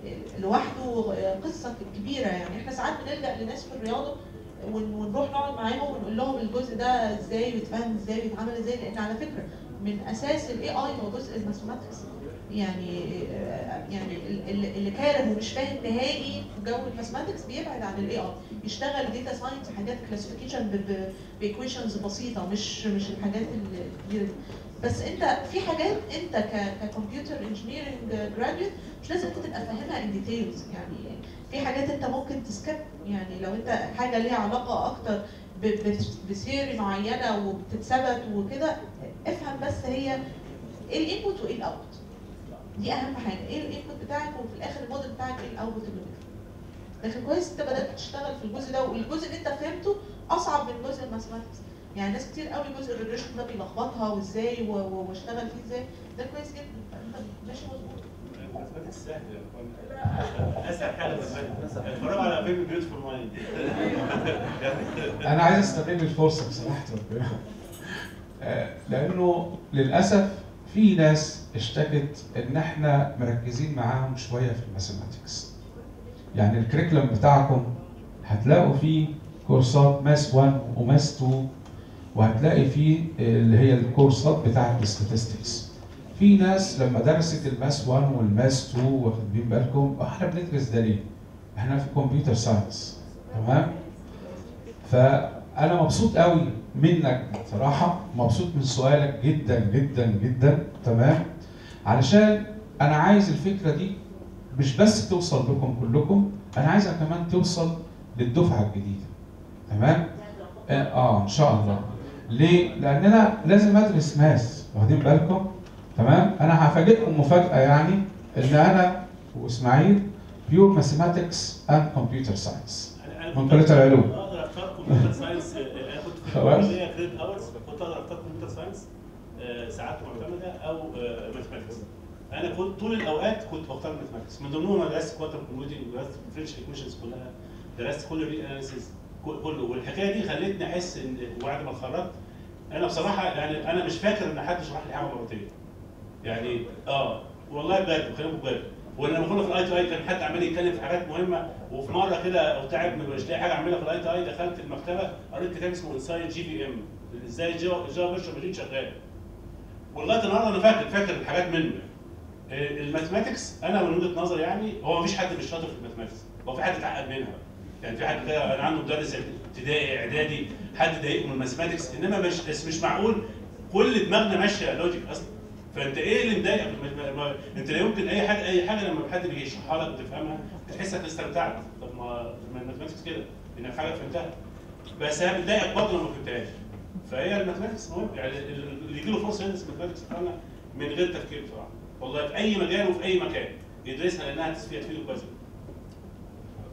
لوحده قصه كبيره يعني احنا ساعات بنلجا لناس في الرياضه ون- ونروح نقعد معاهم ونقول لهم الجزء ده ازاي بيتفهم ازاي بيتعمل ازاي لان على فكره من اساس الاي اي هو جزء الماثماتكس يعني يعني ال- ال- اللي كاره ومش فاهم نهائي جو الماثماتكس بيبعد عن الاي اي يشتغل داتا ساينس حاجات كلاسيفيكيشن بايكويشنز بسيطه مش مش الحاجات الكبيره دي بس انت في حاجات انت ك ككمبيوتر انجينيرنج جراديوت مش لازم انت تبقى فاهمها ان ديتيلز يعني في حاجات انت ممكن تسكب يعني لو انت حاجه ليها علاقه اكتر ب- ب- بثيوري معينه وبتتثبت وكده افهم بس هي ايه الانبوت وايه الاوتبوت دي اهم حاجه ايه الانبوت بتاعك وفي الاخر الموديل بتاعك ايه الاوتبوت اللي بيطلع لكن كويس انت بدات تشتغل في الجزء ده والجزء اللي انت فهمته اصعب من جزء الماثماتكس يعني ناس كتير قوي جزء الريجريشن ده بيلخبطها وازاي و- و- واشتغل فيه ازاي ده كويس جدا فانت ماشي مظبوط الماثماتكس سهل يا اخوان اسهل حاجه الماثماتكس اتفرجوا على فيلم بيوتفول مايند انا عايز استغل الفرصه بصراحه ربنا آه، لانه للاسف في ناس اشتكت ان احنا مركزين معاهم شويه في الماثيماتكس يعني الكريكلم بتاعكم هتلاقوا فيه كورسات ماس 1 وماس 2 وهتلاقي فيه اللي هي الكورسات بتاعه الستاتستكس في ناس لما درست الماس 1 والماس 2 واخدين بالكم احنا بندرس ده ليه؟ احنا في كمبيوتر ساينس تمام؟ فانا مبسوط قوي منك بصراحه مبسوط من سؤالك جدا جدا جدا تمام علشان انا عايز الفكره دي مش بس توصل لكم كلكم انا عايزها كمان توصل للدفعه الجديده تمام اه, آه ان شاء الله ليه لان انا لازم ادرس ماس واخدين بالكم تمام انا هفاجئكم مفاجاه يعني ان انا واسماعيل بيور ماثيماتكس اند كمبيوتر ساينس من كليه العلوم اقدر اختار كمبيوتر ساينس انا كنت في خلاص. الكليه كريدت اورز كنت اقدر اختار كمبيوتر ساينس آه، ساعات معتمده او ماثماتكس انا كنت طول الاوقات كنت بختار ماثماتكس من ضمنهم انا درست كوانتم كومبيوتنج ودرست ديفرنشال ايكويشنز كلها درست كل الري اناليسيز كله والحكايه دي خلتني احس ان وبعد ما اتخرجت انا بصراحه يعني انا مش فاكر ان حد شرح لي حاجه مرتين يعني اه والله بجد بكلمك بجد ولما كنا في الاي تي اي كان حد عمال يتكلم في حاجات مهمه وفي مره كده او تعب مش لاقي حاجه اعملها في الاي تي اي دخلت المكتبه قريت كتاب اسمه انسايد جي في ام ازاي جافا جافا فيرتشوال ماشين شغال ولغايه النهارده انا فاكر فاكر الحاجات منه آه، الماثماتكس انا من وجهه نظري يعني هو مفيش حد مش شاطر في الماثماتكس هو في حد اتعقد منها يعني في حد كده انا عنده مدرس ابتدائي اعدادي حد ضايقه من الماثماتكس انما مش بس مش معقول كل دماغنا ماشيه لوجيك اصلا فانت ايه اللي مضايقك ما- ما- انت لا يمكن اي حد اي حاجه لما حد بيجي يشرحها لك وتفهمها بتحس انك استمتعت طب ما ما الماثماتكس كده انك حاجه فهمتها بس هي بتضايقك برضه لو ما فهمتهاش فهي الماثماتكس مهم يعني اللي يجي له فرصه يدرس الماثماتكس بتاعنا من غير تفكير بصراحه والله في اي مجال وفي اي مكان يدرسها لانها هتفيد تفيده كويس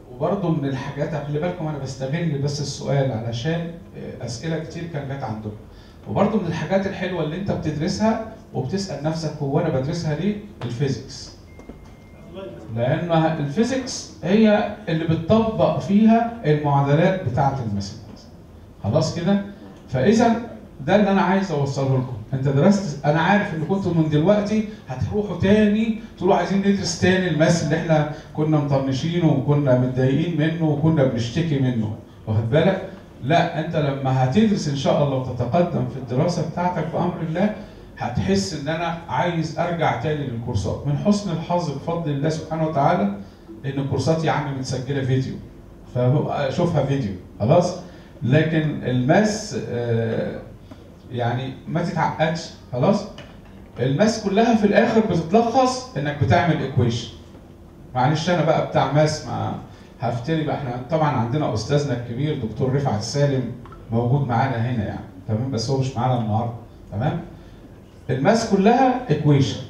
وبرضه من الحاجات خلي بالكم انا بستغل بس السؤال علشان اسئله كتير كان جت عندكم وبرضه من الحاجات الحلوه اللي انت بتدرسها وبتسال نفسك هو انا بدرسها ليه؟ الفيزيكس لان الفيزيكس هي اللي بتطبق فيها المعادلات بتاعه الماثيماتكس خلاص كده فاذا ده اللي انا عايز اوصله لكم انت درست انا عارف ان كنتوا من دلوقتي هتروحوا تاني تقولوا عايزين ندرس تاني الماس اللي احنا كنا مطنشينه وكنا متضايقين منه وكنا بنشتكي منه واخد بالك لا انت لما هتدرس ان شاء الله وتتقدم في الدراسه بتاعتك بامر الله هتحس ان انا عايز ارجع تاني للكورسات من حسن الحظ بفضل الله سبحانه وتعالى ان الكورسات يا عم متسجله فيديو فشوفها فيديو خلاص لكن الماس آه يعني ما تتعقدش خلاص الماس كلها في الاخر بتتلخص انك بتعمل ايكويشن معلش انا بقى بتاع ماس ما هفتري بقى احنا طبعا عندنا استاذنا الكبير دكتور رفعت سالم موجود معانا هنا يعني تمام بس هو مش معانا النهارده تمام الماس كلها ايكويشن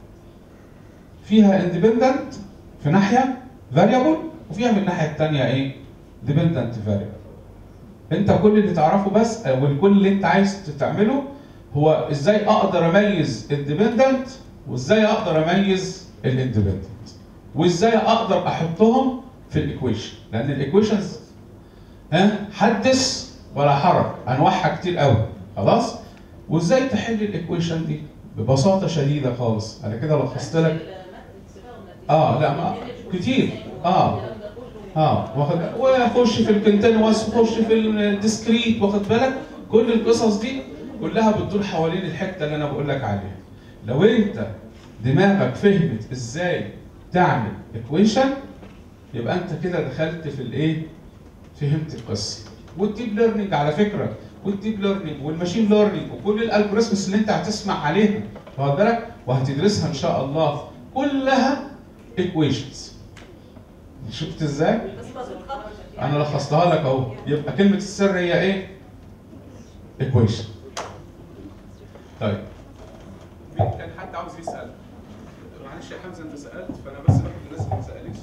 فيها اندبندنت في ناحيه فاريبل وفيها من الناحيه الثانيه ايه ديبندنت فاريبل انت كل اللي تعرفه بس والكل اللي انت عايز تعمله هو ازاي اقدر اميز الديبندنت وازاي اقدر اميز الاندبندنت وازاي اقدر احطهم في الايكويشن لان الايكويشنز ها حدث ولا حرج انواعها كتير قوي خلاص وازاي تحل الايكويشن دي ببساطه شديده خالص انا كده لخصت لك اه لا ما كتير اه اه واخد واخش في الكونتينوس واخش في الديسكريت واخد بالك كل القصص دي كلها بتدور حوالين الحته اللي انا بقول لك عليها لو انت دماغك فهمت ازاي تعمل ايكويشن يبقى انت كده دخلت في الايه فهمت القصه والديب ليرنينج على فكره والديب ليرنينج والماشين ليرنينج وكل الالجوريزمز اللي انت هتسمع عليها واخد بالك وهتدرسها ان شاء الله كلها ايكويشنز شفت ازاي؟ انا لخصتها لك اهو يبقى كلمه السر هي ايه؟ ايكويشن طيب مين كان حد عاوز يسال معلش يا حمزه انت سالت فانا بس باخد الناس اللي ما سالتش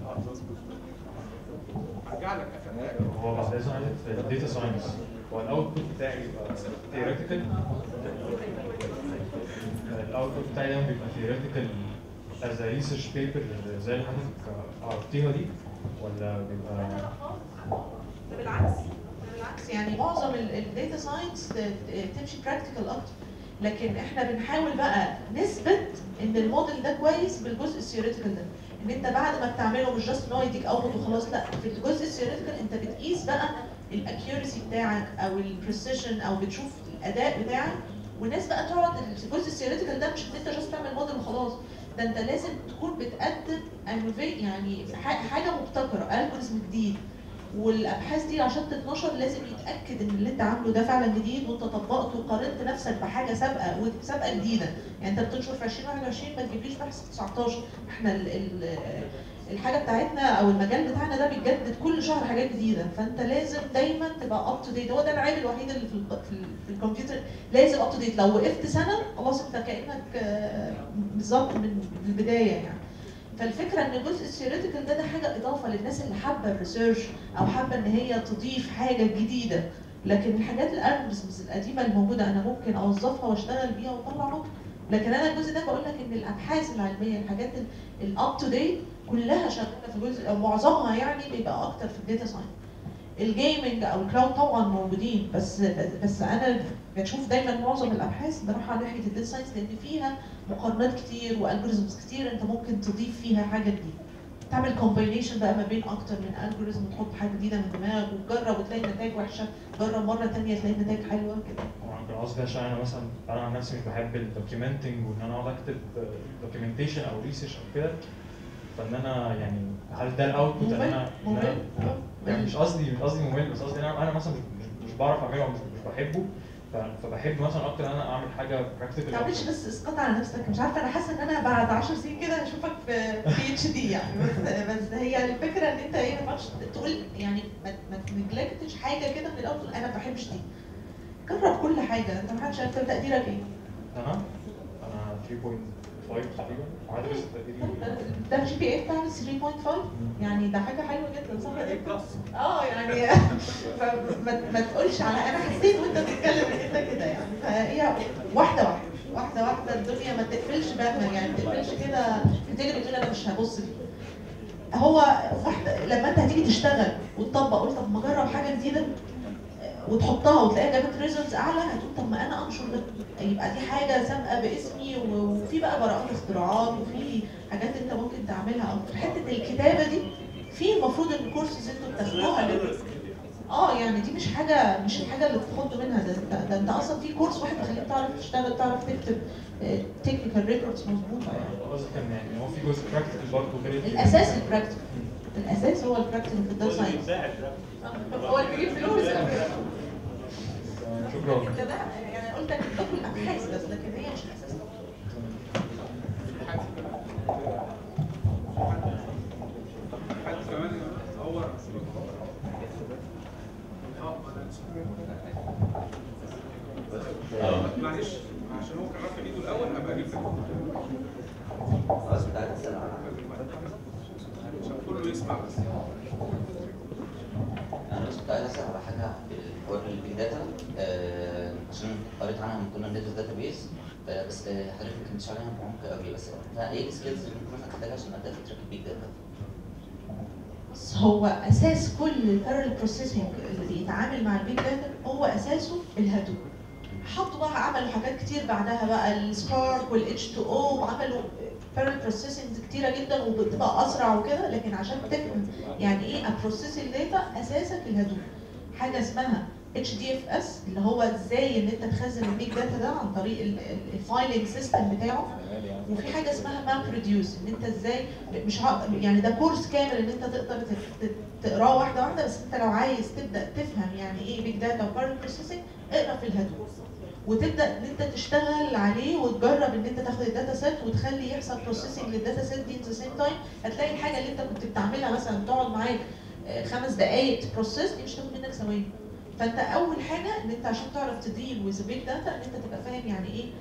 هرجع لك اخر حاجه هو بعد اذن حضرتك في الداتا ساينس هو الاوتبوت بتاعي بيبقى ثيوريتيكال الاوتبوت بتاعي دايما بيبقى ثيوريتيكال از ريسيرش بيبر زي اللي حضرتك عرفتيها دي ولا بيبقى ده بالعكس ده بالعكس يعني معظم الداتا ساينس تمشي براكتيكال اكتر لكن احنا بنحاول بقى نثبت ان الموديل ده كويس بالجزء الثيوريتيكال ده ان انت بعد ما بتعمله مش جاست ان هو يديك اوتبوت وخلاص لا في الجزء الثيوريتيكال انت بتقيس بقى الاكيورسي بتاعك او البريسيشن او بتشوف الاداء بتاعك والناس بقى تقعد الجزء الثيوريتيكال ده مش ان انت جاست تعمل موديل وخلاص ده انت لازم تكون بتقدم يعني حاجه مبتكره الجوريزم جديد والابحاث دي عشان تتنشر لازم يتاكد ان اللي انت عامله ده فعلا جديد وانت طبقته وقارنت نفسك بحاجه سابقه وسابقه جديده يعني انت بتنشر في 2021 ما تجيبليش بحث في 19 احنا ال ال الحاجه بتاعتنا او المجال بتاعنا ده بيتجدد كل شهر حاجات جديده فانت لازم دايما تبقى اب تو ديت هو ده العيب الوحيد اللي في ال في, ال في الكمبيوتر لازم اب تو ديت لو وقفت سنه خلاص انت كانك بالظبط من البدايه يعني فالفكره ان الجزء الثيوريتيكال ده ده حاجه اضافه للناس اللي حابه الريسيرش او حابه ان هي تضيف حاجه جديده لكن الحاجات الالجوريزمز القديمه اللي موجوده انا ممكن اوظفها واشتغل بيها واطلع نقطه لكن انا الجزء ده بقول لك ان الابحاث العلميه الحاجات الاب تو ديت كلها شغاله في جزء او معظمها يعني بيبقى اكتر في الداتا ساينس الجيمنج او الكلاود طبعا موجودين بس بس انا بشوف دايما معظم الابحاث بروح على ناحيه الداتا ساينس لان فيها مقارنات كتير والجوريزمز كتير انت ممكن تضيف فيها حاجه جديده تعمل كومباينيشن بقى ما بين اكتر من الجوريزم وتحط حاجه جديده من دماغ وتجرب وتلاقي نتائج وحشه جرب مره ثانيه تلاقي نتائج حلوه كده هو كان قصدي عشان انا مثلا انا عن نفسي مش بحب الدوكيومنتنج وان انا اقعد اكتب دوكيومنتيشن او ريسيرش او كده فان انا يعني هل ده الاوتبوت ان انا إن أنا- يعني مش قصدي مش قصدي ممل بس قصدي انا انا مثلا مش مش بعرف اعمله او مش مش بحبه ف- فبحب مثلا اكتر ان انا اعمل حاجه براكتيكال ما تعملش بس اسقاط على نفسك مش عارفه انا حاسه ان انا بعد 10 سنين كده هشوفك في بي اتش دي يعني بس بس هي الفكره ان انت ايه ما ينفعش تقول يعني ما ما تنجلكتش حاجه كده من الاول تقول انا ما بحبش دي جرب كل حاجه انت ما حدش عارف تقديرك ايه انا انا 3.5 تقريبا وعدد تقريبا ده الجي بي اي بتاعنا 3.5 يعني ده حاجه حلوه جدا صح كده؟ اه يعني فما ما تقولش على انا حسيت وانت بتتكلم ان انت كده يعني فهي واحده واحده واحده واحده الدنيا ما تقفلش بقى يعني ما تقفلش كده تجري بتقول انا مش هبص فيه هو واحده لما انت هتيجي تشتغل وتطبق قلت طب ما اجرب حاجه جديده وتحطها وتلاقيها جابت ريزلتس اعلى هتقول طب ما انا انشر ده يبقى دي حاجه سابقه باسمي و- وفي بقى براءات اختراعات وفي حاجات انت ممكن تعملها اكتر حته الكتابه دي في المفروض ان الكورسز انتوا بتاخدوها لل- اه يعني دي مش حاجه مش الحاجه اللي تاخدوا منها ده, ده, ده انت اصلا في كورس واحد يخليك تعرف تشتغل تعرف تكتب تكنيكال ريكوردز مظبوطه يعني قصدي كان يعني هو في جزء براكتيكال برضه كده الاساس البراكتيكال الاساس هو البراكتيكال في الداتا ساينس هو اللي بيجيب فلوس شكرا انت ده يعني قلت لك بتاكل الابحاث بس لكن هي مش الاساس حد كمان هو اه معلش عشان هو كان رافع ايده الاول هبقى اجيب لك خلاص بتاعت السنة عشان كله يسمع بس انا بس كنت عايز اسال على حاجه في حوار البيج داتا آه، عشان قريت عنها لما كنا بندرس داتا بيز بس آه، حضرتك ما كنتش عليها بعمق قوي بس فايه السكيلز اللي ممكن مثلا تحتاجها عشان ابدا في تراك البيج داتا؟ بس هو اساس كل البارل بروسيسنج اللي بيتعامل مع البيج داتا هو اساسه الهدوب حطوا بقى عملوا حاجات كتير بعدها بقى السبارك والاتش 2 او وعملوا بارل بروسيسنج كتيره جدا وبتبقى اسرع وكده لكن عشان تفهم يعني ايه ابروسيس الداتا اساسك الهدوب حاجه اسمها اتش دي اف اس اللي هو ازاي ان انت تخزن البيج داتا ده عن طريق الفايلنج سيستم بتاعه وفي حاجه اسمها ماب ريديوس ان انت ازاي مش هقدر يعني ده كورس كامل ان انت تقدر ت- ت- تقراه واحده واحده بس انت لو عايز تبدا تفهم يعني ايه بيج داتا وبارل بروسيسنج اقرا في الهدوء وتبدا ان انت تشتغل عليه وتجرب ان انت تاخد الداتا سيت وتخلي يحصل بروسيسنج للداتا سيت دي ذا سيم تايم هتلاقي الحاجه اللي انت كنت بتعملها مثلا تقعد معاك آه، خمس دقائق تبروسيس دي مش هتاخد منك ثواني فانت اول حاجه ان انت عشان تعرف تديل وذ بيج داتا ان انت تبقى فاهم يعني ايه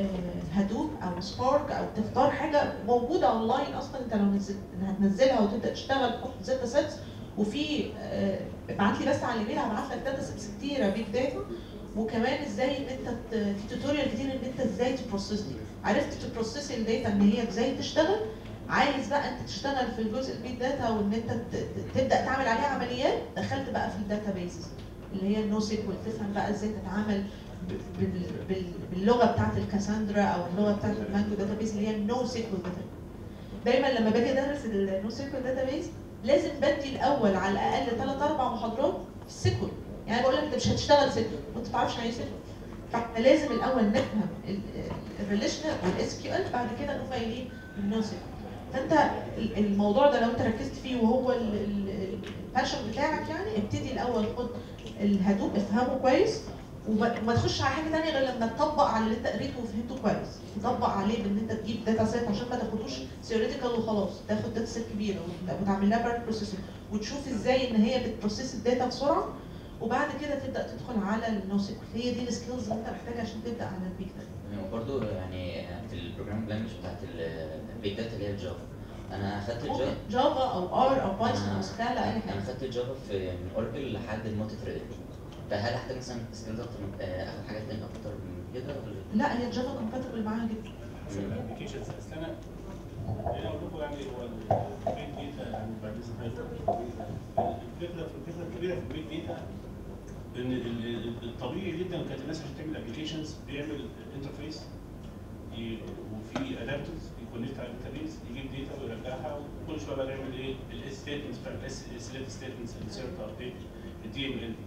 هدوب او سبارك او تختار حاجه موجوده اونلاين اصلا انت لو نزل هتنزلها وتبدا تشتغل تحط داتا سيتس وفي آه، ابعت لي بس على الايميل هبعت لك داتا سيتس كتيره بيج داتا وكمان ازاي ان انت ت- في توتوريال كتير ان انت ازاي تبروسيس دي عرفت تبروسيس الداتا ان هي ازاي تشتغل عايز بقى انت تشتغل في الجزء البيج داتا وان انت ت- ت- تبدا تعمل عليها عمليات دخلت بقى في الداتا بيزز اللي هي النو سيكوال تفهم بقى ازاي تتعامل ب- بال- بال- باللغه بتاعت الكاساندرا او اللغه بتاعت المانجو داتا بيز اللي هي النو سيكوال داتا دايما لما باجي ادرس النو سيكوال داتا بيز لازم بدي الاول على الاقل ثلاث اربع محاضرات في السيكوال يعني بقول لك انت مش هتشتغل سيكوال وانت ما تعرفش يعني ايه سيكوال فاحنا لازم الاول نفهم الريليشنال والاس كيو ال بعد كده نقوم قايلين النو سيكوال فانت ال- الموضوع ده لو انت ركزت فيه وهو ال- ال- الباشن بتاعك يعني ابتدي الاول خد الهدوب افهمه كويس وما وما تخش على حاجه ثانيه غير لما تطبق على اللي انت قريته وفهمته كويس تطبق عليه بان انت تجيب داتا سيت عشان ما تاخدوش ثيوريتيكال وخلاص تاخد داتا سيت كبيره وت- وتعمل لها بارت بروسيسنج وتشوف ازاي ان هي بتبروسيس الداتا بسرعه وبعد كده تبدا تدخل على النوسيك هي دي السكيلز اللي انت محتاجها عشان تبدا على البيج داتا وبرضه يعني في البروجرام لانجوج بتاعت البيج داتا اللي هي الجافا انا اخدت ممكن الجافا جافا او ار او بايثون او سكالا اي انا حاجه خدت الجافا في من اوراكل لحد المالتي ثريدنج فهل احتاج مثلا سكيلز اكتر من آه، اخد حاجات تانية اكتر من كده ولا لا هي الجافا كومباتبل معاها جدا الابلكيشنز اصل انا انا اقول لكم يعني هو البيج داتا يعني بعد اذن حضرتك الفكره في الفكره الكبيره في البيج داتا ان ال- ال- الطبيعي جدا كانت الناس عشان تعمل ابلكيشنز بيعمل انترفيس وفي ادابترز يكونكت على الداتابيز يجيب داتا ويرجعها وكل شويه بقى يعمل ايه الاس ستيتمنتس بتاع الاس سيلكت ستيتمنتس السيرت ابديت الدي ام ال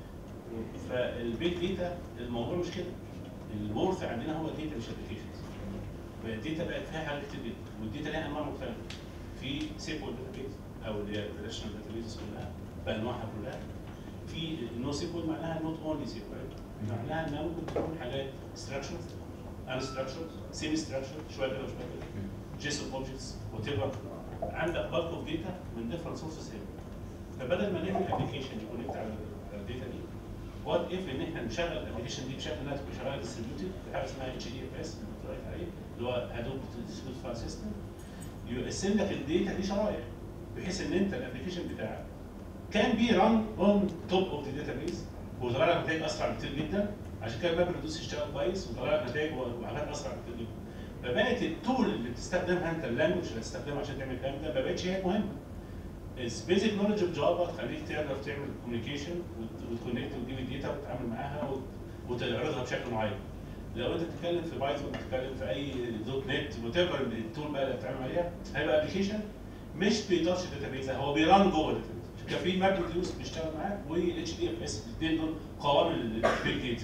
فالبيج داتا الموضوع مش كده الورث عندنا هو الداتا مش ابلكيشنز فالداتا بقت فيها حاجات كتير جدا والداتا ليها انواع مختلفه في سيكوال داتابيز او اللي هي الريليشنال داتابيز كلها بانواعها كلها في نو سيكوال معناها نوت اونلي سيكوال معناها انها ممكن تكون حاجات ستراكشرز ان ستراكشرز سيمي ستراكشر شويه كده وشويه كده جيسون اوبجكتس وات ايفر عندك بالك اوف داتا من ديفرنت سورسز هنا فبدل ما نعمل ابلكيشن يكونكت على الداتا دي وات اف ان احنا نشغل الابلكيشن دي بشكل انها تبقى شغاله ديستريبيوتد بحاجه اسمها اتش دي اف اس عليه اللي هو هدوب ديسكوت فايل سيستم يقسم لك الداتا دي شرايح بحيث ان انت الابلكيشن بتاعك كان بي ران اون توب اوف ذا داتابيز وطلع لك نتائج اسرع بكتير جدا عشان كده باب ريدوس يشتغل كويس وطلع لك نتائج وحاجات اسرع بكتير جدا فبقت التول اللي بتستخدمها انت اللانجوج اللي هتستخدمها عشان تعمل الكلام ده ما بقتش هي مهمه البيزك نولج اوف جافا تخليك تقدر تعمل كوميونيكيشن وتكونكت وتجيب الداتا وتتعامل معاها وت- وتعرضها بشكل معين لو انت بتتكلم في بايثون بتتكلم في اي دوت نت وات ايفر التول بقى اللي بتتعامل عليها هيبقى ابلكيشن مش بيتاتش داتابيز هو بيران جوه الداتابيز كان في ماب ريديوس بيشتغل معاك والاتش دي اف اس الاثنين دول قوام البيج داتا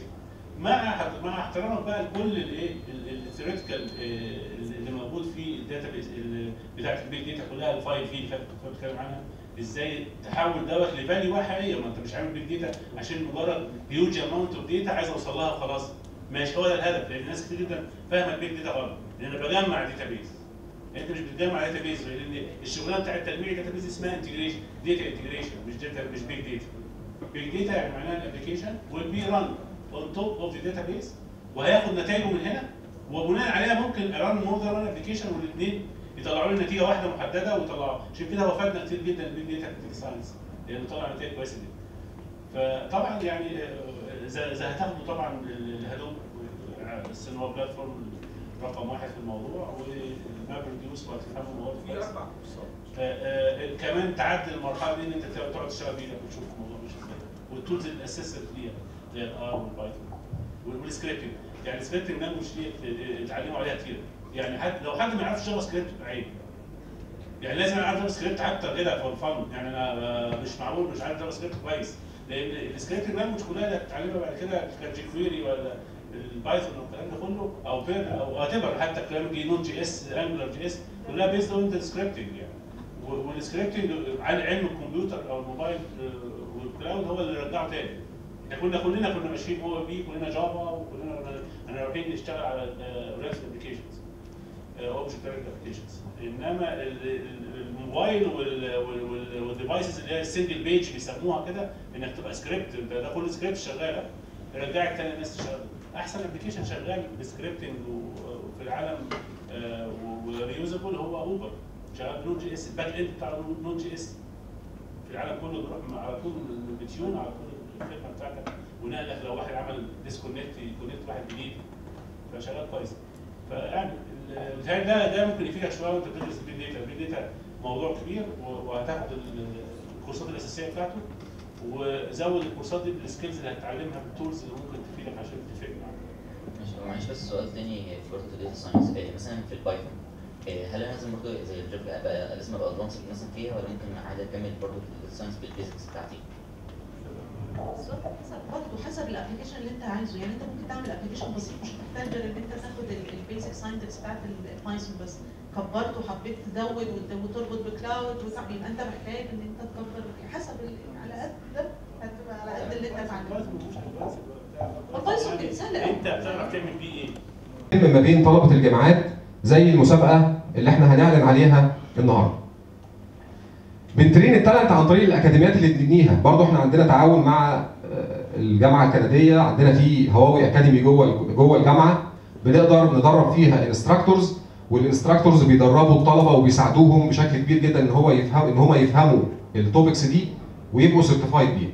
مع مع احترامك بقى لكل الايه الثيوريتيكال اللي موجود في الداتابيز بتاعت البيج داتا كلها الفايل في اللي فاتت كنت بتكلم عنها ازاي تحول دوت لفاليو حقيقيه ما انت مش عامل بيج داتا عشان مجرد هيوج اماونت اوف داتا عايز اوصل لها وخلاص ماشي هو ده الهدف لان ناس كتير جدا فاهمه البيج داتا غلط لان انا بجمع داتابيز انت مش بتجمع داتابيز لان الشغلانه بتاعت تجميع داتابيز اسمها انتجريشن داتا انتجريشن مش داتا مش بيج داتا بيج داتا يعني معناها الابلكيشن will be run on top of the database وهياخد نتائجه من هنا وبناء عليها ممكن ران مور ذان ران ابلكيشن والاثنين يطلعوا لي نتيجه واحده محدده ويطلعوا عشان كده هو فادنا كتير جدا البيج داتا في ساينس لانه طلع نتائج كويسه جدا فطبعا يعني آه، اذا اذا هتاخدوا طبعا الهدوب السن هو بلاتفورم رقم واحد في الموضوع والماب ريديوس وهتفهموا الموضوع في كويس. اربع كورسات آه، آه، كمان تعدي المرحله دي ان انت تقعد تشتغل بايدك وتشوف الموضوع مش ازاي والتولز اللي اسست ليها زي الار والبايثون وال- والسكريبتنج يعني السكريبتنج لانجوج دي ات- اتعلموا عليها كتير يعني حد لو حد ما يعرفش جافا سكريبت عيب يعني لازم يعرف جافا سكريبت حتى كده فور فن يعني انا آه، مش معقول مش عارف جافا سكريبت كويس لان السكريبتنج لانجوج كلها اللي هتتعلمها بعد كده كان جي كويري ولا البايثون او الكلام ده كله او بيرل او وات حتى الكلام دي نوت جي اس انجلر جي اس كلها بيزد اون ذا سكريبتنج يعني و- والسكريبتنج على علم الكمبيوتر او الموبايل آه، والكلاود هو اللي رجعه تاني احنا كنا كلنا كنا ماشيين او بي كلنا جافا وكلنا كنا- انا رايحين نشتغل على ريلز ابلكيشنز اوبجكت ابلكيشنز انما ال- ال- الموبايل وال- وال- وال- والديفايسز اللي هي السنجل بيج بيسموها كده انك تبقى سكريبت ده, ده كل سكريبت شغاله رجعت تاني الناس تشتغل احسن ابلكيشن شغال بسكريبتنج وفي العالم وريوزابل هو اوبر شغال بنود جي اس الباك اند بتاع نود جي اس في العالم كله بيروح مع- على طول بتيون على طول الخدمه بتاعتك ونقلك لو واحد عمل ديسكونكت يكونكت واحد جديد فشغال كويس فيعني ال- بيتهيألي ده ده ممكن يفيدك شويه وانت بتدرس البيج داتا البيج داتا موضوع كبير و- وهتاخد ال- الكورسات الاساسيه بتاعته وزود الكورسات دي بالسكيلز اللي هتتعلمها بالتولز اللي ممكن تفيدك عشان تفيد معاك ماشي معلش بس سؤال تاني في برضه داتا ساينس مثلا في البايثون آه، هل انا لازم برضه زي الجافا ابقى لازم ابقى ادفانسد مثلا فيها ولا ممكن عادي اكمل برضه في الداتا ساينس بالبيزكس بتاعتي؟ بالظبط حسب برضه حسب الابلكيشن اللي انت عايزه يعني انت ممكن تعمل ابلكيشن بسيط مش هتحتاج غير ان انت تاخد البيزك ساينتكس بتاعت البايثون بس كبرت وحبيت تزود وت- وتربط بكلاود وتع- يبقى انت محتاج ان انت تكبر حسب ال- على قد ده هتبقى على قد اللي انت اتعلمته البايثون بيتسلق انت بتعرف تعمل بيه ايه؟ ما بين طلبة الجامعات زي المسابقة اللي احنا هنعلن عليها النهارده. بنترين التالنت عن طريق الاكاديميات اللي بنبنيها، برضه احنا عندنا تعاون مع آه، الجامعة الكندية، عندنا في هواوي اكاديمي جوه جوه الجامعة بنقدر ندرب فيها انستراكتورز والانستراكتورز بيدربوا الطلبة وبيساعدوهم بشكل كبير جدا ان هو يفهم ان هم يفهموا التوبكس دي ويبقوا سيرتيفايد بيها.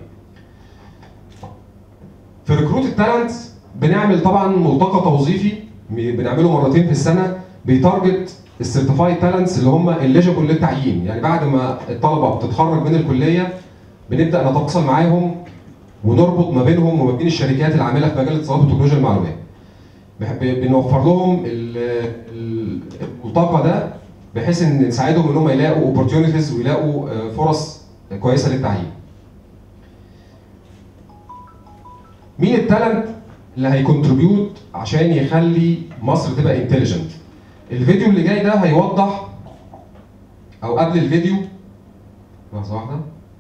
في ريكروت التالنت بنعمل طبعا ملتقى توظيفي بنعمله مرتين في السنه بيتارجت السيرتيفايد تالنتس اللي هم الليجبل للتعيين يعني بعد ما الطلبه بتتخرج من الكليه بنبدا نتواصل معاهم ونربط ما بينهم وما بين الشركات العامله في مجال الاتصالات وتكنولوجيا المعلومات بح- ب- بنوفر لهم ال- ال- الملتقى ده بحيث ان نساعدهم ان هم يلاقوا اوبورتيونيتيز ويلاقوا آه، فرص كويسه للتعيين مين التالنت اللي هيكونتريبيوت عشان يخلي مصر تبقى انتليجنت الفيديو اللي جاي ده هيوضح او قبل الفيديو لحظه واحده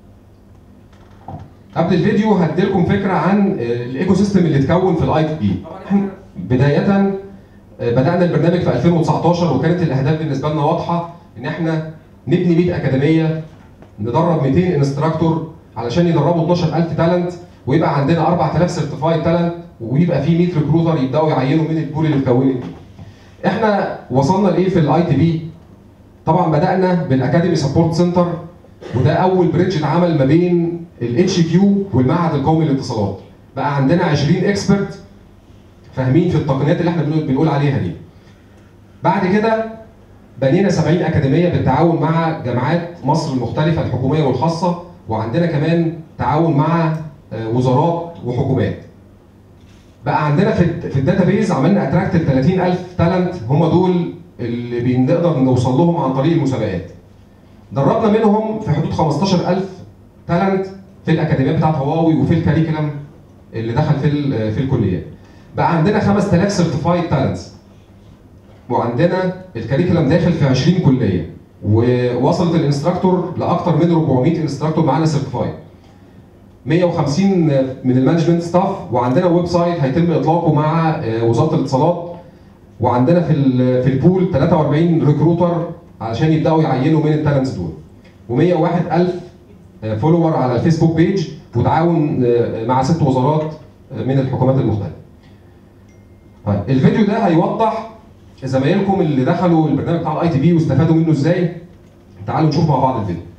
قبل الفيديو هديلكم فكره عن الايكو سيستم اللي اتكون في الاي تي بي بدايه آه، بدانا البرنامج في 2019 وكانت الاهداف بالنسبه لنا واضحه ان احنا نبني 100 اكاديميه ندرب 200 انستراكتور علشان يدربوا 12000 تالنت ويبقى عندنا 4000 سيرتيفايد تالنت ويبقى في 100 ريكروتر يبداوا يعينوا من البول اللي اتكونت دي. احنا وصلنا لايه في الاي تي بي طبعا بدانا بالاكاديمي سبورت سنتر وده اول بريدج اتعمل ما بين الاتش كيو والمعهد القومي للاتصالات بقى عندنا 20 اكسبرت فاهمين في التقنيات اللي احنا بنقول, بنقول عليها دي بعد كده بنينا 70 اكاديميه بالتعاون مع جامعات مصر المختلفه الحكوميه والخاصه وعندنا كمان تعاون مع آه، وزارات وحكومات بقى عندنا في في الداتابيز عملنا اتراكت ل 30000 تالنت هم دول اللي بنقدر نوصل لهم عن طريق المسابقات دربنا منهم في حدود 15000 تالنت في الاكاديميات بتاعت هواوي وفي الكاريكولم اللي دخل في ال- في الكليات بقى عندنا 5000 سيرتيفايد تالنتس وعندنا الكاريكولم داخل في 20 كليه ووصلت الانستراكتور لاكثر من 400 انستراكتور معانا سيرتيفايد 150 من المانجمنت ستاف وعندنا ويب سايت هيتم اطلاقه مع آه، وزاره الاتصالات وعندنا في ال- في البول 43 ريكروتر علشان يبداوا يعينوا من التالنتس دول و101 الف فولور على الفيسبوك بيج وتعاون آه، مع ست وزارات آه، من الحكومات المختلفه. طيب الفيديو ده هيوضح زمايلكم اللي دخلوا البرنامج بتاع الاي تي بي واستفادوا منه ازاي تعالوا نشوف مع بعض الفيديو.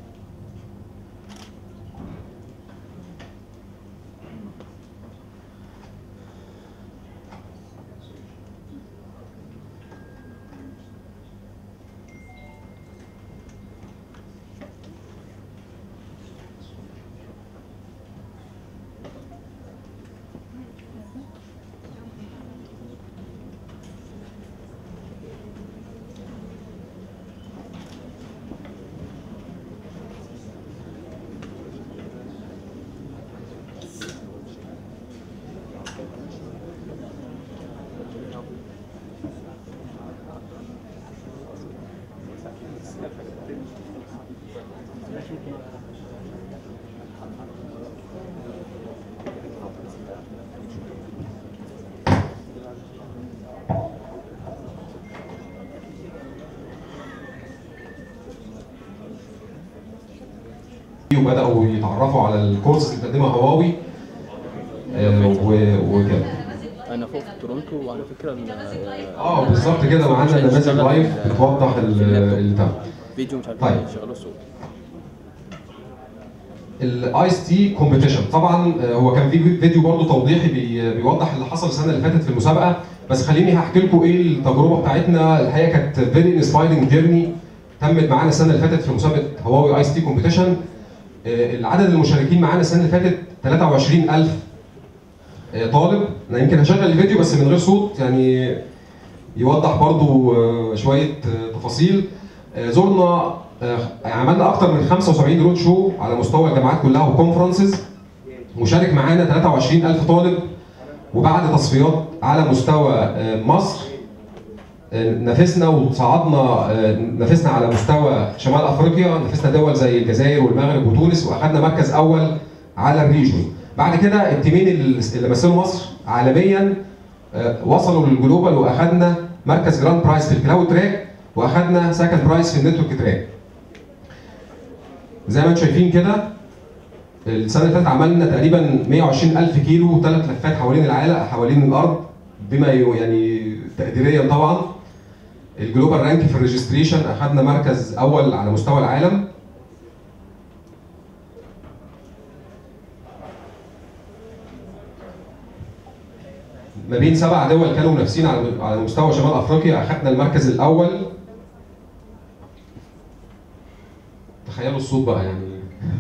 وبداوا يتعرفوا على الكورسز اللي بتقدمها هواوي آه، و- وكده انا فوق في تورونتو وعلى فكره اه بالظبط كده معانا نماذج لايف بتوضح ال- اللي تم فيديو مش عارف طيب. شغاله صوت الايس تي كومبيتيشن طبعا آه، هو كان في فيديو برضه توضيحي بي- بيوضح اللي حصل السنه اللي فاتت في المسابقه بس خليني هحكي لكم ايه التجربه بتاعتنا الحقيقه كانت فيري انسبايرنج جيرني تمت معانا السنه اللي فاتت في مسابقه هواوي ايس تي كومبيتيشن العدد المشاركين معانا السنه اللي فاتت 23000 آه، طالب انا يمكن هشغل الفيديو بس من غير صوت يعني يوضح برضو آه، شويه آه، تفاصيل آه، زرنا آه، عملنا اكتر من 75 رود شو على مستوى الجامعات كلها وكونفرنسز وشارك معانا 23000 طالب وبعد تصفيات على مستوى آه، مصر آه، نافسنا وصعدنا آه، نافسنا على مستوى شمال افريقيا نافسنا دول زي الجزائر والمغرب وتونس واخذنا مركز اول على الريجون بعد كده التيمين اللي اللي مثلوا مصر عالميا آه، وصلوا للجلوبال واخذنا مركز جراند برايز في الكلاود تراك واخذنا سكند برايز في النتورك تراك زي ما انتم شايفين كده السنه اللي فاتت عملنا تقريبا 120 الف كيلو ثلاث لفات حوالين العالم حوالين الارض بما ي- يعني تقديريا طبعا الجلوبال رانك في الريجستريشن اخذنا مركز اول على مستوى العالم ما بين سبع دول كانوا منافسين على على مستوى شمال افريقيا اخذنا المركز الاول تخيلوا الصوت بقى يعني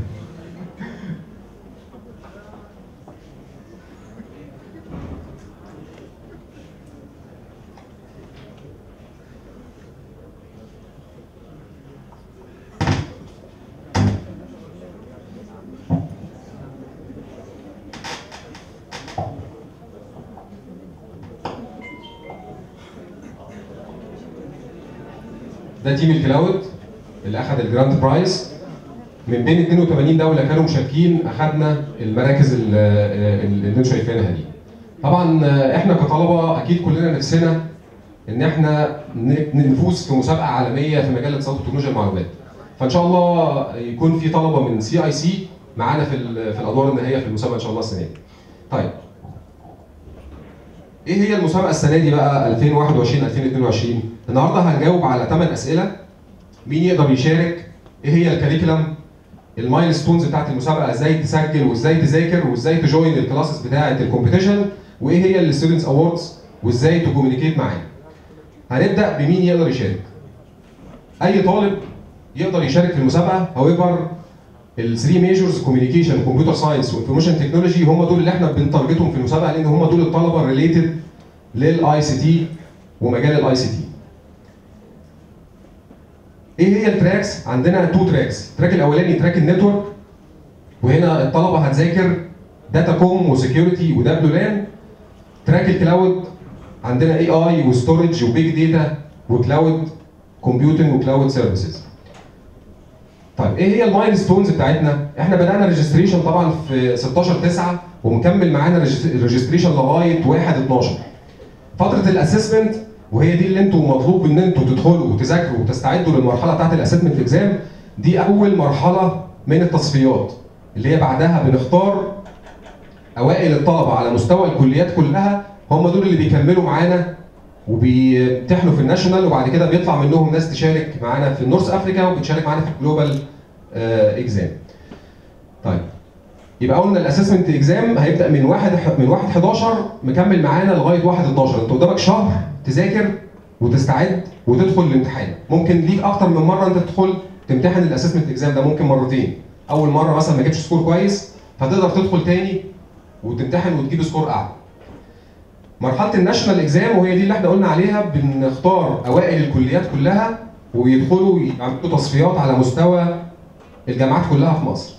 ده تيم الكلاود اللي اخذ الجراند برايز من بين 82 دوله كانوا مشاركين اخذنا المراكز ال- اللي انتم شايفينها دي. طبعا احنا كطلبه اكيد كلنا نفسنا ان احنا ن- نفوز في مسابقه عالميه في مجال الاتصالات وتكنولوجيا المعلومات. فان شاء الله يكون في طلبه من سي اي سي معانا في ال- في الادوار النهائيه في المسابقه ان شاء الله السنه دي. طيب ايه هي المسابقه السنه دي بقى 2021 2022 النهارده هنجاوب على 8 اسئله مين يقدر يشارك ايه هي الكاريكولم المايل ستونز بتاعت المسابقه ازاي تسجل وازاي تذاكر وازاي تجوين الكلاسز بتاعه الكومبيتيشن وايه هي الستودنتس اووردز وازاي تكومينيكيت معانا هنبدا بمين يقدر يشارك اي طالب يقدر يشارك في المسابقه هاويفر ال 3 ميجرز كوميونيكيشن كمبيوتر ساينس وانفورميشن تكنولوجي هم دول اللي احنا بنتارجتهم في المسابقه لان هم دول الطلبه ريليتد للاي سي تي ومجال الاي سي تي. ايه هي التراكس؟ عندنا تو تراكس، التراك الاولاني تراك النتورك وهنا الطلبه هتذاكر داتا كوم وسكيورتي ودبليو لان تراك الكلاود عندنا اي اي وستورج وبيج داتا وكلاود كومبيوتنج وكلاود سيرفيسز. طيب ايه هي المايل ستونز بتاعتنا؟ احنا بدانا ريجستريشن طبعا في 16 9 ومكمل معانا ريجستريشن لغايه 1 12 فتره الاسسمنت وهي دي اللي انتوا مطلوب ان انتوا تدخلوا وتذاكروا وتستعدوا للمرحله بتاعت الاسسمنت اكزام دي اول مرحله من التصفيات اللي هي بعدها بنختار اوائل الطلبه على مستوى الكليات كلها هم دول اللي بيكملوا معانا وبيمتحنوا في الناشونال وبعد كده بيطلع منهم ناس تشارك معانا في النورث افريكا وبتشارك معانا في الجلوبال اكزام. طيب يبقى قلنا الاسسمنت اكزام هيبدا من 1 من 1 11 مكمل معانا لغايه 1 12 انت قدامك شهر تذاكر وتستعد وتدخل الامتحان ممكن ليك اكتر من مره انت تدخل تمتحن الاسسمنت اكزام ده ممكن مرتين اول مره مثلا ما جبتش سكور كويس فتقدر تدخل تاني وتمتحن وتجيب سكور اعلى مرحله الناشونال اكزام وهي دي اللي احنا قلنا عليها بنختار اوائل الكليات كلها ويدخلوا يعملوا تصفيات على مستوى الجامعات كلها في مصر.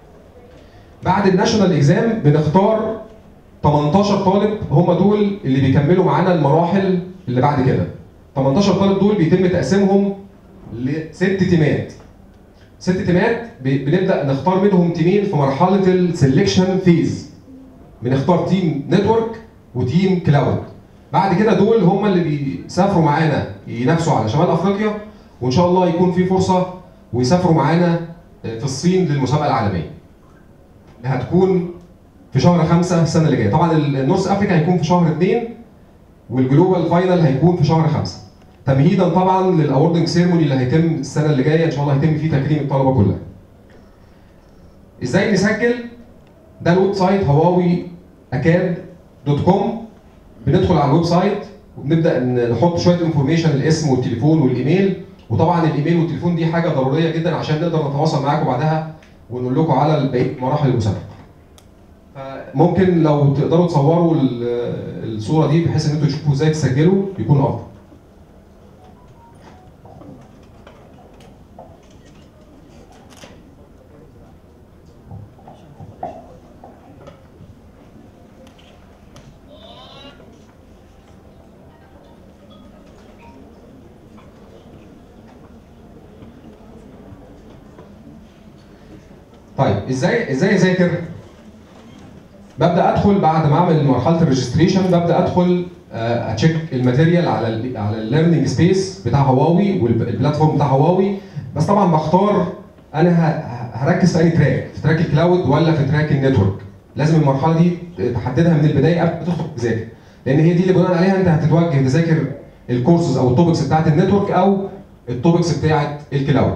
بعد الناشونال اكزام بنختار 18 طالب هم دول اللي بيكملوا معانا المراحل اللي بعد كده. 18 طالب دول بيتم تقسيمهم لست تيمات. ست تيمات بنبدا نختار منهم تيمين في مرحله السلكشن فيز. بنختار تيم نتورك وتيم كلاود بعد كده دول هم اللي بيسافروا معانا ينافسوا على شمال افريقيا وان شاء الله يكون في فرصه ويسافروا معانا في الصين للمسابقه العالميه اللي هتكون في شهر خمسة السنه اللي جايه طبعا النورث افريكا هيكون في شهر اثنين والجلوبال فاينل هيكون في شهر خمسة تمهيدا طبعا للاوردنج سيرموني اللي هيتم السنه اللي جايه ان شاء الله هيتم فيه تكريم الطلبه كلها ازاي نسجل ده الويب سايت هواوي اكاد دوت كوم بندخل على الويب سايت وبنبدا نحط شويه انفورميشن الاسم والتليفون والايميل وطبعا الايميل والتليفون دي حاجه ضروريه جدا عشان نقدر نتواصل معاكم بعدها ونقول لكم على بقيه مراحل المسابقه. ممكن لو تقدروا تصوروا الصوره دي بحيث ان انتوا تشوفوا ازاي تسجلوا يكون افضل. طيب ازاي ازاي اذاكر؟ ببدا ادخل بعد ما اعمل مرحله الريجستريشن ببدا ادخل اتشيك الماتيريال على ال على الليرنينج سبيس بتاع هواوي والبلاتفورم بتاع هواوي بس طبعا بختار انا هركز في اي تراك في تراك الكلاود ولا في تراك النتورك لازم المرحله دي تحددها من البدايه قبل ما تدخل تذاكر لان هي دي اللي بناء عليها انت هتتوجه تذاكر الكورسز او التوبكس بتاعت النتورك او التوبكس بتاعت الكلاود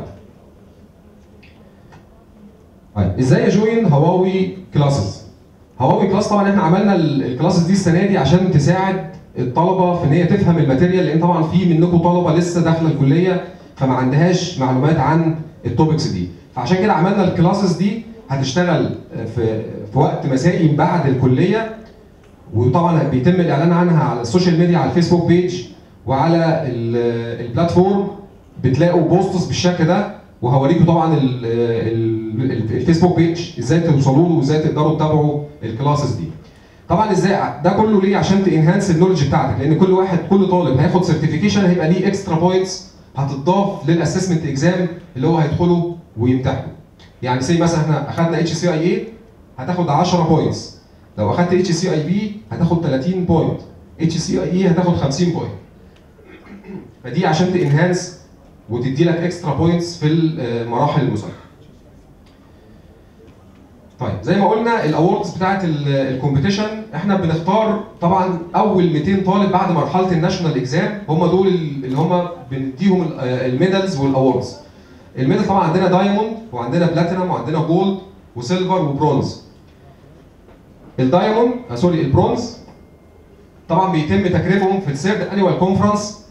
طيب ازاي اجوين هواوي كلاسز؟ هواوي كلاس طبعا احنا عملنا الكلاسز دي السنه دي عشان تساعد الطلبه في ان هي تفهم الماتيريال لان طبعا في منكم طلبه لسه داخله الكليه فما عندهاش معلومات عن التوبكس دي فعشان كده عملنا الكلاسز دي هتشتغل في في وقت مسائي بعد الكليه وطبعا بيتم الاعلان عنها على السوشيال ميديا على الفيسبوك بيج وعلى البلاتفورم بتلاقوا بوستس بالشكل ده وهوريكم طبعا ال ال الفيسبوك بيج ازاي توصلوا له وازاي تقدروا تتابعوا الكلاسز دي. طبعا ازاي ده كله ليه عشان تنهانس النولج بتاعتك لان كل واحد كل طالب هياخد سيرتيفيكيشن هيبقى ليه اكسترا بوينتس هتضاف للاسسمنت اكزام اللي هو هيدخله ويمتحنه. يعني زي مثلا احنا اخذنا اتش سي اي اي هتاخد 10 بوينتس لو اخدت اتش سي اي بي هتاخد 30 بوينت اتش سي اي اي هتاخد 50 بوينت فدي عشان تنهانس وتدي لك اكسترا بوينتس في مراحل المسابقه طيب زي ما قلنا الاووردز بتاعت الكومبيتيشن احنا بنختار طبعا اول 200 طالب بعد مرحله الناشونال اكزام هم دول اللي هم بنديهم ال- آه، الميدالز والاووردز الميدال طبعا عندنا دايموند وعندنا بلاتينم وعندنا جولد وسيلفر وبرونز الدايموند آه سوري البرونز طبعا بيتم تكريمهم في السيرد انيوال كونفرنس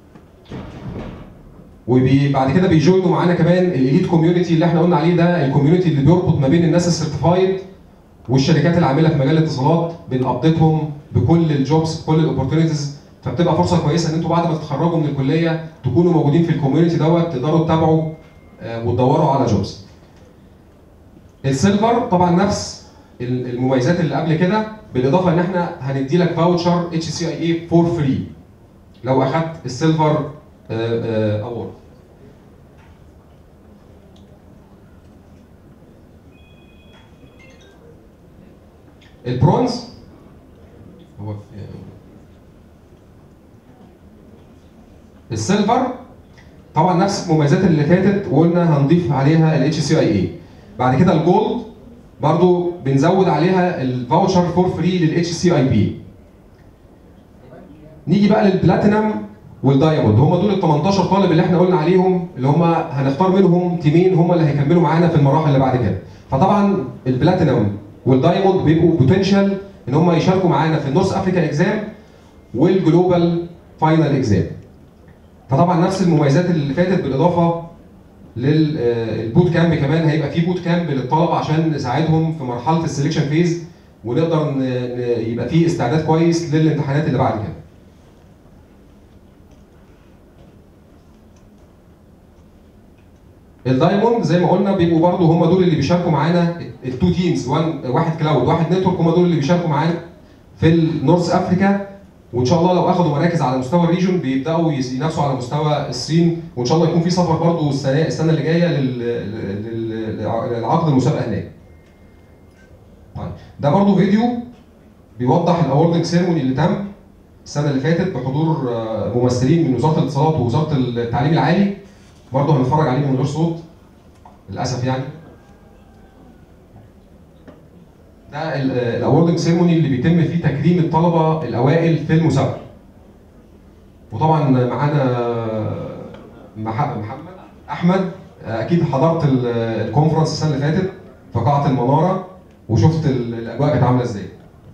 وبعد كده بيجوينوا معانا كمان الاليت كوميونتي اللي احنا قلنا عليه ده الكوميونتي اللي بيربط ما بين الناس السيرتيفايد والشركات العامله في مجال الاتصالات بنابديتهم بكل الجوبز بكل الاوبورتونيتيز فبتبقى فرصه كويسه ان انتوا بعد ما تتخرجوا من الكليه تكونوا موجودين في الكوميونتي دوت تقدروا تتابعوا آه، وتدوروا على جوبز. السيلفر طبعا نفس ال- المميزات اللي قبل كده بالاضافه ان احنا هندي لك فاوتشر اتش سي اي اي فور فري لو اخدت السيلفر اوورد. البرونز هو السيلفر طبعا نفس المميزات اللي فاتت وقلنا هنضيف عليها الاتش سي اي اي بعد كده الجولد برضو بنزود عليها الفاوتشر فور فري للاتش سي اي بي نيجي بقى للبلاتينم والدايموند هم دول ال 18 طالب اللي احنا قلنا عليهم اللي هم هنختار منهم تيمين هم اللي هيكملوا معانا في المراحل اللي بعد كده فطبعا البلاتينم والدايموند بيبقوا بوتنشال ان هم يشاركوا معانا في النورث افريكا اكزام والجلوبال فاينل اكزام فطبعا نفس المميزات اللي فاتت بالاضافه للبوت كامب كمان هيبقى في بوت كامب للطلبه عشان نساعدهم في مرحله السلكشن فيز ونقدر ن- ن- يبقى في استعداد كويس للامتحانات اللي بعد كده. الدايموند زي ما قلنا بيبقوا برضه هم دول اللي بيشاركوا معانا التو تيمز واحد كلاود واحد نتورك هم دول اللي بيشاركوا معانا في النورث افريكا وان شاء الله لو اخذوا مراكز على مستوى الريجون بيبداوا يس- ينافسوا على مستوى الصين وان شاء الله يكون في سفر برضه السنه السنه اللي جايه لل- لل- لل- للعقد المسابقه هناك. طيب ده برضه فيديو بيوضح الاوردنج سيرموني اللي تم السنه اللي فاتت بحضور آه، ممثلين من وزاره الاتصالات ووزاره التعليم العالي برضه هنتفرج عليه من غير صوت للاسف يعني ده الاوردنج سيرموني اللي بيتم فيه تكريم الطلبه الاوائل في المسابقه وطبعا معانا مح- محمد احمد اكيد حضرت ال- الكونفرنس السنه اللي فاتت في قاعه المناره وشفت ال- الاجواء كانت عامله ازاي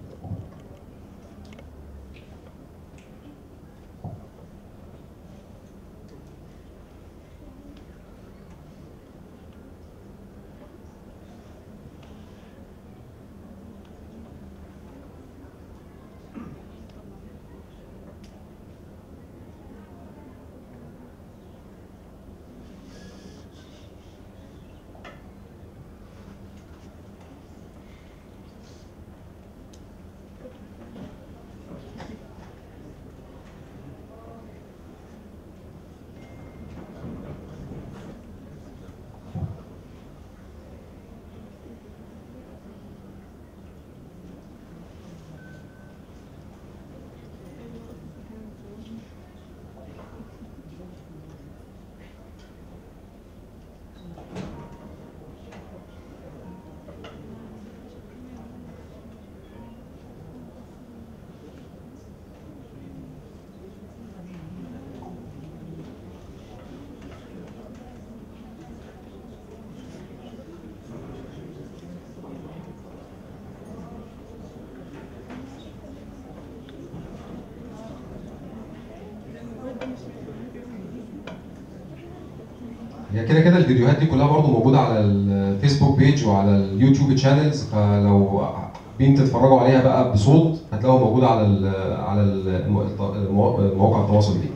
هي كده كده الفيديوهات دي كلها برضو موجوده على الفيسبوك بيج وعلى اليوتيوب تشانلز فلو حابين تتفرجوا عليها بقى بصوت هتلاقوها موجوده على ال على الم- المو- مواقع التواصل دي.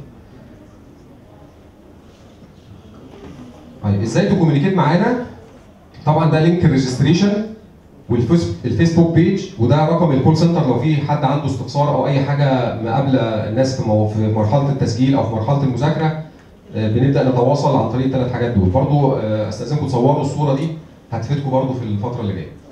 طيب ازاي تكومينيكيت معانا؟ طبعا ده لينك الريجستريشن والفيسبوك بيج وده رقم الكول سنتر لو في حد عنده استفسار او اي حاجه مقابله الناس في مو- في مرحله التسجيل او في مرحله المذاكره آه، بنبدا نتواصل عن طريق الثلاث حاجات دول برضو آه، استاذنكم تصوروا الصوره دي هتفيدكم برضو في الفتره اللي جايه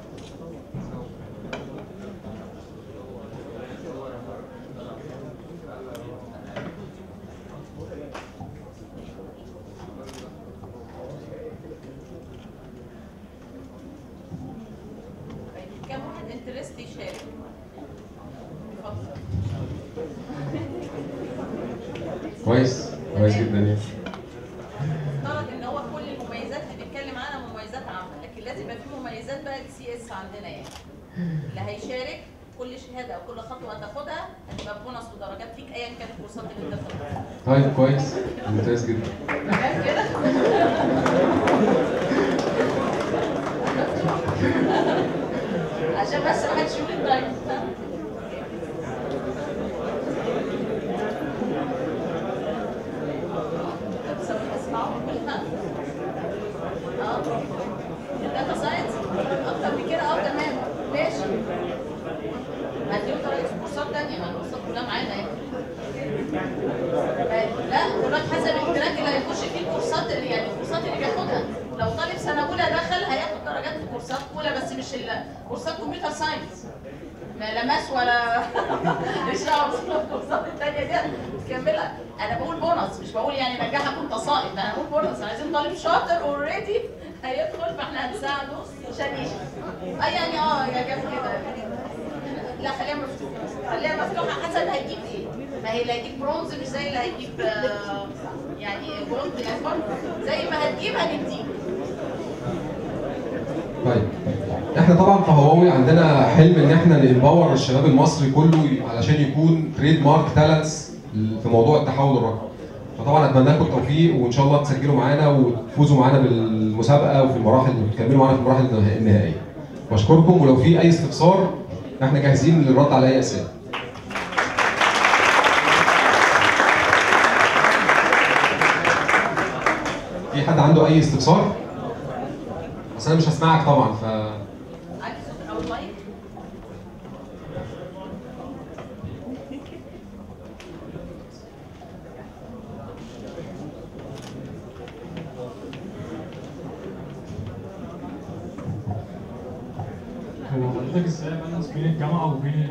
انترست يشارك اتفضل. كويس كويس جدا يعني افترض ان هو كل المميزات اللي بيتكلم عنها مميزات عامه لكن لازم يبقى في مميزات بقى السي اس عندنا يعني اللي هيشارك كل شهاده او كل خطوه هتاخدها هتبقى بونص ودرجات ليك ايا كانت الكورسات اللي انت بتاخدها طيب كويس ممتاز جدا تمام كده عشان بس ما حدش يقول التايم طب ثواني اسمعوا كلها اه الداتا ساينس اكتر من كده اه تمام ماشي هديله طريقه كورسات تانية ما الكورسات كلها معانا يعني لا دلوقتي حسب التراك اللي هيخش فيه الكورسات اللي يعني الكورسات اللي بياخدها لو طالب سنه اولى دخل هياخد درجات في كورسات اولى بس مش ال- كورسات كمبيوتر ساينس ما لمس ولا مش دعوه بالكورسات الثانيه دي تكملها انا بقول بونص مش بقول يعني نجحك وانت ساقط انا بقول بونص عايزين طالب شاطر اوريدي هيدخل فاحنا هنساعده عشان يشتغل اه يعني اه يا جاب كده لا خليها مفتوحه خليها مفتوحه حسب هيجيب ايه ما هي اللي هيجيب برونز مش زي اللي هيجيب آه، يعني جولد يعني برضه زي ما هتجيب هنديك طيب احنا طبعا في هواوي عندنا حلم ان احنا نمباور الشباب المصري كله علشان يكون تريد مارك تالنتس في موضوع التحول الرقمي فطبعا اتمنى لكم التوفيق وان شاء الله تسجلوا معانا وتفوزوا معانا بالمسابقه وفي المراحل وتكملوا معانا في المراحل النها- النهائيه بشكركم ولو في اي استفسار احنا جاهزين للرد على اي اسئله في حد عنده اي استفسار بس انا مش هسمعك طبعا ف عايز صوت او المايك هو حضرتك ازاي بالانس بين الجامعه وبين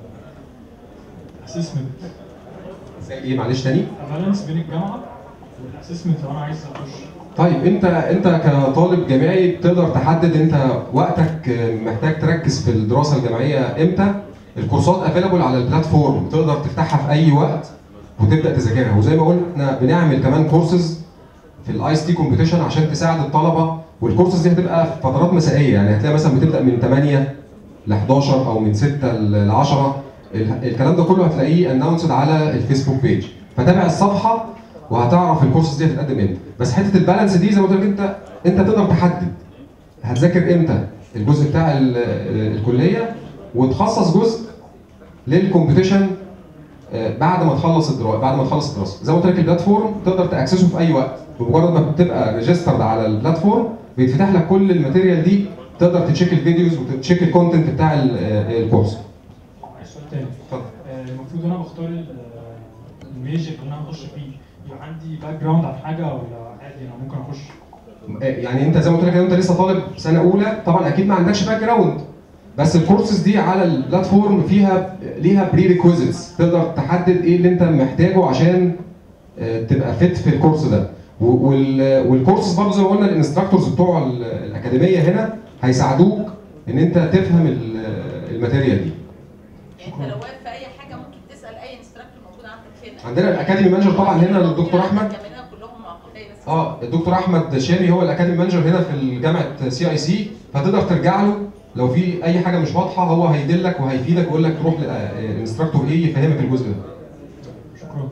الاسسمنت؟ ايه معلش تاني بالانس بين الجامعه والاسسمنت لو انا عايز اخش طيب انت انت كطالب جامعي بتقدر تحدد انت وقتك محتاج تركز في الدراسه الجامعيه امتى الكورسات افيلابل على البلاتفورم تقدر تفتحها في اي وقت وتبدا تذاكرها وزي ما قلنا احنا بنعمل كمان كورسز في الاي اس تي كومبيتيشن عشان تساعد الطلبه والكورسز دي هتبقى في فترات مسائيه يعني هتلاقي مثلا بتبدا من 8 ل 11 او من 6 ل 10 ال- الكلام ده كله هتلاقيه اناونسد على الفيسبوك بيج فتابع الصفحه وهتعرف الكورسز دي هتتقدم امتى بس حته البالانس دي زي ما قلت لك انت انت تقدر تحدد هتذاكر امتى الجزء بتاع ال- ال- الكليه وتخصص جزء للكومبيتيشن آه، بعد ما تخلص الدراسه بعد ما تخلص الدراسه زي ما قلت لك البلاتفورم تقدر تاكسسه في اي وقت بمجرد ما بتبقى ريجسترد على البلاتفورم بيتفتح لك كل الماتيريال دي تقدر تشيك الفيديوز وتشيك الكونتنت بتاع ال- آه، الكورس معلش سؤال تاني آه، المفروض انا بختار ال- الميجر اللي انا هخش فيه يبقى عندي باك جراوند عن حاجه ولا عادي انا ممكن اخش يعني انت زي ما قلت لك لو انت لسه طالب سنه اولى طبعا اكيد ما عندكش باك جراوند بس الكورسز دي على البلاتفورم فيها ليها بري ريكويزيتس تقدر تحدد ايه اللي انت محتاجه عشان آه، تبقى فيت في الكورس ده و- وال- والكورسز برضه زي ما قلنا الانستراكتورز بتوع ال- الاكاديميه هنا هيساعدوك ان انت تفهم ال- الماتيريال دي يعني انت لو واقف في اي حاجه ممكن تسال اي انستراكتور موجود عندك هنا عندنا الاكاديمي مانجر طبعا هنا الدكتور احمد جميعنا كلهم معقدين اه الدكتور احمد شامي هو الاكاديمي مانجر هنا في جامعه سي اي سي فتقدر ترجع له لو في اي حاجه مش واضحه هو هيدلك وهيفيدك ويقول لك تروح للانستراكتور ايه يفهمك الجزء ده شكرا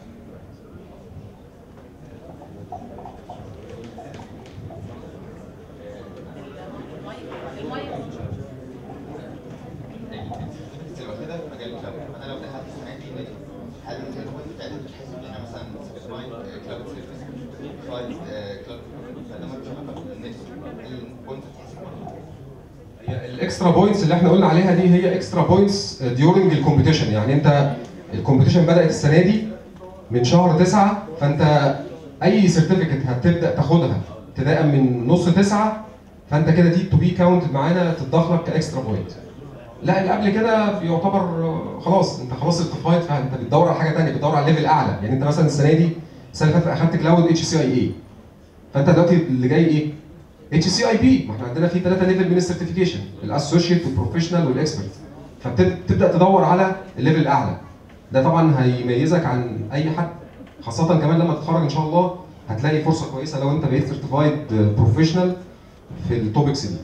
انت لو كده في مجال الكلاود انا لو دخلت السنه دي نادي هل البوينت بتاعتي بتتحسب ان انا مثلا سيرتيفايد كلاود سيرفيس سيرتيفايد كلاود فده ملوش علاقه بالنت البوينت بتتحسب الاكسترا بوينتس اللي احنا قلنا عليها دي هي اكسترا بوينتس ديورنج الكومبيتيشن يعني انت الكومبيتيشن بدات السنه دي من شهر تسعة فانت اي سيرتيفيكت هتبدا تاخدها ابتداء من نص تسعة فانت كده دي تو بي كاونت معانا تتضاف لك كاكسترا بوينت لا اللي قبل كده يعتبر آه، خلاص انت خلاص سيرتيفايد فانت بتدور على حاجه ثانيه بتدور على ليفل اعلى يعني انت مثلا السنه دي السنه اللي فاتت اخدت كلاود اتش سي اي اي فانت دلوقتي اللي جاي ايه؟ اتش سي اي بي ما احنا عندنا في ثلاثه ليفل من السيرتيفيكيشن الاسوشيت والبروفيشنال والاكسبرت فبتبدا تدور على الليفل الاعلى ده طبعا هيميزك عن اي حد خاصه كمان لما تتخرج ان شاء الله هتلاقي فرصه كويسه لو انت بقيت سيرتيفايد بروفيشنال في التوبكس دي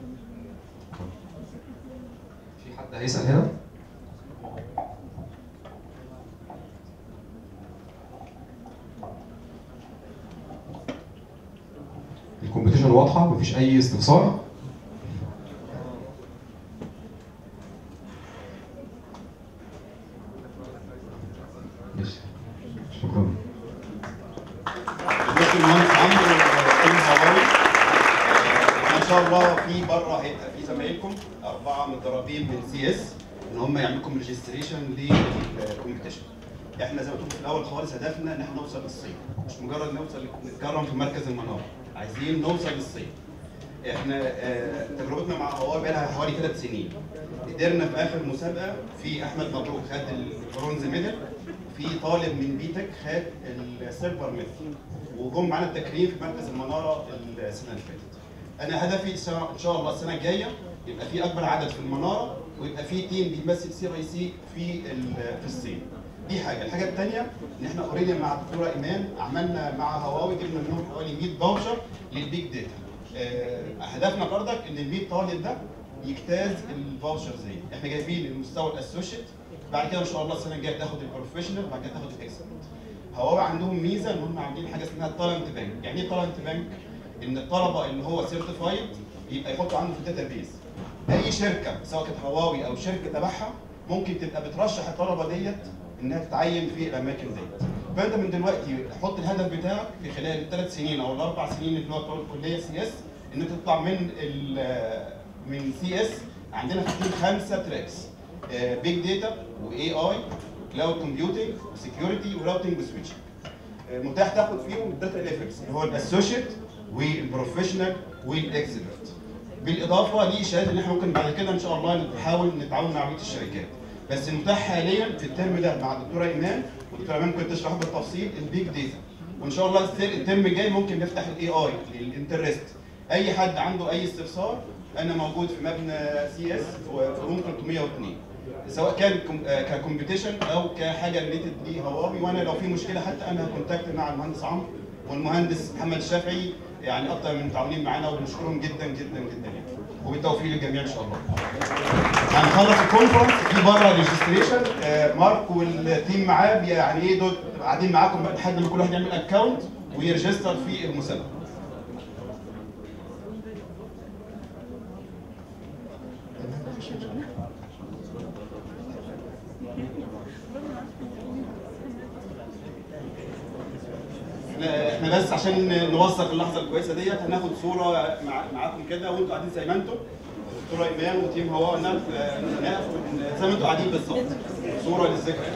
في حد هيسال هنا الكومبيتيشن واضحه مفيش اي استفسار ماشي شكرا دكتور مهندس عمرو كريم هواوي ان شاء الله في بره هيبقى في زمايلكم اربعه متدربين من سي اس ان هم يعملوا لكم ريجستريشن للكومبيتيشن احنا زي ما قلت في الاول خالص هدفنا ان احنا نوصل للصين مش مجرد نوصل نتكرم في مركز المناره عايزين نوصل للصين احنا آه، تجربتنا مع هواوي بقى لها حوالي ثلاث سنين قدرنا في اخر مسابقه في احمد مبروك خد البرونز ميدل في طالب من بيتك خد السيلفر ميدل وجم معانا التكريم في مركز المناره السنه اللي فاتت. انا هدفي السنة- ان شاء الله السنه الجايه يبقى في اكبر عدد في المناره ويبقى في تيم بيمثل سي اي سي في ال- في الصين. دي حاجه، الحاجه الثانيه ان احنا اوريدي مع الدكتوره ايمان عملنا مع هواوي جبنا منهم حوالي 100 فاوشر للبيج داتا. آه، هدفنا برضك ان ال 100 طالب ده يجتاز الفاوشر زي احنا جايبين المستوى الاسوشيت بعد كده ان شاء الله السنه الجايه تاخد البروفيشنال بعد كده تاخد الاكسبرت. هواوي عندهم ميزه ان هم عاملين حاجه اسمها التالنت بانك، يعني ايه تالنت بانك؟ ان الطلبه اللي هو سيرتيفايد يبقى يحطوا عنده في الداتا بيز. اي شركه سواء كانت هواوي او شركه تبعها ممكن تبقى بترشح الطلبه ديت انها تتعين في الاماكن ديت. فانت من دلوقتي حط الهدف بتاعك في خلال الثلاث سنين او الاربع سنين اللي هو بتوع الكليه سي اس ان انت تطلع من ال من سي اس عندنا في التيم خمسه تراكس بيج داتا واي اي كلاود كومبيوتنج وسكيورتي وراوتنج وسويتشنج متاح تاخد فيهم الداتا ليفلز اللي هو الاسوشيت والبروفيشنال والاكسبرت بالاضافه لشهادات ان احنا ممكن بعد كده ان شاء الله نحاول نتعاون مع بقيه الشركات بس المتاح حاليا في الترم ده مع الدكتوره ايمان والدكتوره ايمان ممكن تشرح بالتفصيل البيج داتا وان شاء الله التر- الترم الجاي ممكن نفتح الاي اي للانترست اي حد عنده اي استفسار انا موجود في مبنى سي اس في روم 302 سواء كان كوم- آه، ككومبيتيشن او كحاجه ريليتد لهواوي وانا لو في مشكله حتى انا هكونتاكت مع المهندس عمرو والمهندس محمد الشافعي يعني اكتر من متعاونين معانا وبنشكرهم جدا جدا جدا يعني وبالتوفيق للجميع ان شاء الله. هنخلص الكونفرنس في بره ريجستريشن مارك والتيم معاه بي- يعني ايه دول قاعدين معاكم بقى لحد ما كل واحد يعمل اكونت ويرجستر في المسابقه. احنا احنا بس عشان نوثق اللحظه الكويسه ديت هناخد صوره مع معاكم كده وانتوا قاعدين زي ما انتم دكتوره ايمان وتيم هواء نقف نقف زي ما انتوا قاعدين بالظبط صوره للذكرى